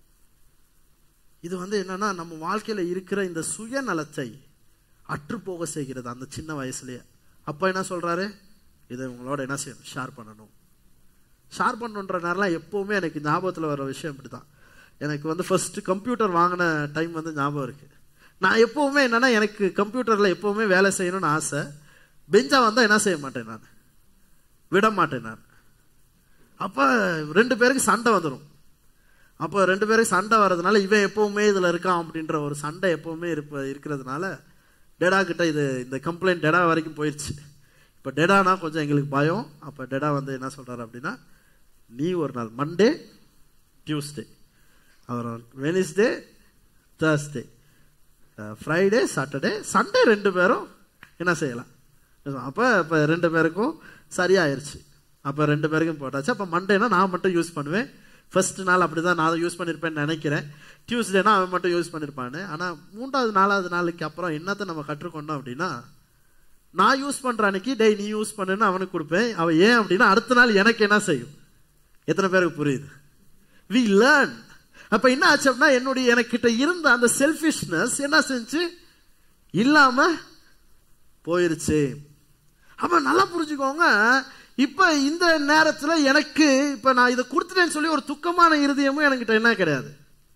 இது வந்து என்னன்னா நம்ம வாழ்க்கையில இருக்கிற இந்த சுயநலத்தை அற்றுப்போக செய்கிறது அந்த சின்ன வயசுலயே அப்பா என்ன சொல்றாரு இதை உங்களோட என்ன செய்யணும் ஷேர் பண்ணணும் ஷேர் பண்ணுன்ற நேரம்லாம் எப்பவுமே எனக்கு ஞாபகத்தில் வர விஷயம் இப்படிதான் எனக்கு வந்து ஃபர்ஸ்ட் கம்ப்யூட்டர் வாங்கின டைம் வந்து ஞாபகம் இருக்கு நான் எப்பவுமே என்னன்னா எனக்கு கம்ப்யூட்டர்ல எப்பவுமே வேலை செய்யணும்னு ஆசை பெஞ்சா வந்தா என்ன செய்ய மாட்டேன் நான் விட மாட்டேன் நான் அப்ப ரெண்டு பேருக்கு சண்டை வந்துடும் அப்போ ரெண்டு பேருக்கு சண்டை வர்றதுனால இவன் எப்பவுமே இதுல இருக்கான் அப்படின்ற ஒரு சண்டை எப்பவுமே இருப்ப இருக்கிறதுனால டெடா கிட்ட இது இந்த கம்ப்ளைண்ட் டெடா வரைக்கும் போயிடுச்சு இப்போ டெடானா கொஞ்சம் எங்களுக்கு பயம் அப்போ டெடா வந்து என்ன சொல்றாரு அப்படின்னா நீ ஒரு நாள் மண்டே டியூஸ்டே அப்புறம் Wednesday Thursday Friday Saturday Sunday ரெண்டு பேரும் என்ன செய்யலாம் அப்போ இப்போ ரெண்டு பேருக்கும் சரியாயிருச்சு அப்போ ரெண்டு பேருக்கும் போட்டாச்சு அப்போ மண்டேனா நான் மட்டும் யூஸ் பண்ணுவேன் ஃபர்ஸ்ட் நாள் அப்படிதான் நான் யூஸ் பண்ணியிருப்பேன்னு நினைக்கிறேன் டியூஸ்டேனா அவன் மட்டும் யூஸ் பண்ணியிருப்பான்னு ஆனால் மூன்றாவது நாலாவது நாளுக்கு அப்புறம் என்னத்தை நம்ம கற்றுக்கொண்டோம் அப்படின்னா நான் யூஸ் பண்ற அன்னைக்கு டேய் நீ யூஸ் பண்ணுன்னு அவனுக்கு கொடுப்பேன் அவன் ஏன் அப்படின்னா அடுத்த நாள் எனக்கு என்ன செய்யும் எத்தனை பேருக்கு புரியுது வி லேர்ன் அப்ப என்ன ஆச்சு அப்படின்னா என்னுடைய எனக்கிட்ட இருந்த அந்த செல்ஃபிஷ்னஸ் என்ன செஞ்சு இல்லாம போயிருச்சு அப்ப நல்லா புரிஞ்சுக்கோங்க இப்ப இந்த நேரத்துல எனக்கு இப்ப நான் இதை கொடுத்துட்டேன்னு சொல்லி ஒரு துக்கமான இருதயமும் என்கிட்ட என்ன கிடையாது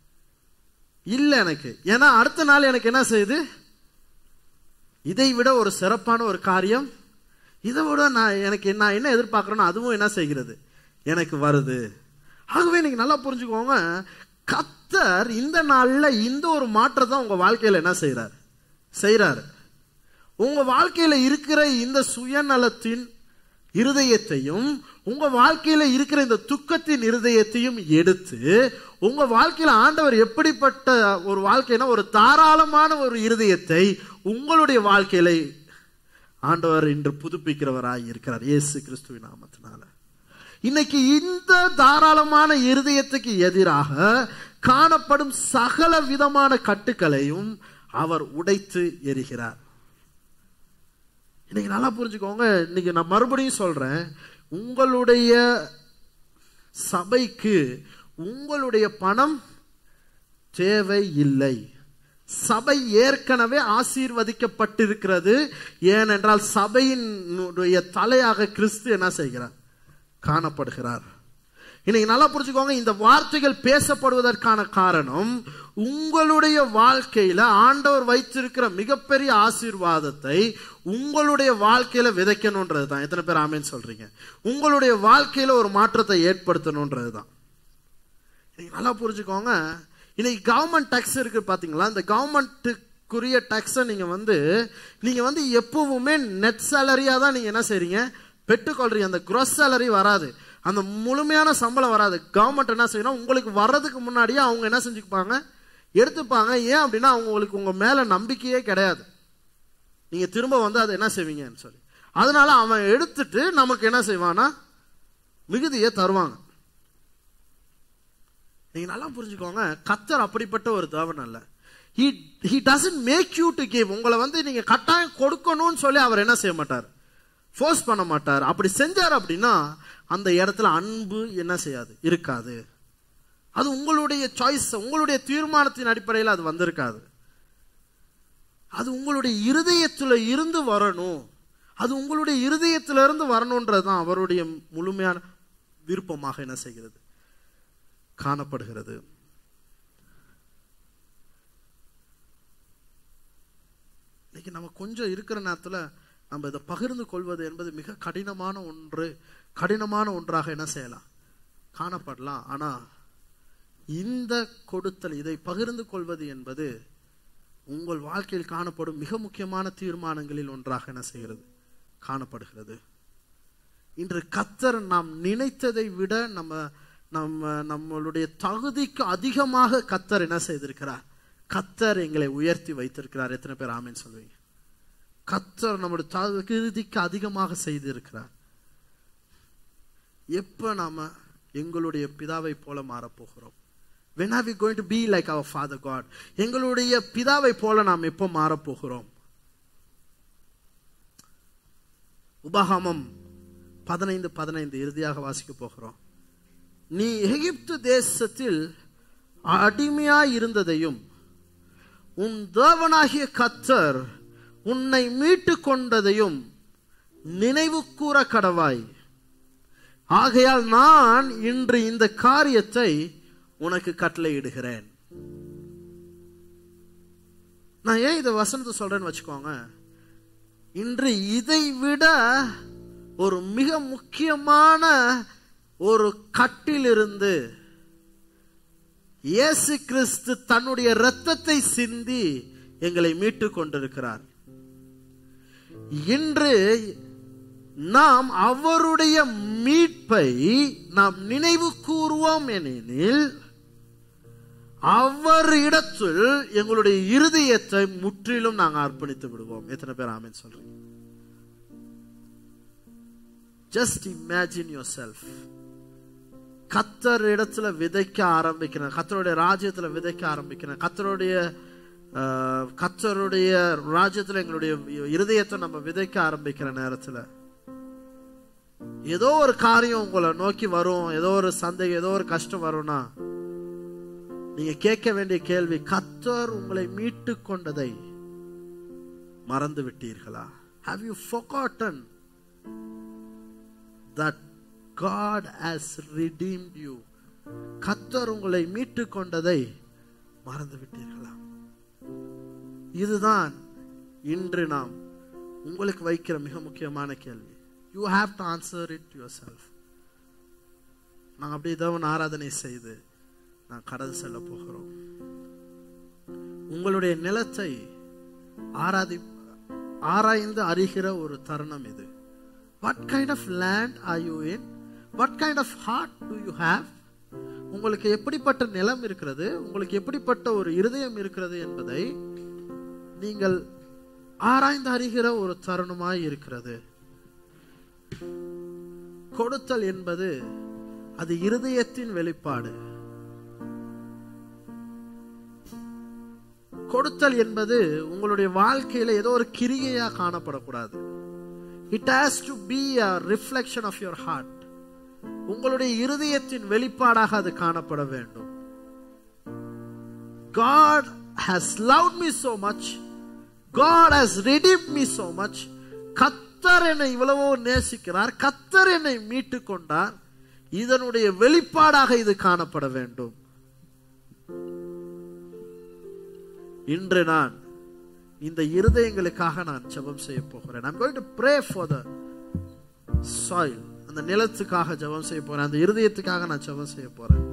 இல்ல எனக்கு ஏன்னா அடுத்த நாள் எனக்கு என்ன செய்யுது இதை விட ஒரு சிறப்பான ஒரு காரியம் இதை விட நான் எனக்கு நான் என்ன எதிர்பார்க்கிறேனோ அதுவும் என்ன செய்கிறது எனக்கு வருது ஆகவே நீங்க நல்லா புரிஞ்சுக்கோங்க கத்தர் இந்த நாள்ல இந்த ஒரு மாற்றத்தை உங்க வாழ்க்கையில என்ன செய்யறாரு செய்யறாரு உங்க வாழ்க்கையில இருக்கிற இந்த சுயநலத்தின் இருதயத்தையும் உங்க வாழ்க்கையில இருக்கிற இந்த துக்கத்தின் இருதயத்தையும் எடுத்து உங்க வாழ்க்கையில ஆண்டவர் எப்படிப்பட்ட ஒரு வாழ்க்கைனா ஒரு தாராளமான ஒரு இருதயத்தை உங்களுடைய வாழ்க்கையில ஆண்டவர் இன்று புதுப்பிக்கிறவராய் இருக்கிறார் இயேசு கிறிஸ்துவின் நாமத்தினால இன்னைக்கு இந்த தாராளமான இருதயத்துக்கு எதிராக காணப்படும் சகல விதமான கட்டுக்களையும் அவர் உடைத்து எரிகிறார் இன்னைக்கு நல்லா புரிஞ்சுக்கோங்க இன்னைக்கு நான் மறுபடியும் சொல்றேன் உங்களுடைய சபைக்கு உங்களுடைய பணம் தேவை இல்லை சபை ஏற்கனவே ஆசீர்வதிக்கப்பட்டிருக்கிறது ஏனென்றால் சபையின் தலையாக கிறிஸ்து என்ன செய்கிறார் காணப்படுகிறார் இன்னைக்கு நல்லா புரிஞ்சுக்கோங்க இந்த வார்த்தைகள் பேசப்படுவதற்கான காரணம் உங்களுடைய வாழ்க்கையில ஆண்டவர் வைத்திருக்கிற மிகப்பெரிய ஆசீர்வாதத்தை உங்களுடைய வாழ்க்கையில விதைக்கணும்ன்றது தான் எத்தனை பேர் ஆமேன்னு சொல்றீங்க உங்களுடைய வாழ்க்கையில ஒரு மாற்றத்தை ஏற்படுத்தணும்ன்றது தான் இன்னைக்கு நல்லா புரிஞ்சுக்கோங்க இன்னைக்கு கவர்மெண்ட் டேக்ஸ் இருக்கு பாத்தீங்களா இந்த கவர்மெண்ட்டுக்குரிய டேக்ஸை நீங்க வந்து நீங்க வந்து எப்பவுமே நெட் சேலரியா தான் நீங்க என்ன செய்றீங்க பெற்றுக்கொள்றீங்க அந்த gross சேலரி வராது அந்த முழுமையான சம்பளம் வராது கவர்மெண்ட் என்ன செய்யணும் உங்களுக்கு வர்றதுக்கு முன்னாடியே அவங்க என்ன செஞ்சுப்பாங்க எடுத்துப்பாங்க ஏன் அப்படின்னா அவங்களுக்கு உங்க மேல நம்பிக்கையே கிடையாது நீங்க திரும்ப வந்து அதை என்ன செய்வீங்கன்னு சொல்லி அதனால அவன் எடுத்துட்டு நமக்கு என்ன செய்வானா மிகுதியை தருவாங்க நீங்க நல்லா புரிஞ்சுக்கோங்க கத்தர் அப்படிப்பட்ட ஒரு தேவன் அல்ல he he doesn't make you to give உங்களை வந்து நீங்க கட்டாயம் கொடுக்கணும்னு சொல்லி அவர் என்ன செய்ய மாட்டார் ஃபோர்ஸ் பண்ண மாட்டார் அப்படி செஞ்சார் அப்படின்னா அந்த இடத்துல அன்பு என்ன செய்யாது இருக்காது அது உங்களுடைய சாய்ஸ் உங்களுடைய தீர்மானத்தின் அடிப்படையில் அது வந்திருக்காது அது உங்களுடைய இருதயத்துல இருந்து வரணும் அது உங்களுடைய இருதயத்திலிருந்து இருந்து வரணுன்றது தான் அவருடைய முழுமையான விருப்பமாக என்ன செய்கிறது காணப்படுகிறது இன்னைக்கு நம்ம கொஞ்சம் இருக்கிற நேரத்துல நம்ம இதை பகிர்ந்து கொள்வது என்பது மிக கடினமான ஒன்று கடினமான ஒன்றாக என்ன செய்யலாம் காணப்படலாம் ஆனா இந்த கொடுத்தல் இதை பகிர்ந்து கொள்வது என்பது உங்கள் வாழ்க்கையில் காணப்படும் மிக முக்கியமான தீர்மானங்களில் ஒன்றாக என்ன செய்கிறது காணப்படுகிறது இன்று கத்தர் நாம் நினைத்ததை விட நம்ம நம்ம நம்மளுடைய தகுதிக்கு அதிகமாக கத்தர் என்ன செய்திருக்கிறார் கத்தர் எங்களை உயர்த்தி வைத்திருக்கிறார் எத்தனை பேர் ஆமேன்னு சொல்லுவீங்க கத்தர் நம்முடைய தகுதிக்கு அதிகமாக செய்திருக்கிறார் எப்ப நாம எங்களுடைய பிதாவை போல மாறப்போகிறோம் when are we going to be like our father god எங்களுடைய பிதாவை போல நாம் எப்போ மாறப்போகிறோம் உபகாமம் பதினைந்து பதினைந்து இறுதியாக வாசிக்க போகிறோம் நீ எகிப்து தேசத்தில் அடிமையாய் இருந்ததையும் உன் தேவனாகிய கத்தர் உன்னை மீட்டு கொண்டதையும் நினைவு கூற கடவாய் ஆகையால் நான் இன்று இந்த காரியத்தை உனக்கு கட்டளையிடுகிறேன் நான் ஏன் இதை வசனத்தை சொல்றேன்னு வச்சுக்கோங்க இன்று இதை விட ஒரு மிக முக்கியமான ஒரு கட்டிலிருந்து இயேசு கிறிஸ்து தன்னுடைய இரத்தத்தை சிந்தி எங்களை மீட்டு கொண்டிருக்கிறார் இன்று நாம் அவருடைய மீட்பை நாம் நினைவு கூறுவோம் எனில் அவர் இடத்தில் எங்களுடைய இருதயத்தை முற்றிலும் நாங்கள் அர்ப்பணித்து விடுவோம் எத்தனை பேர் ஆமேன்னு சொல்றீங்க ஜஸ்ட் இமேஜின் யோர் செல்ஃப் கத்தர் இடத்துல விதைக்க ஆரம்பிக்கிறேன் கத்தருடைய ராஜ்யத்துல விதைக்க ஆரம்பிக்கிறேன் கத்தருடைய ஆஹ், கத்தருடைய ராஜ்யத்துல எங்களுடைய இருதயத்தை நம்ம விதைக்க ஆரம்பிக்கிற நேரத்துல ஏதோ ஒரு காரியம் உங்களை நோக்கி வரும் ஏதோ ஒரு சந்தேகம் ஏதோ ஒரு கஷ்டம் வரும்னா நீங்க கேட்க வேண்டிய கேள்வி கத்தர் உங்களை மீட்டு கொண்டதை மறந்து விட்டீர்களா have you forgotten that God has redeemed you கத்தர் உங்களை மீட்டு கொண்டதை மறந்து விட்டீர்களா இதுதான் இன்று நாம் உங்களுக்கு வைக்கிற மிக முக்கியமான கேள்வி you have to answer it yourself நாங்கள் அப்படியே தேவன் ஆராதனை செய்து நான் கடந்து செல்ல போகிறோம் உங்களுடைய நிலத்தை ஆராதி ஆராய்ந்து அறிகிற ஒரு தருணம் இது what kind of land are you in what kind of heart do you have உங்களுக்கு எப்படிப்பட்ட நிலம் இருக்கிறது உங்களுக்கு எப்படிப்பட்ட ஒரு இருதயம் இருக்கிறது என்பதை நீங்கள் ஆராய்ந்து அறிகிற ஒரு தருணமாய் இருக்கிறது கொடுத்தல் என்பது அது இருதயத்தின் வெளிப்பாடு கொடுத்தல் என்பது உங்களுடைய வாழ்க்கையில ஏதோ ஒரு கிரிகையா காணப்படக்கூடாது it has to be a reflection of your heart உங்களுடைய இருதயத்தின் வெளிப்பாடாக அது காணப்பட வேண்டும் God has loved me so much God has redeemed me so much கத்தர் என்னை இவ்வளவோ நேசிக்கிறார் கத்தர் என்னை மீட்டு கொண்டார் இதனுடைய வெளிப்பாடாக இது காணப்பட வேண்டும் இன்று நான் இந்த இருதயங்களுக்காக நான் ஜெபம் செய்ய போகிறேன் I'm going to pray for the soil அந்த நிலத்துக்காக ஜெபம் செய்ய போறேன் அந்த இருதயத்துக்காக நான் ஜெபம் செய்ய போறேன்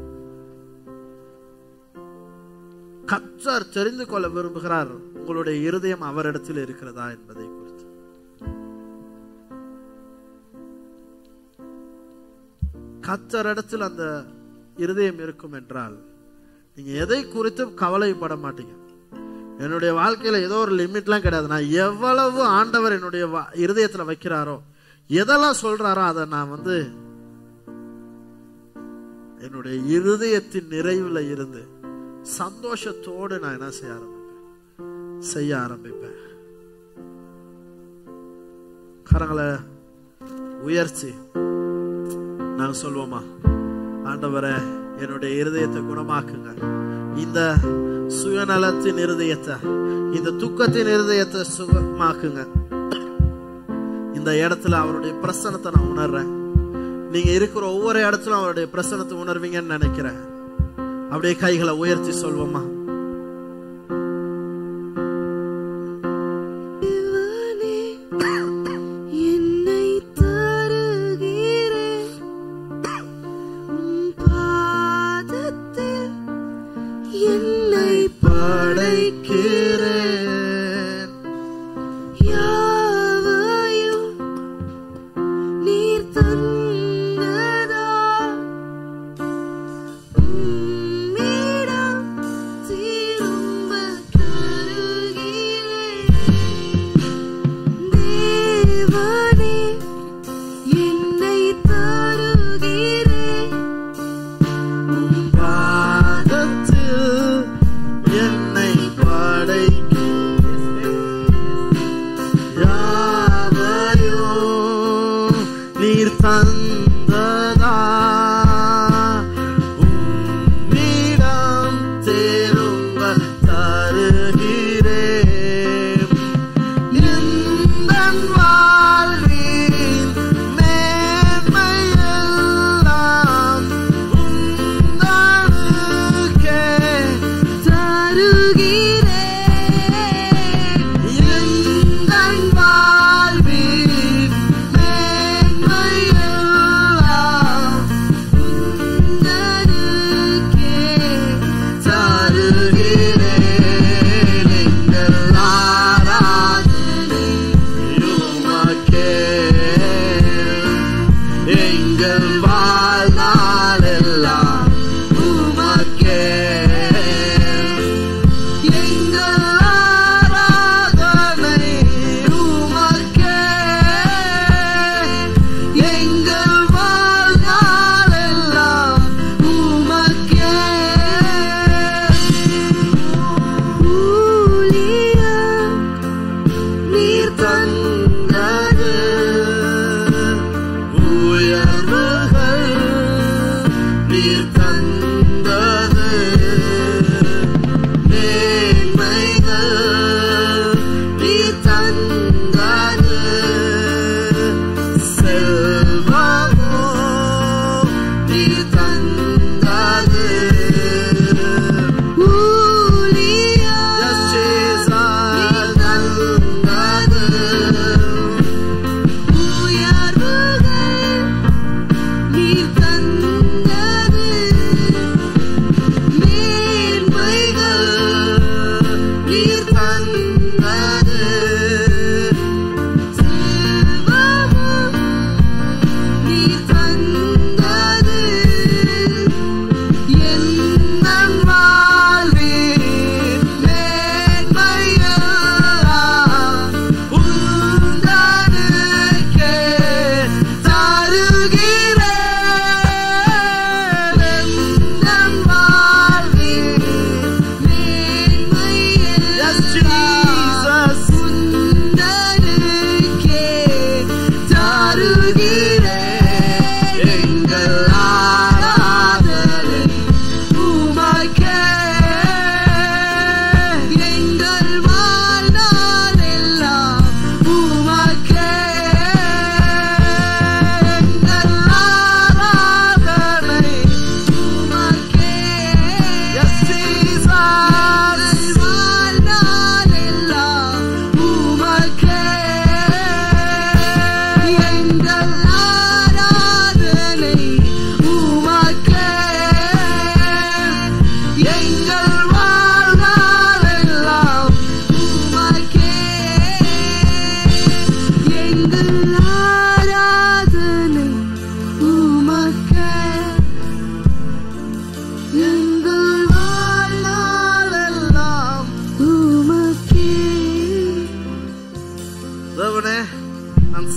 கத்தர் தெரிந்து கொள்ள விரும்புகிறார் உங்களுடைய இருதயம் அவரிடத்தில் இருக்கிறதா என்பதை குறித்து கத்தரிடத்தில் அந்த இருதயம் இருக்கும் என்றால் நீங்க எதை குறித்தும் கவலைப்பட மாட்டீங்க என்னுடைய வாழ்க்கையில ஏதோ ஒரு லிமிட்லாம் கிடையாது நான் எவ்வளவு ஆண்டவர் என்னுடைய வா- இருதயத்துல வைக்கிறாரோ எதெல்லாம் சொல்றாரோ அதை நான் வந்து என்னுடைய இருதயத்தின் நிறைவுல இருந்து சந்தோஷத்தோடு நான் என்ன செய்ய ஆரம்பிப்பேன் செய்ய ஆரம்பிப்பேன் கரங்களை உயர்ச்சி நாங்க சொல்வோமா ஆண்டவரே என்னுடைய இருதயத்தை குணமாக்குங்க இந்த சுயநலத்தின் இருதயத்தை இந்த துக்கத்தின் இருதயத்தை சுகமாக்குங்க இந்த இடத்துல அவருடைய பிரசனத்தை நான் உணர்றேன் நீங்க இருக்கிற ஒவ்வொரு இடத்துல அவருடைய பிரசனத்தை உணர்வீங்கன்னு நினைக்கிறேன் அப்படியே கைகளை உயர்த்தி சொல்வோமா தேவனே, என்னை தருகிறேன் உம் பாதத்தில் என்னை படைக்கிறேன் யாவையும் நீர் தந்ததா உம்மிடம் திரும்பத் தருகிறேன். தேவனே, என்னை தருகிறேன் உம் பாதத்தில் என்னை படை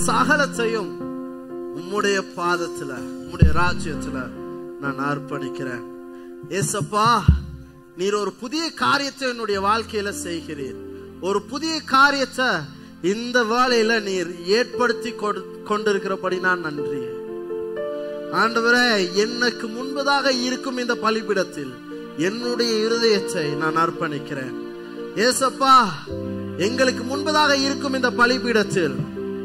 சகலத்தையும் உம்முடைய பாதத்துல உம்முடைய ராஜ்யத்துல நான் அர்ப்பணிக்கிறேன் ஏசப்பா நீர் ஒரு புதிய காரியத்தை என்னுடைய வாழ்க்கையில செய்கிறீர் ஒரு புதிய காரியத்தை இந்த வேலையில நீர் ஏற்படுத்தி கொடு- கொண்டிருக்கிறபடி நான் நன்றி ஆண்டவரே எனக்கு முன்பதாக இருக்கும் இந்த பலிபிடத்தில் என்னுடைய இருதயத்தை நான் அர்ப்பணிக்கிறேன் ஏசப்பா எங்களுக்கு முன்பதாக இருக்கும் இந்த பலிபீடத்தில்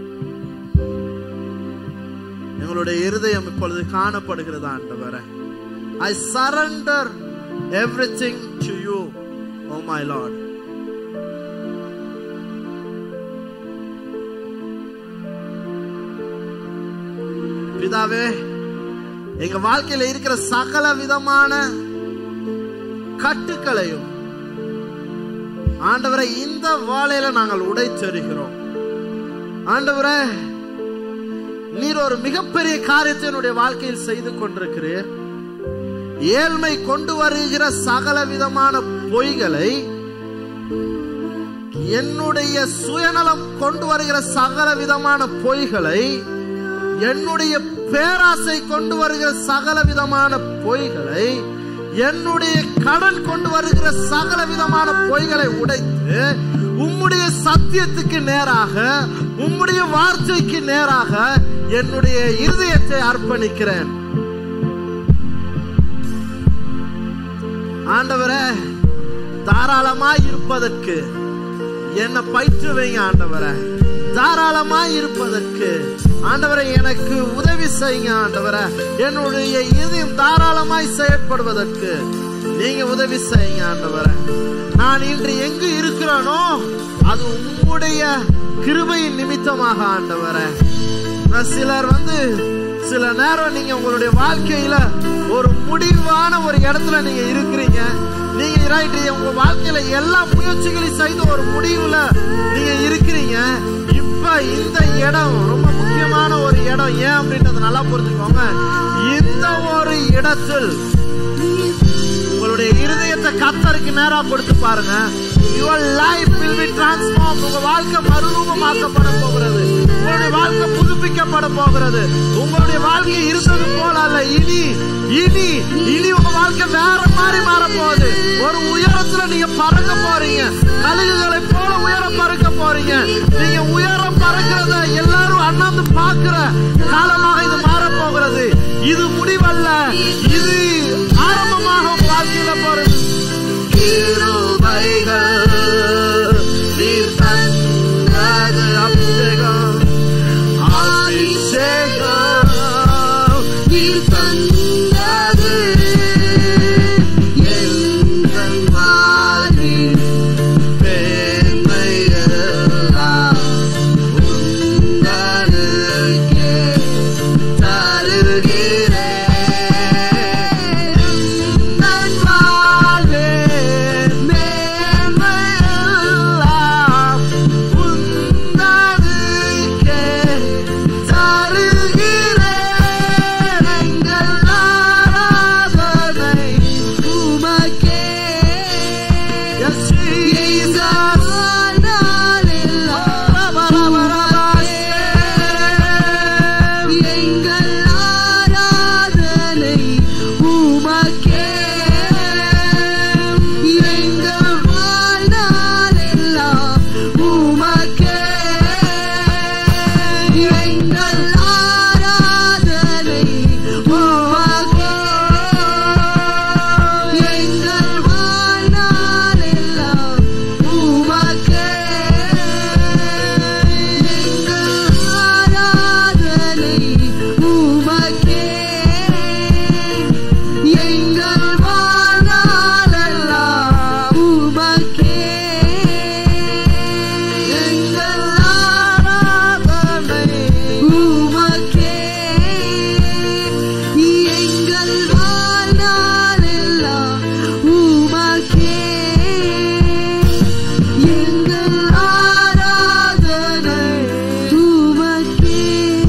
எங்களுடைய இருதயம் இப்பொழுது காணப்படுகிறது ஆண்டவரே I surrender everything to you oh my Lord பிதாவே எங்க வாழ்க்கையில இருக்கிற சகல விதமான கட்டுக்களையும் ஆண்டவரை இந்த வாழையில நாங்கள் உடைத்தெறிகிறோம் ஆண்டவரே நீர் ஒரு மிகப்பெரிய காரியத்தை என்னுடைய வாழ்க்கையில் செய்து கொண்டிருக்கிறீர் ஏழ்மை கொண்டு வருகிற சகல விதமான பொய்களை என்னுடைய சுயநலம் கொண்டு வருகிற சகல விதமான பொய்களை என்னுடைய பேராசை கொண்டு வருகிற சகல விதமான பொய்களை என்னுடைய கடன் கொண்டு வருகிற சகல விதமான பொய்களை உடைத்து உம்முடைய சத்தியத்துக்கு நேராக உம்முடைய வார்த்தைக்கு நேராக என்னுடைய இருதயத்தை அர்ப்பணிக்கிறேன் ஆண்டவரே தாராளமாய் இருப்பதற்கு என்ன பயிற்று வைங்க ஆண்டவரே தாராளமாய் இருப்பதற்கு ஆண்டவரை எனக்கு உதவி செய்யுங்க ஆண்டவரே என்னுடைய இதயம் தாராளமாய் செயற்படுவதற்கு நீங்க உதவி செய்யுங்க ஆண்டவரே நான் இன்று எங்கு இருக்கிறேனோ அது உம்முடைய கிருபையின் நிமித்தமாக ஆண்டவரே நான் சிலர் வந்து சில நேரம் நீங்க உங்களுடைய வாழ்க்கையில ஒரு முடிவான ஒரு இடத்துல நீங்க இருக்கிறீங்க நீங்க ரைட் உங்க வாழ்க்கையில எல்லா முயற்சிகளையும் செய்து ஒரு முடிவுல நீங்க இருக்கிறீங்க இப்ப இந்த இடம் ரொம்ப முக்கியமான ஒரு இடம் ஏன் அப்படின்றத நல்லா புரிஞ்சுக்கோங்க இந்த ஒரு இடத்தில் உங்களுடைய இருதயத்தை கத்தருக்கு நேரா கொடுத்து பாருங்க your life will be transform உங்க வாழ்க்கை மறுரூபமாக்கப்பட போகிறது உங்களுடைய வாழ்க்கை புதுப்பிக்கப்பட போகிறது உங்களுடைய வாழ்க்கை இருந்தது போல அல்ல இனி இனி இனி உங்க வாழ்க்கை வேற மாதிரி மாற போகுது ஒரு உயரத்துல நீங்க பறக்க போறீங்க கழுகுகளை போல உயர பறக்க போறீங்க நீங்க உயரம் பறக்கிறத எல்லாரும் அண்ணாந்து பாக்குற காலமாக இது மாற போகிறது இது முடிவல்ல இது ஆரம்பமாக உங்க வாழ்க்கையில போறது கிருபைகள் நீர் தந்தது அபிஷேகம் அபிஷேகம் நீர் தந்தது எங்கள் வாழ்வில் பெருமையெல்லாம் உங்களுக்கே தருகிறேன் நான் வாழ்வேன் மேன்மையெல்லாம் உங்களுக்கே தருகிறேன் எங்கள் ஆராதனை உமக்கே Yes, Jesus. எங்கள் ஆராதனை உமக்கே எங்கள் வாழ்நாளெல்லாம் உமக்கே எங்கள் ஆராதனை உமக்கே எங்கள் வாழ்நாளெல்லாம் உமக்கே எங்கள் ஆராதனை உமக்கே எங்கள் வாழ்நாளெல்லாம் உமக்கே எங்கள் ஆராதனை உமக்கே எங்கள் வாழ்நாளெல்லாம் உமக்கே எங்கள் ஆராதனை உமக்கே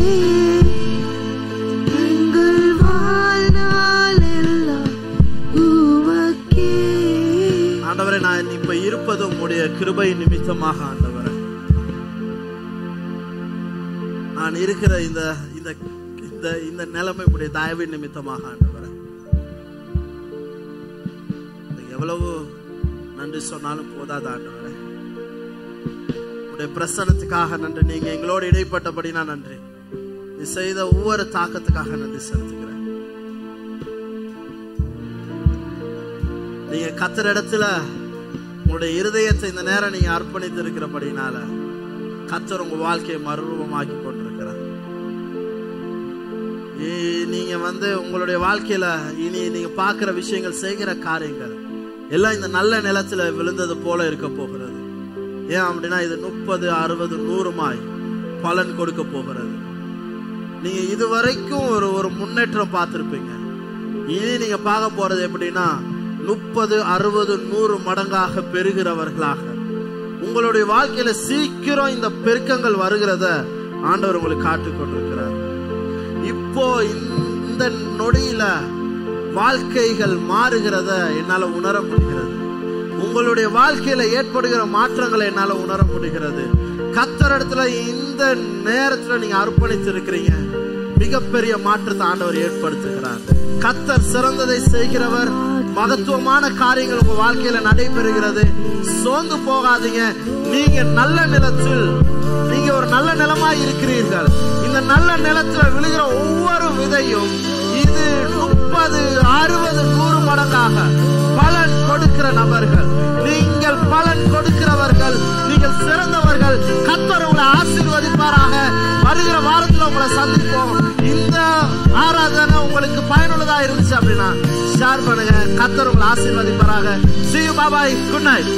எங்கள் வாழ்நாளெல்லாம் உமக்கே ஆண்டவரே நான் இப்ப இருப்பது உம்முடைய கிருபை நிமித்தமாக ஆண்டவரே நான் இருக்கிற இந்த இந்த இந்த இந்த நிலைமை உடைய தயவின் நிமித்தமாக ஆண்டவரே இதுக்கு எவ்வளவு நன்றி சொன்னாலும் போதாது ஆண்டவரே உடைய பிரசனத்துக்காக நன்றி நீங்க எங்களோடு இடைப்பட்டபடி நான் நன்றி நீ செய்த ஒவ்வொரு தாக்கத்துக்காக நன்றி செலுத்துகிறேன் நீங்க கத்துற இடத்துல உங்களுடைய இருதயத்தை இந்த நேரம் நீங்க அர்ப்பணித்து இருக்கிறபடினால கத்தர் உங்க வாழ்க்கையை மறுரூபமாக்கி கொண்டிருக்கிறார் இ- நீங்க வந்து உங்களுடைய வாழ்க்கையில இனி நீங்க பார்க்கிற விஷயங்கள் செய்கிற காரியங்கள் எல்லாம் இந்த நல்ல நிலத்துல விழுந்தது போல இருக்க போகிறது ஏன் அப்படின்னா இது முப்பது அறுபது நூறுமாய் பலன் கொடுக்க போகிறது நீங்க இதுவரைக்கும் ஒரு ஒரு முன்னேற்றம் பார்த்திருப்பீங்க இனி நீங்க பார்க்க போறது எப்படின்னா முப்பது அறுபது நூறு மடங்காக பெறுகிறவர்களாக உங்களுடைய வாழ்க்கையில சீக்கிரம் இந்த பெருக்கங்கள் வருகிறத ஆண்டவர் உங்களுக்கு காட்டிக் கொண்டிருக்கிறார் இப்போ இந்த நொடியில வாழ்க்கைகள் மாறுகிறத என்னால உணர முடிகிறது உங்களுடைய வாழ்க்கையில ஏற்படுகிற மாற்றங்களை என்னால உணர முடிகிறது கத்தர் இடத்துல இந்த நேரத்துல நீங்க அர்ப்பணித்து இருக்கிறீங்க மிகப்பெரிய மாற்றத்தை ஆண்டவர் ஏற்படுத்துகிறார் கத்தர் சிறந்ததை செய்கிறவர் மகத்துவமான காரியங்கள் உங்க வாழ்க்கையில நடைபெறுகிறது சோர்ந்து போகாதீங்க நீங்க நல்ல நிலத்தில் நீங்க ஒரு நல்ல நிலமா இருக்கிறீர்கள் இந்த நல்ல நிலத்துல விழுகிற ஒவ்வொரு விதையும் இது முப்பது அறுபது நூறு மடங்காக பலன் கொடுக்கிற நபர்கள் நீங்கள் பலன் கொடுக்கிறவர்கள் நீங்கள் சிறந்தவர்கள் கத்தர் உங்களை ஆசீர்வதிப்பாராக வருகிற வாரத்துல உங்களை சந்திப்போம் இந்த ஆராதனை உங்களுக்கு பயனுள்ளதா இருந்துச்சு அப்படின்னா ஷேர் பண்ணுங்க கத்தர் உங்களை ஆசீர்வதிப்பாராக see you bye bye good night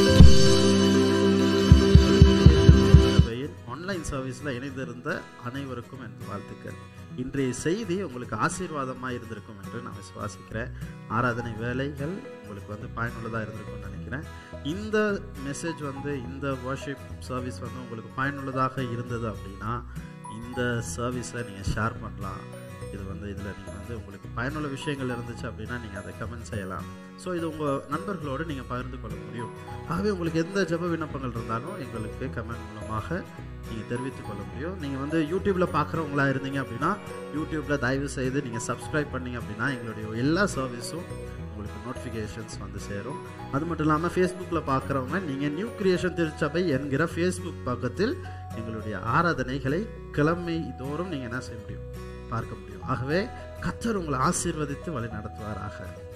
online சர்வீஸ்ல இணைந்திருந்த அனைவருக்கும் என் வாழ்த்துக்கள் இன்றைய செய்தி உங்களுக்கு ஆசீர்வாதமாக இருந்திருக்கும் என்று நான் விசுவாசிக்கிறேன் ஆராதனை வேலைகள் உங்களுக்கு வந்து பயனுள்ளதாக இருந்திருக்கும்னு நினைக்கிறேன் இந்த மெசேஜ் வந்து இந்த வர்ஷிப் சர்வீஸ் வந்து உங்களுக்கு பயனுள்ளதாக இருந்தது அப்படின்னா இந்த சர்வீஸை நீங்கள் ஷேர் பண்ணலாம் இது வந்து இதில் நீங்கள் வந்து உங்களுக்கு பயனுள்ள விஷயங்கள் இருந்துச்சு அப்படின்னா நீங்கள் அதை கமெண்ட் செய்யலாம் ஸோ இது உங்கள் நண்பர்களோடு நீங்கள் பகிர்ந்து கொள்ள முடியும் ஆகவே உங்களுக்கு எந்த ஜெப விண்ணப்பங்கள் இருந்தாலும் எங்களுக்கு கமெண்ட் மூலமாக நீங்கள் தெரிவித்துக் கொள்ள முடியும் நீங்கள் வந்து யூடியூப்பில் பார்க்குறவங்களா இருந்தீங்க அப்படின்னா யூடியூப்பில் தயவு செய்து நீங்கள் சப்ஸ்கிரைப் பண்ணீங்க அப்படின்னா எங்களுடைய எல்லா சர்வீஸும் உங்களுக்கு நோட்டிஃபிகேஷன்ஸ் வந்து சேரும் அது மட்டும் இல்லாமல் ஃபேஸ்புக்கில் பார்க்குறவங்க நீங்கள் நியூ கிரியேஷன் திருச்சபை என்கிற ஃபேஸ்புக் பக்கத்தில் எங்களுடைய ஆராதனைகளை கிழமை தோறும் நீங்கள் என்ன செய்ய முடியும் பார்க்க முடியும் ஆகவே கத்தர் உங்களை ஆசீர்வதித்து வழி நடத்துவாராக